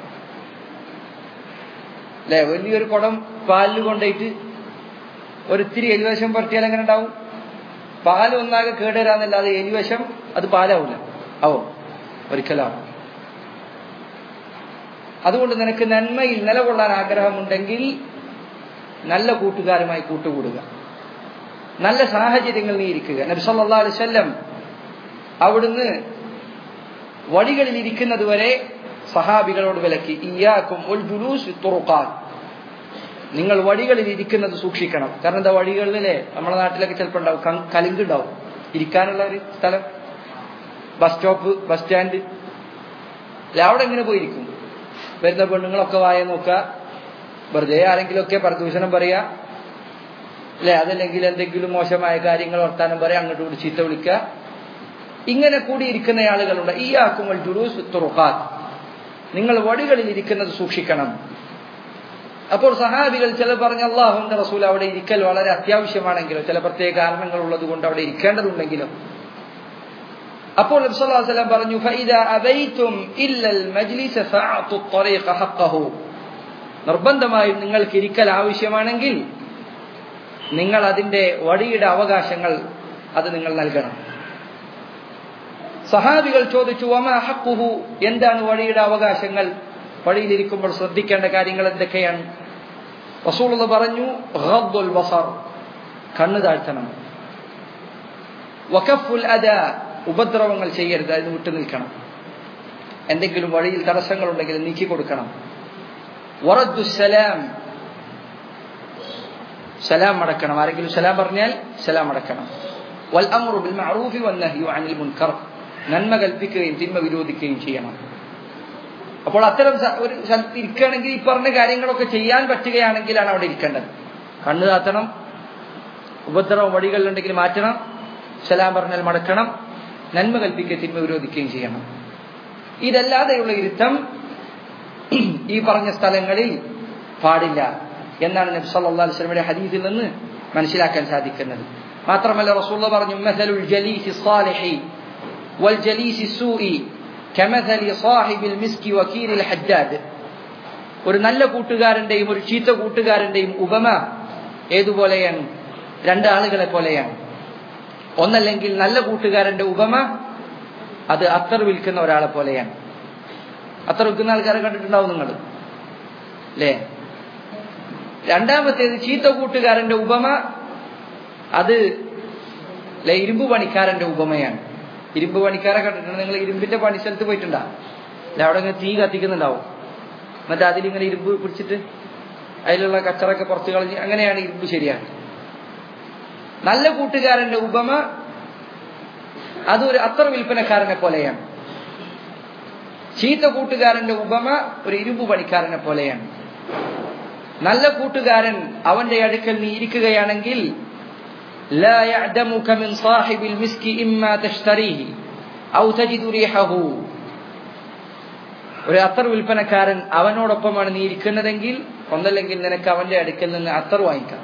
അല്ലെ വലിയൊരു കുടം പാലിൽ കൊണ്ടുപോയിട്ട് ഒരിത്തിരി എലിവശം പുരട്ടിയാൽ എങ്ങനെ ഉണ്ടാവും പാൽ ഒന്നാകെ കേടുവരാന്നല്ലാതെ എലിവശം അത് പാലാവില്ല ആവോ ഒരിക്കലാവും അതുകൊണ്ട് നിനക്ക് നന്മയിൽ നിലകൊള്ളാൻ ആഗ്രഹമുണ്ടെങ്കിൽ നല്ല കൂട്ടുകാരുമായി കൂട്ടുകൂടുക നല്ല സാഹചര്യങ്ങൾ നീ ഇരിക്കുക നബി സല്ലല്ലാഹു അലൈഹി വസല്ലം അവിടുന്ന് വഴികളിൽ ഇരിക്കുന്നത് വരെ സഹാബികളോട് വിലക്കി ഇയാക്കും ഉൽ ജുലൂസ് തുറുക്കാൻ നിങ്ങൾ വഴികളിൽ ഇരിക്കുന്നത് സൂക്ഷിക്കണം കാരണം എന്താ വഴികളിലെ നമ്മുടെ നാട്ടിലൊക്കെ ചിലപ്പോൾ ഉണ്ടാവും കലിങ്ക് ഉണ്ടാവും ഇരിക്കാനുള്ള ഒരു സ്ഥലം ബസ് സ്റ്റോപ്പ് ബസ് സ്റ്റാൻഡ് അല്ല അവിടെ എങ്ങനെ പോയിരിക്കും വരുന്ന പെണ്ണുങ്ങളൊക്കെ വായ നോക്കുക വെറുതെ ആരെങ്കിലുമൊക്കെ പരദൂഷണം പറയുക അല്ലെ അതല്ലെങ്കിൽ എന്തെങ്കിലും മോശമായ കാര്യങ്ങൾ വർത്താനം പറയാം അങ്ങോട്ട് കൂടി ചീത്ത വിളിക്കുക ഇങ്ങനെ കൂടിയിരിക്കുന്ന ആളുകളുണ്ട് ഈ ആക്കുമ്പോൾ ജുലൂസ് തുറുഖാത്ത് നിങ്ങൾ വടികളിൽ ഇരിക്കുന്നത് സൂക്ഷിക്കണം അപ്പോൾ സഹാബികൾ ചില പറഞ്ഞ അള്ളാഹുന്റെ റസൂൽ അവിടെ ഇരിക്കൽ വളരെ അത്യാവശ്യമാണെങ്കിലോ ചില പ്രത്യേക കാരണങ്ങൾ ഉള്ളത് കൊണ്ട് അവിടെ ഇരിക്കേണ്ടതുണ്ടെങ്കിലോ അപ്പോൾ നബ്സല്ലാസ്ലം പറഞ്ഞു فإذا أبيتم إلا المجلس فأعطوا الطريق حقه നിർബന്ധമായും നിങ്ങൾക്ക് ഇരിക്കൽ ആവശ്യമാണെങ്കിൽ നിങ്ങൾ അതിന്റെ വഴിയുടെ അവകാശങ്ങൾ അത് നിങ്ങൾ നൽകണം സഹാബികൾ ചോദിച്ചു ഒമ ഹക്കുഹു എന്താണ് വഴിയുടെ അവകാശങ്ങൾ വഴിയിലിരിക്കുമ്പോൾ ശ്രദ്ധിക്കേണ്ട കാര്യങ്ങൾ എന്തൊക്കെയാണ് റസൂൾ പറഞ്ഞു ഖദ്ദുൽ ബസർ കണ്ണു താഴ്ത്തണം വഖഫുൽ അദ ഉപദ്രവങ്ങൾ ചെയ്യരുത് അതിന് വിട്ടു നിൽക്കണം എന്തെങ്കിലും വഴിയിൽ തടസ്സങ്ങൾ ഉണ്ടെങ്കിൽ നീക്കി കൊടുക്കണം വറദ്ദു സലാം സലാം അടക്കണം ആരെങ്കിലും സലാം പറഞ്ഞാൽ സലാം അടക്കണം വൽ അമ്രു ബിൽ മഅറൂഫി വൻ നഹ്യു അനിൽ മുൻകർ നന്മ കൽപ്പിക്കുകയും തിന്മ വിരോധിക്കുകയും ചെയ്യണം അപ്പോൾ അത്തരം ഒരു സ്ഥലത്ത് ഇരിക്കുകയാണെങ്കിൽ ഈ പറഞ്ഞ കാര്യങ്ങളൊക്കെ ചെയ്യാൻ പറ്റുകയാണെങ്കിലാണ് അവിടെ ഇരിക്കേണ്ടത് കണ്ണു താത്തണം ഉപദ്രവം വഴികളിലുണ്ടെങ്കിൽ മാറ്റണം സലാം പറഞ്ഞാൽ മടക്കണം നന്മ കൽപ്പിക്കുകയും തിന്മ വിരോധിക്കുകയും ചെയ്യണം ഇതല്ലാതെയുള്ള ഇരുത്തം ഈ പറഞ്ഞ സ്ഥലങ്ങളിൽ പാടില്ല എന്നാണ് നബി സല്ലല്ലാഹു അലൈഹി വസല്ലമയുടെ ഹദീസിൽ നിന്ന് മനസ്സിലാക്കാൻ സാധിക്കുന്നത് മാത്രമല്ല റസൂലുള്ള പറഞ്ഞു മസലുൽ ജലീസി സാലിഹി വൽ ജലീസി സൂഇ കമസലി സാഹിബിൽ മിസ്കി വക്കീലിൽ ഹജ്ജാദ് ഒരു നല്ല കൂട്ടുകാരന്റെയും ഒരു ചീത്ത കൂട്ടുകാരന്റെയും ഉപമ ഏതുപോലെയാണ് രണ്ടാളുകളെ പോലെയാണ് ഒന്നല്ലെങ്കിൽ നല്ല കൂട്ടുകാരന്റെ ഉപമ അത് അത്തർ വിൽക്കുന്ന ഒരാളെ പോലെയാണ് അത്തർ വിൽക്കുന്ന ആൾക്കാരെ കണ്ടിട്ടുണ്ടാവും നിങ്ങൾ അല്ലേ രണ്ടാമത്തേത് ചീത്ത കൂട്ടുകാരന്റെ ഉപമ അത് അല്ലെ ഇരുമ്പ് പണിക്കാരന്റെ ഉപമയാണ് ഇരുമ്പ് പണിക്കാരെ കണ്ടിട്ടുണ്ട് നിങ്ങൾ ഇരുമ്പിന്റെ പണി സ്ഥലത്ത് പോയിട്ടുണ്ടാ അല്ല അവിടെ ഇങ്ങനെ തീ കത്തിക്കുന്നുണ്ടാവും എന്നിട്ട് അതിലിങ്ങനെ ഇരുമ്പ് പിടിച്ചിട്ട് അതിലുള്ള കച്ചറൊക്കെ പുറത്ത് കളഞ്ഞ് അങ്ങനെയാണ് ഇരുമ്പ് ശരിയാണ് നല്ല കൂട്ടുകാരന്റെ ഉപമ അതൊരു അത്ര വിൽപ്പനക്കാരനെ പോലെയാണ് ചീത്ത കൂട്ടുകാരന്റെ ഉപമ ഒരു ഇരുമ്പ് പണിക്കാരനെ പോലെയാണ് നല്ല കൂട്ടുകാരൻ അവന്റെ അടുക്കൽ നീ ഇരിക്കുകയാണെങ്കിൽ لا يعدمك من صاحب المسك إما تشتريه أو تجد ريحه ഒരു അത്തർ വിൽപ്പനക്കാരൻ അവനോടൊപ്പമാണ് നീ ഇരിക്കുന്നതെങ്കിൽ ഒന്നല്ലെങ്കിൽ നിനക്ക് അവന്റെ അടുക്കൽ നിന്ന് അത്തർ വാങ്ങിക്കാം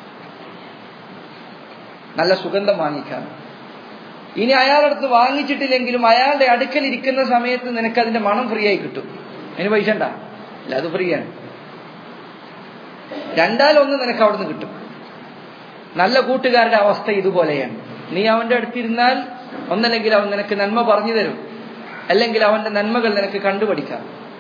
നല്ല സുഗന്ധം വാങ്ങിക്കാം ഇനി അയാളടുത്ത് വാങ്ങിച്ചിട്ടില്ലെങ്കിലും അയാളുടെ അടുക്കൽ ഇരിക്കുന്ന സമയത്ത് നിനക്ക് അതിന്റെ മണം ഫ്രീ ആയി കിട്ടും അതിന് പൈസ ഉണ്ടാ അല്ല അത് ഫ്രീ ആണ് രണ്ടാലൊന്ന് നിനക്ക് അവിടുന്ന് കിട്ടും നല്ല കൂട്ടുകാരുടെ അവസ്ഥ ഇതുപോലെയാണ് നീ അവന്റെ അടുത്തിരുന്നാൽ ഒന്നല്ലെങ്കിൽ അവൻ നിനക്ക് നന്മ പറഞ്ഞു തരും അല്ലെങ്കിൽ അവന്റെ നന്മകൾ നിനക്ക് കണ്ടുപഠിക്കാം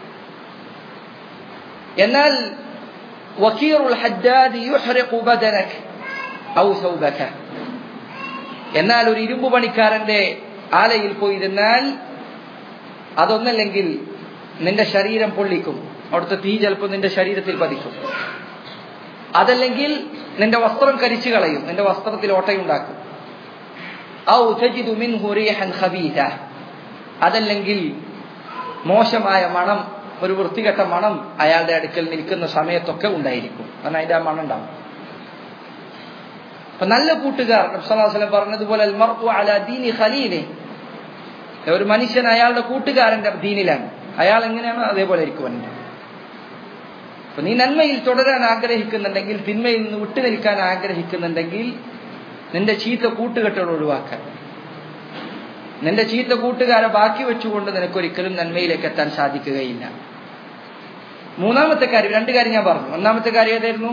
എന്നാൽ വക്കീറുൽ ഹജ്ജാദ് യുഹ്റിഖു ബദനക് ഔ സൗബക എന്നാൽ ഒരു ഇരുമ്പ് പണിക്കാരന്റെ ആലയിൽ പോയിരുന്നാൽ അതൊന്നല്ലെങ്കിൽ നിന്റെ ശരീരം പൊള്ളിക്കും അവിടുത്തെ തീ ചിലപ്പോൾ നിന്റെ ശരീരത്തിൽ പതിക്കും അതല്ലെങ്കിൽ നിന്റെ വസ്ത്രം കരിച്ചു കളയും നിന്റെ വസ്ത്രത്തിൽ ഓട്ടയുണ്ടാക്കും ഔ തജിദു മിൻഹു റീഹൻ ഖബീഥ അതല്ലെങ്കിൽ മോശമായ മണം ഒരു വൃത്തികെട്ട മണം അയാളുടെ അടുക്കൽ നിൽക്കുന്ന സമയത്തൊക്കെ ഉണ്ടായിരിക്കും കാരണം അതിന്റെ ആ മണം ഉണ്ടാവും അപ്പൊ നല്ല കൂട്ടുകാർ നബ്സലാസ്ലം പറഞ്ഞതുപോലെ അൽമർത്തു അല ദീനി ഖലീലെ ഒരു മനുഷ്യൻ അയാളുടെ കൂട്ടുകാരന്റെ ദീനിലാണ് അയാൾ എങ്ങനെയാണോ അതേപോലെ ആയിരിക്കും അവൻ്റെ അപ്പൊ നീ നന്മയിൽ തുടരാൻ ആഗ്രഹിക്കുന്നുണ്ടെങ്കിൽ തിന്മയിൽ നിന്ന് വിട്ടു നിൽക്കാൻ ആഗ്രഹിക്കുന്നുണ്ടെങ്കിൽ നിന്റെ ചീത്ത കൂട്ടുകെട്ടുകൾ ഒഴിവാക്കാൻ നിന്റെ ചീത്ത കൂട്ടുകാരെ ബാക്കി വെച്ചുകൊണ്ട് നിനക്കൊരിക്കലും നന്മയിലേക്ക് എത്താൻ സാധിക്കുകയില്ല മൂന്നാമത്തെ കാര്യം രണ്ട് കാര്യം ഞാൻ പറഞ്ഞു ഒന്നാമത്തെ കാര്യം ഏതായിരുന്നു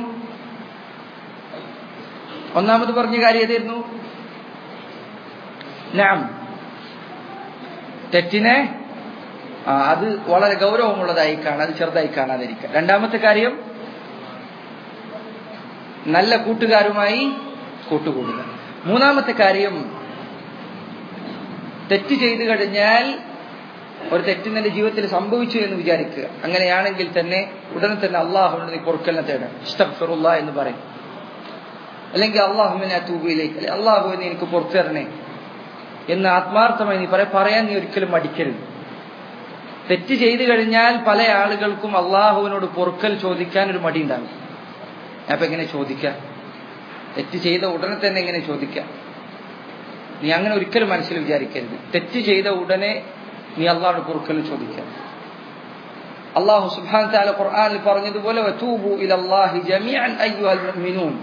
ഒന്നാമത് പറഞ്ഞ കാര്യം ഏതായിരുന്നു ഞാൻ തെറ്റിനെ ആ അത് വളരെ ഗൗരവമുള്ളതായി കാണാൻ അത് ചെറുതായി കാണാതിരിക്കുക രണ്ടാമത്തെ കാര്യം നല്ല കൂട്ടുകാരുമായി കൂട്ടുകൂടുക മൂന്നാമത്തെ കാര്യം തെറ്റ് ചെയ്തു കഴിഞ്ഞാൽ ഒരു തെറ്റ് നിന്റെ ജീവിതത്തിൽ സംഭവിച്ചു എന്ന് വിചാരിക്കുക അങ്ങനെയാണെങ്കിൽ തന്നെ ഉടനെ തന്നെ അള്ളാഹുവിന്റെ നീ പൊറുക്കലിനെ തേടാം ഇഷ്ടഫറുള്ള എന്ന് പറയും അല്ലെങ്കിൽ അള്ളാഹുവിനെ തൂബയിലേക്ക് അല്ലെ അള്ളാഹുവിനെ എനിക്ക് പുറത്തു തരണേ എന്ന് ആത്മാർത്ഥമായി നീ പറയാൻ പറയാൻ നീ ഒരിക്കലും മടിക്കരുത് തെറ്റ് ചെയ്തു കഴിഞ്ഞാൽ പല ആളുകൾക്കും അള്ളാഹുവിനോട് പൊറുക്കൽ ചോദിക്കാൻ ഒരു മടി ഉണ്ടാകും അപ്പൊ എങ്ങനെ ചോദിക്കാം തെറ്റ് ചെയ്ത ഉടനെ തന്നെ എങ്ങനെ ചോദിക്കാം നീ അങ്ങനെ ഒരിക്കലും മനസ്സിൽ വിചാരിക്കരുത് തെറ്റ് ചെയ്ത ഉടനെ നീ അള്ളാഹുടെ പൊറുക്കൽ ചോദിക്കാം അള്ളാഹു സുബ്ഹാൻ താല ഖുർആനിൽ പറഞ്ഞതുപോലെ വതൂബു ഇലല്ലാഹി ജമീഅൻ അയ്യുഹൽ മുഅ്മിനൂൻ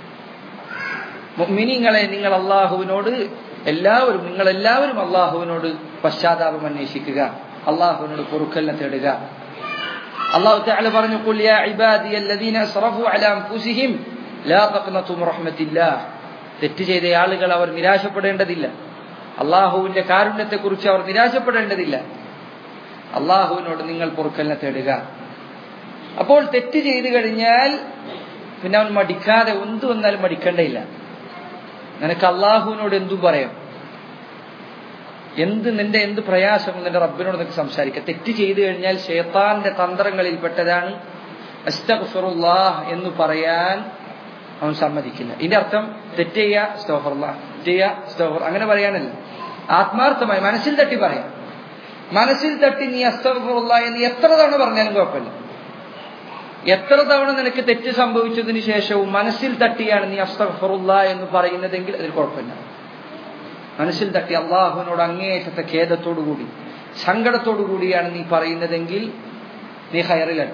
മുഅ്മിനീങ്ങളെ നിങ്ങൾ അള്ളാഹുവിനോട് എല്ലാവരും നിങ്ങൾ എല്ലാവരും അള്ളാഹുവിനോട് പശ്ചാത്താപം അന്വേഷിക്കുക അള്ളാഹുവിനോട് പൊറുക്കലിനെ തേടുക അള്ളാഹു തആല പറഞ്ഞു ഖുൽ യാ ഇബാദി അല്ലദീന അസ്റഫു അലാ അൻഫുസിഹിം ലാ തഖ്നതു മിൻ റഹ്മത്തില്ലാഹ് തെറ്റ് ചെയ്ത ആളുകൾ അവർ നിരാശപ്പെടേണ്ടതില്ല അള്ളാഹുവിന്റെ കാരുണ്യത്തെക്കുറിച്ച് അവർ നിരാശപ്പെടേണ്ടതില്ല അള്ളാഹുവിനോട് നിങ്ങൾ പൊറുക്കലിനെ തേടുക അപ്പോൾ തെറ്റ് ചെയ്തു കഴിഞ്ഞാൽ പിന്നെ അവൻ മടിക്കാതെ എന്തു വന്നാലും മടിക്കേണ്ടയില്ല നിനക്ക് അള്ളാഹുവിനോട് എന്തും പറയാം എന്ത് നിന്റെ എന്ത് പ്രയാസവും നിന്റെ റബ്ബിനോട് നിനക്ക് സംസാരിക്കാം തെറ്റ് ചെയ്തു കഴിഞ്ഞാൽ ഷേത്താന്റെ തന്ത്രങ്ങളിൽപ്പെട്ടതാണ് അസ്തഗ്ഫിറുല്ലാഹ് എന്ന് പറയാൻ അവൻ സമ്മതിക്കില്ല ഇതിന്റെ അർത്ഥം തെറ്റ് ചെയ്യുക സ്റ്റോഫറുള്ള തെറ്റ് ചെയ്യുക സ്റ്റോഫർ അങ്ങനെ പറയാനല്ല ആത്മാർത്ഥമായി മനസ്സിൽ തട്ടി പറയാം മനസ്സിൽ തട്ടി നീ അസ്തഗ്ഫിറുള്ള എന്ന് എത്ര തവണ പറഞ്ഞാലും കുഴപ്പമില്ല എത്ര തവണ നിനക്ക് തെറ്റ് സംഭവിച്ചതിന് ശേഷവും മനസ്സിൽ തട്ടിയാണ് നീ അസ്തഗ്ഫിറുള്ള എന്ന് പറയുന്നതെങ്കിൽ അതിൽ കുഴപ്പമില്ല മനസ്സിൽ തട്ടി അള്ളാഹുവിനോട് അങ്ങേയറ്റത്തെ ഖേദത്തോടുകൂടി സങ്കടത്തോടു കൂടിയാണ് നീ പറയുന്നതെങ്കിൽ നീ ഹയറിലാണ്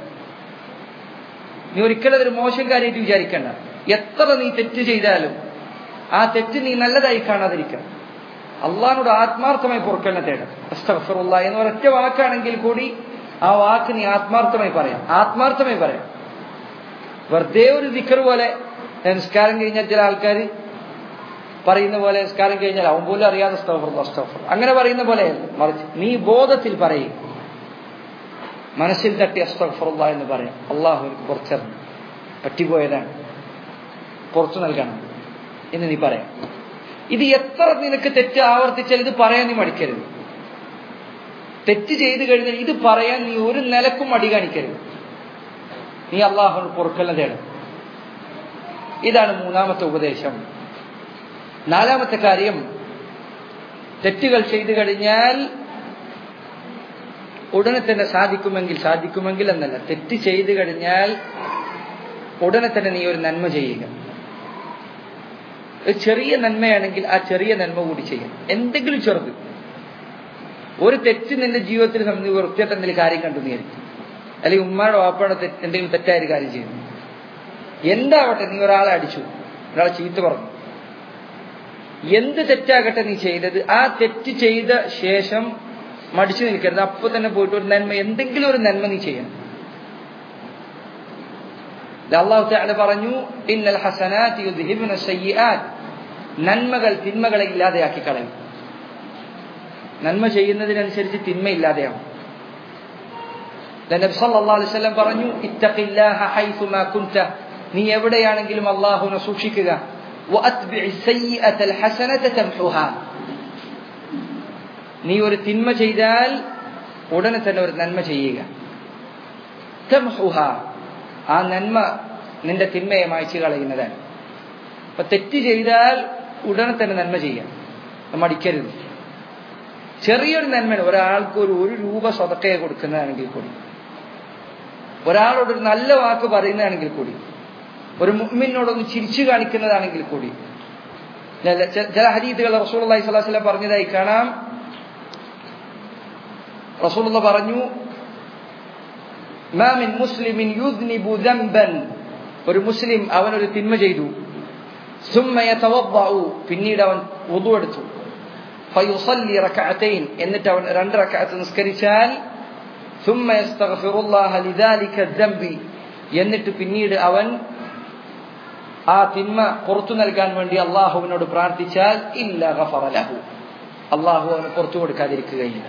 നീ ഒരിക്കലും അതൊരു മോശം കാര്യമായിട്ട് വിചാരിക്കണ്ട എത്ര നീ തെറ്റ് ചെയ്താലും ആ തെറ്റ് നീ നല്ലതായി കാണാതിരിക്കണം അള്ളാഹിനോട് ആത്മാർത്ഥമായി പൊറുക്കലിനെ തേടം അസ്തഫറുള്ള എന്ന് ഒരൊറ്റ വാക്കാണെങ്കിൽ കൂടി ആ വാക്ക് നീ ആത്മാർത്ഥമായി പറയാം ആത്മാർത്ഥമായി പറയാം വെറുതെ ഒരു ദിക്കർ പോലെ നിസ്കാരം കഴിഞ്ഞാൽ ചില ആൾക്കാർ പറയുന്ന പോലെ നിസ്കാരം കഴിഞ്ഞാൽ അവൻ പോലും അറിയാതെ സ്തഫർ അസ്തഫർ അങ്ങനെ പറയുന്ന പോലെ മറിച്ച് നീ ബോധത്തിൽ പറയും മനസ്സിൽ തട്ടി അസ്തഫറുള്ള എന്ന് പറയാം അള്ളാഹു എനിക്ക് കുറച്ചറിഞ്ഞു പറ്റിപ്പോയതാണ് പുറത്തു നൽകണം എന്ന് നീ പറയാം ഇത് എത്ര നിനക്ക് തെറ്റ് ആവർത്തിച്ചാൽ ഇത് പറയാൻ നീ മടിക്കരുത് തെറ്റ് ചെയ്തു കഴിഞ്ഞാൽ ഇത് പറയാൻ നീ ഒരു നിലക്കും മടി കാണിക്കരുത് നീ അള്ളാഹു പൊറുക്കലിനെ തേടും ഇതാണ് മൂന്നാമത്തെ ഉപദേശം നാലാമത്തെ കാര്യം തെറ്റുകൾ ചെയ്തു കഴിഞ്ഞാൽ ഉടനെ തന്നെ സാധിക്കുമെങ്കിൽ സാധിക്കുമെങ്കിൽ എന്നല്ല തെറ്റ് ചെയ്തു കഴിഞ്ഞാൽ ഉടനെ തന്നെ നീ ഒരു നന്മ ചെയ്യുക ഒരു ചെറിയ നന്മയാണെങ്കിൽ ആ ചെറിയ നന്മ കൂടി ചെയ്യാം എന്തെങ്കിലും ചെറുത് ഒരു തെറ്റ് നിന്റെ ജീവിതത്തിൽ സംബന്ധിച്ച് വൃത്തിയായിട്ട് എന്തെങ്കിലും കാര്യം കണ്ടു നീയായിരിക്കും അല്ലെങ്കിൽ ഉമ്മയുടെ വാപ്പയുടെ എന്തെങ്കിലും തെറ്റായൊരു കാര്യം ചെയ്യുന്നു എന്താവട്ടെ നീ ഒരാളെ അടിച്ചു ഒരാളെ ചീത്ത പറഞ്ഞു എന്ത് തെറ്റാകട്ടെ നീ ചെയ്തത് ആ തെറ്റ് ചെയ്ത ശേഷം മടിച്ചു നിൽക്കരുത് അപ്പൊ തന്നെ പോയിട്ട് ഒരു നന്മ എന്തെങ്കിലും ഒരു നന്മ നീ ചെയ്യണം അള്ളാഹു തആല പറഞ്ഞു ഇന്നൽ ഹസനാത്ത് യുദ്ഹിബുന സയ്യിആത്ത് നന്മകൾ തിന്മകളെ ഇല്ലാതെയാക്കി കളയും നന്മ ചെയ്യുന്നതിനനുസരിച്ച് തിന്മ ഇല്ലാതെയാവും നബി സല്ലല്ലാഹു അലൈഹി വസല്ലം പറഞ്ഞു ഇത്തഖില്ലാഹ ഹൈസുമാ കുൻത നീ എവിടെയാണെങ്കിലും അള്ളാഹുവിനെ സൂക്ഷിക്കുക വഅത്ബിഇ സയ്യിഅത്തൽ ഹസനത തംഹുഹാ നീ ഒരു തിന്മ ചെയ്താൽ ഉടനെ തന്നെ ഒരു നന്മ ചെയ്യുക തംഹുഹാ ആ നന്മ നിന്റെ തിന്മയെ മായ്ച്ചു കളയുന്നതാണ് അപ്പൊ തെറ്റ് ചെയ്താൽ ഉടനെ തന്നെ നന്മ ചെയ്യാം മടിക്കരുത് ചെറിയൊരു നന്മയാണ് ഒരാൾക്ക് ഒരു ഒരു രൂപ സ്വതക്കയെ കൊടുക്കുന്നതാണെങ്കിൽ കൂടി ഒരാളോട് ഒരു നല്ല വാക്ക് പറയുന്നതാണെങ്കിൽ കൂടി ഒരു മുമ്മിനോടൊന്ന് ചിരിച്ചു കാണിക്കുന്നതാണെങ്കിൽ കൂടി ചില ഹരീതുകൾ റസൂൽ അള്ളഹി സ്വലാസ്ലം പറഞ്ഞതായി കാണാം റസൂൽ പറഞ്ഞു മാമിൻ മുസ്ലിമിൻ യുദ്നിബു ദംബൻ ഒരു മുസ്ലിം അവനൊരു തിന്മ ചെയ്തു പിന്നീട് അവൻ ഉതു എടുത്തു ഫയുസല്ലി റകഅതൈൻ എന്നിട്ട് അവൻ രണ്ട് റകഅത്ത് നിസ്കരിച്ചാൽ ثم يستغفر الله لذلك الذنب എന്നിട്ട് പിന്നീട് അവൻ ആ തിന്മ പുറത്തു നൽകാൻ വേണ്ടി അള്ളാഹുവിനോട് പ്രാർത്ഥിച്ചാൽ ഇല്ല ഗഫറ ലഹു അള്ളാഹു അവന് പുറത്തു കൊടുക്കാതിരിക്കുകയില്ല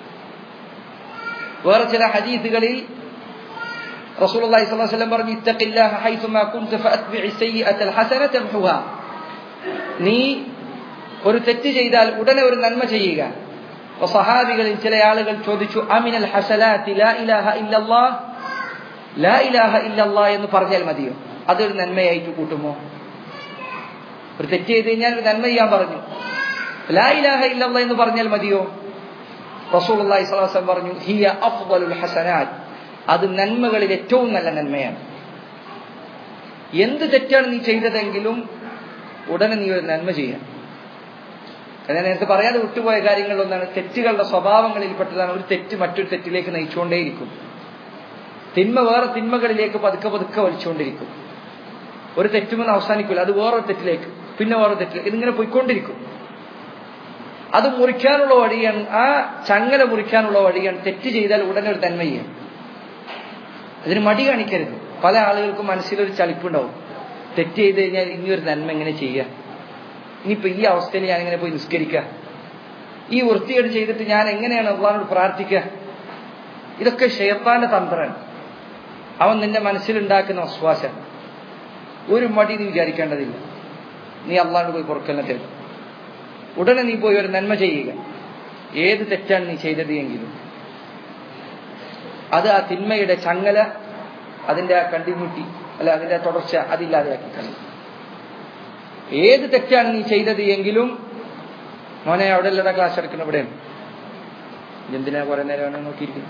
വേറെ ചില ഹദീസുകളിൽ رسول الله صلى الله عليه وسلم പറഞ്ഞു اتق الله حيثما كنت فاتبع السيئه الحسنه تمحوها നീ ഒരു തെറ്റ് ചെയ്താൽ ഉടനെ ഒരു നന്മ ചെയ്യുക അപ്പൊ സഹാബികളിൽ ചില ആളുകൾ ചോദിച്ചു അമിനൽ ഹസലാത്തി ലാ ഇലാഹ ഇല്ലല്ലാ ലാ ഇലാഹ ഇല്ലല്ലാ എന്ന് പറഞ്ഞാൽ മതിയോ അതൊരു നന്മയായിട്ട് കൂട്ടുമോ ഒരു തെറ്റ് ചെയ്ത് കഴിഞ്ഞാൽ ഒരു നന്മ ചെയ്യാൻ പറഞ്ഞു ലാ ഇലാഹ ഇല്ലല്ലാ എന്ന് പറഞ്ഞാൽ മതിയോ റസൂൽ അള്ളാഹി സ്വലാസം പറഞ്ഞു ഹിയ അഫ്ദലുൽ ഹസനാത്ത് അത് നന്മകളിൽ ഏറ്റവും നല്ല നന്മയാണ് എന്ത് തെറ്റാണ് നീ ചെയ്തതെങ്കിലും ഉടനെ നീ ഒരു നന്മ ചെയ്യാം ഞാൻ നേരത്തെ പറയാതെ വിട്ടുപോയ കാര്യങ്ങളിലൊന്നാണ് തെറ്റുകളുടെ സ്വഭാവങ്ങളിൽപ്പെട്ടതാണ് ഒരു തെറ്റ് മറ്റൊരു തെറ്റിലേക്ക് നയിച്ചുകൊണ്ടേയിരിക്കും തിന്മ വേറെ തിന്മകളിലേക്ക് പതുക്കെ പതുക്കെ വലിച്ചുകൊണ്ടിരിക്കും ഒരു തെറ്റുമെന്ന് അവസാനിക്കില്ല അത് വേറെ തെറ്റിലേക്ക് പിന്നെ വേറെ തെറ്റിലേക്ക് ഇതിങ്ങനെ പോയിക്കൊണ്ടിരിക്കും അത് മുറിക്കാനുള്ള വഴിയാണ് ആ ചങ്ങല മുറിക്കാനുള്ള വഴിയാണ് തെറ്റ് ചെയ്താൽ ഉടനെ ഒരു തന്മ ചെയ്യാം അതിന് മടി കാണിക്കരുത് പല ആളുകൾക്കും മനസ്സിലൊരു ചളിപ്പുണ്ടാവും തെറ്റ് ചെയ്ത് കഴിഞ്ഞാൽ ഇനി ഒരു നന്മ എങ്ങനെ ചെയ്യുക ഇനിയിപ്പോ ഈ അവസ്ഥയിൽ ഞാൻ എങ്ങനെ പോയി നിസ്കരിക്കുക ഈ വൃത്തികേട് ചെയ്തിട്ട് ഞാൻ എങ്ങനെയാണ് അള്ളഹാനോട് പ്രാർത്ഥിക്കുക ഇതൊക്കെ ഷെയ്ത്താന്റെ തന്ത്രമാണ് അവൻ നിന്റെ മനസ്സിലുണ്ടാക്കുന്ന വിശ്വാസം ഒരു മടി നീ വിചാരിക്കേണ്ടതില്ല നീ അള്ളാഹോട് പോയി പുറക്കലിനെ തരും ഉടനെ നീ പോയി ഒരു നന്മ ചെയ്യുക ഏത് തെറ്റാണ് നീ ചെയ്തത് എങ്കിലും അത് ആ തിന്മയുടെ ചങ്ങല അതിന്റെ ആ കണ്ടിന്യൂറ്റി അല്ല അതിന്റെ തുടർച്ച അതില്ലാതെയാക്കി കളയും ഏത് തെറ്റാണ് നീ ചെയ്തത് എങ്കിലും മോനെ അവിടെ അല്ലതാ ക്ലാസ് എടുക്കുന്ന ഇവിടെ എന്തിനാ കുറെ നേരമാണ് നോക്കിയിരിക്കുന്നത്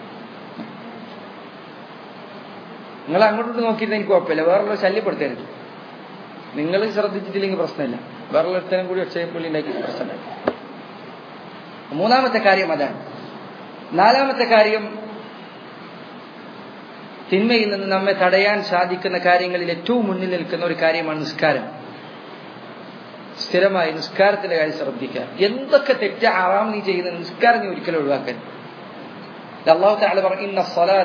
നിങ്ങൾ അങ്ങോട്ടോട്ട് നോക്കിയിരുന്ന എനിക്ക് കുഴപ്പമില്ല വേറുള്ള ശല്യപ്പെടുത്തരുത് നിങ്ങൾ ശ്രദ്ധിച്ചിട്ടില്ലെങ്കിൽ പ്രശ്നമില്ല വേറുള്ള ഒരുത്തനും കൂടി ഒച്ചയപ്പുള്ളി ഉണ്ടാക്കി പ്രശ്നമില്ല മൂന്നാമത്തെ കാര്യം അതാണ് നാലാമത്തെ കാര്യം തിന്മയിൽ നിന്ന് നമ്മെ തടയാൻ സാധിക്കുന്ന കാര്യങ്ങളിൽ ഏറ്റവും മുന്നിൽ നിൽക്കുന്ന ഒരു കാര്യമാണ് നിസ്കാരം സ്ഥിരമായി നിസ്കാരത്തിന്റെ കാര്യം ശ്രദ്ധിക്കുക എന്തൊക്കെ തെറ്റ ആറാം നീ ചെയ്യുന്ന നിസ്കാരം നീ ഒരിക്കലും ഒഴിവാക്കരുത് അള്ളാഹു താല പറഞ്ഞു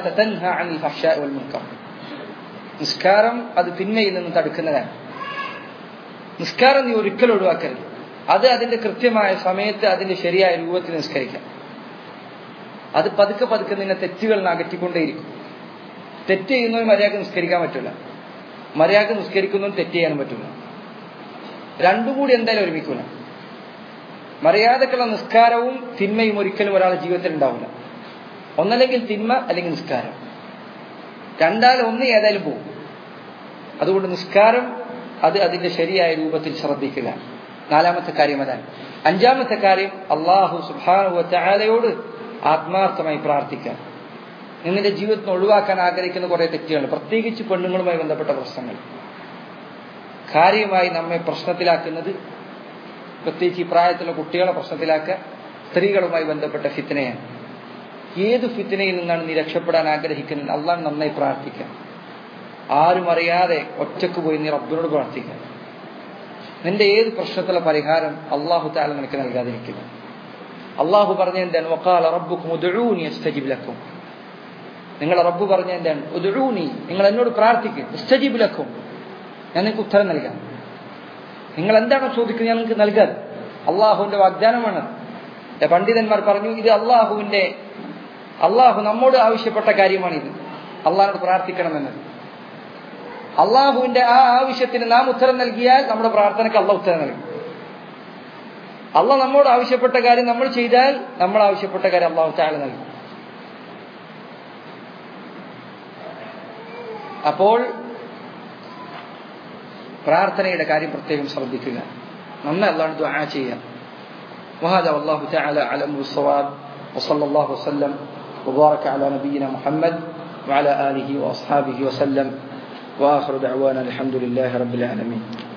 നിസ്കാരം അത് തിന്മയിൽ നിന്ന് തടുക്കുന്നതാണ് നിസ്കാരം നീ ഒരിക്കലും ഒഴിവാക്കരുത് അത് അതിന്റെ കൃത്യമായ സമയത്ത് അതിന്റെ ശരിയായ രൂപത്തിൽ നിസ്കരിക്കാം അത് പതുക്കെ പതുക്കെ നിന്നെ തെറ്റുകൾ അകറ്റിക്കൊണ്ടേയിരിക്കും തെറ്റ് ചെയ്യുന്നവന് മര്യാദക്ക് നിസ്കരിക്കാൻ പറ്റില്ല മര്യാദക്ക് നിസ്കരിക്കുന്നവന് തെറ്റ് ചെയ്യാനും പറ്റില്ല രണ്ടും കൂടി എന്തായാലും ഒരുമിക്കൂല മര്യാദക്കുള്ള നിസ്കാരവും തിന്മയും ഒരിക്കലും ഒരാളുടെ ജീവിതത്തിൽ ഉണ്ടാവില്ല ഒന്നല്ലെങ്കിൽ തിന്മ അല്ലെങ്കിൽ നിസ്കാരം രണ്ടാലും ഒന്ന് ഏതായാലും പോകും അതുകൊണ്ട് നിസ്കാരം അത് അതിന്റെ ശരിയായ രൂപത്തിൽ ശ്രദ്ധിക്കുക നാലാമത്തെ കാര്യം അതാണ് അഞ്ചാമത്തെ കാര്യം അള്ളാഹു സുബാനുവലയോട് ആത്മാർത്ഥമായി പ്രാർത്ഥിക്കുക നിന്റെ ജീവിതത്തിൽ ഒഴിവാക്കാൻ ആഗ്രഹിക്കുന്ന കുറെ തെറ്റുകൾ പ്രത്യേകിച്ച് പെണ്ണുങ്ങളുമായി ബന്ധപ്പെട്ട പ്രശ്നങ്ങൾ കാര്യമായി നമ്മെ പ്രശ്നത്തിലാക്കുന്നത് പ്രത്യേകിച്ച് ഈ പ്രായത്തിലുള്ള കുട്ടികളെ പ്രശ്നത്തിലാക്കുക സ്ത്രീകളുമായി ബന്ധപ്പെട്ട ഫിത്തനയാണ് ഏത് ഫിത്തനയിൽ നിന്നാണ് നീ രക്ഷപ്പെടാൻ ആഗ്രഹിക്കുന്നത് അള്ളാൻ നന്നായി പ്രാർത്ഥിക്കുക ആരും അറിയാതെ ഒറ്റക്ക് പോയി നീ റബ്ബിനോട് പ്രാർത്ഥിക്കുക നിന്റെ ഏത് പ്രശ്നത്തിലെ പരിഹാരം അള്ളാഹു താല നിനക്ക് നൽകാതിരിക്കുക അള്ളാഹു പറഞ്ഞ എന്താണ് വക്കാല റബ്ബുക്കും ഉദഴൂനി അസ്തജിബ് ലക്കും നിങ്ങളെ റബ്ബ് പറഞ്ഞ എന്താണ് ഉദഴൂനി നിങ്ങൾ എന്നോട് പ്രാർത്ഥിക്കും ഇസ്തജിബ് ലക്കും ഞാൻ നിങ്ങൾക്ക് ഉത്തരം നൽകാം നിങ്ങൾ എന്താണോ ചോദിക്കുന്നത് ഞാൻ നിങ്ങൾക്ക് നൽകാം അള്ളാഹുവിന്റെ വാഗ്ദാനമാണ് പണ്ഡിതന്മാർ പറഞ്ഞു ഇത് അള്ളാഹുവിന്റെ അള്ളാഹു നമ്മോട് ആവശ്യപ്പെട്ട കാര്യമാണിത് അള്ളാഹിനോട് പ്രാർത്ഥിക്കണമെന്ന് അള്ളാഹുവിന്റെ ആ ആവശ്യത്തിന് നാം ഉത്തരം നൽകിയാൽ നമ്മുടെ പ്രാർത്ഥനയ്ക്ക് അള്ളാഹ് ഉത്തരം നൽകും അള്ളാഹ് നമ്മോട് ആവശ്യപ്പെട്ട കാര്യം നമ്മൾ ചെയ്താൽ നമ്മൾ ആവശ്യപ്പെട്ട കാര്യം അള്ളാഹു താഴെ നൽകും അപ്പോൾ പ്രാർത്ഥനയുടെ കാര്യം പ്രത്യേകം ശ്രദ്ധിക്കുക നന്ദി അള്ളാഹ് ദുആ ചെയ്യുക وهذا والله تعالى أعلم بالصواب وصلى الله وسلم وبارك على نبينا محمد وعلى آله وأصحابه وسلم وآخر دعوانا الحمد لله رب العالمين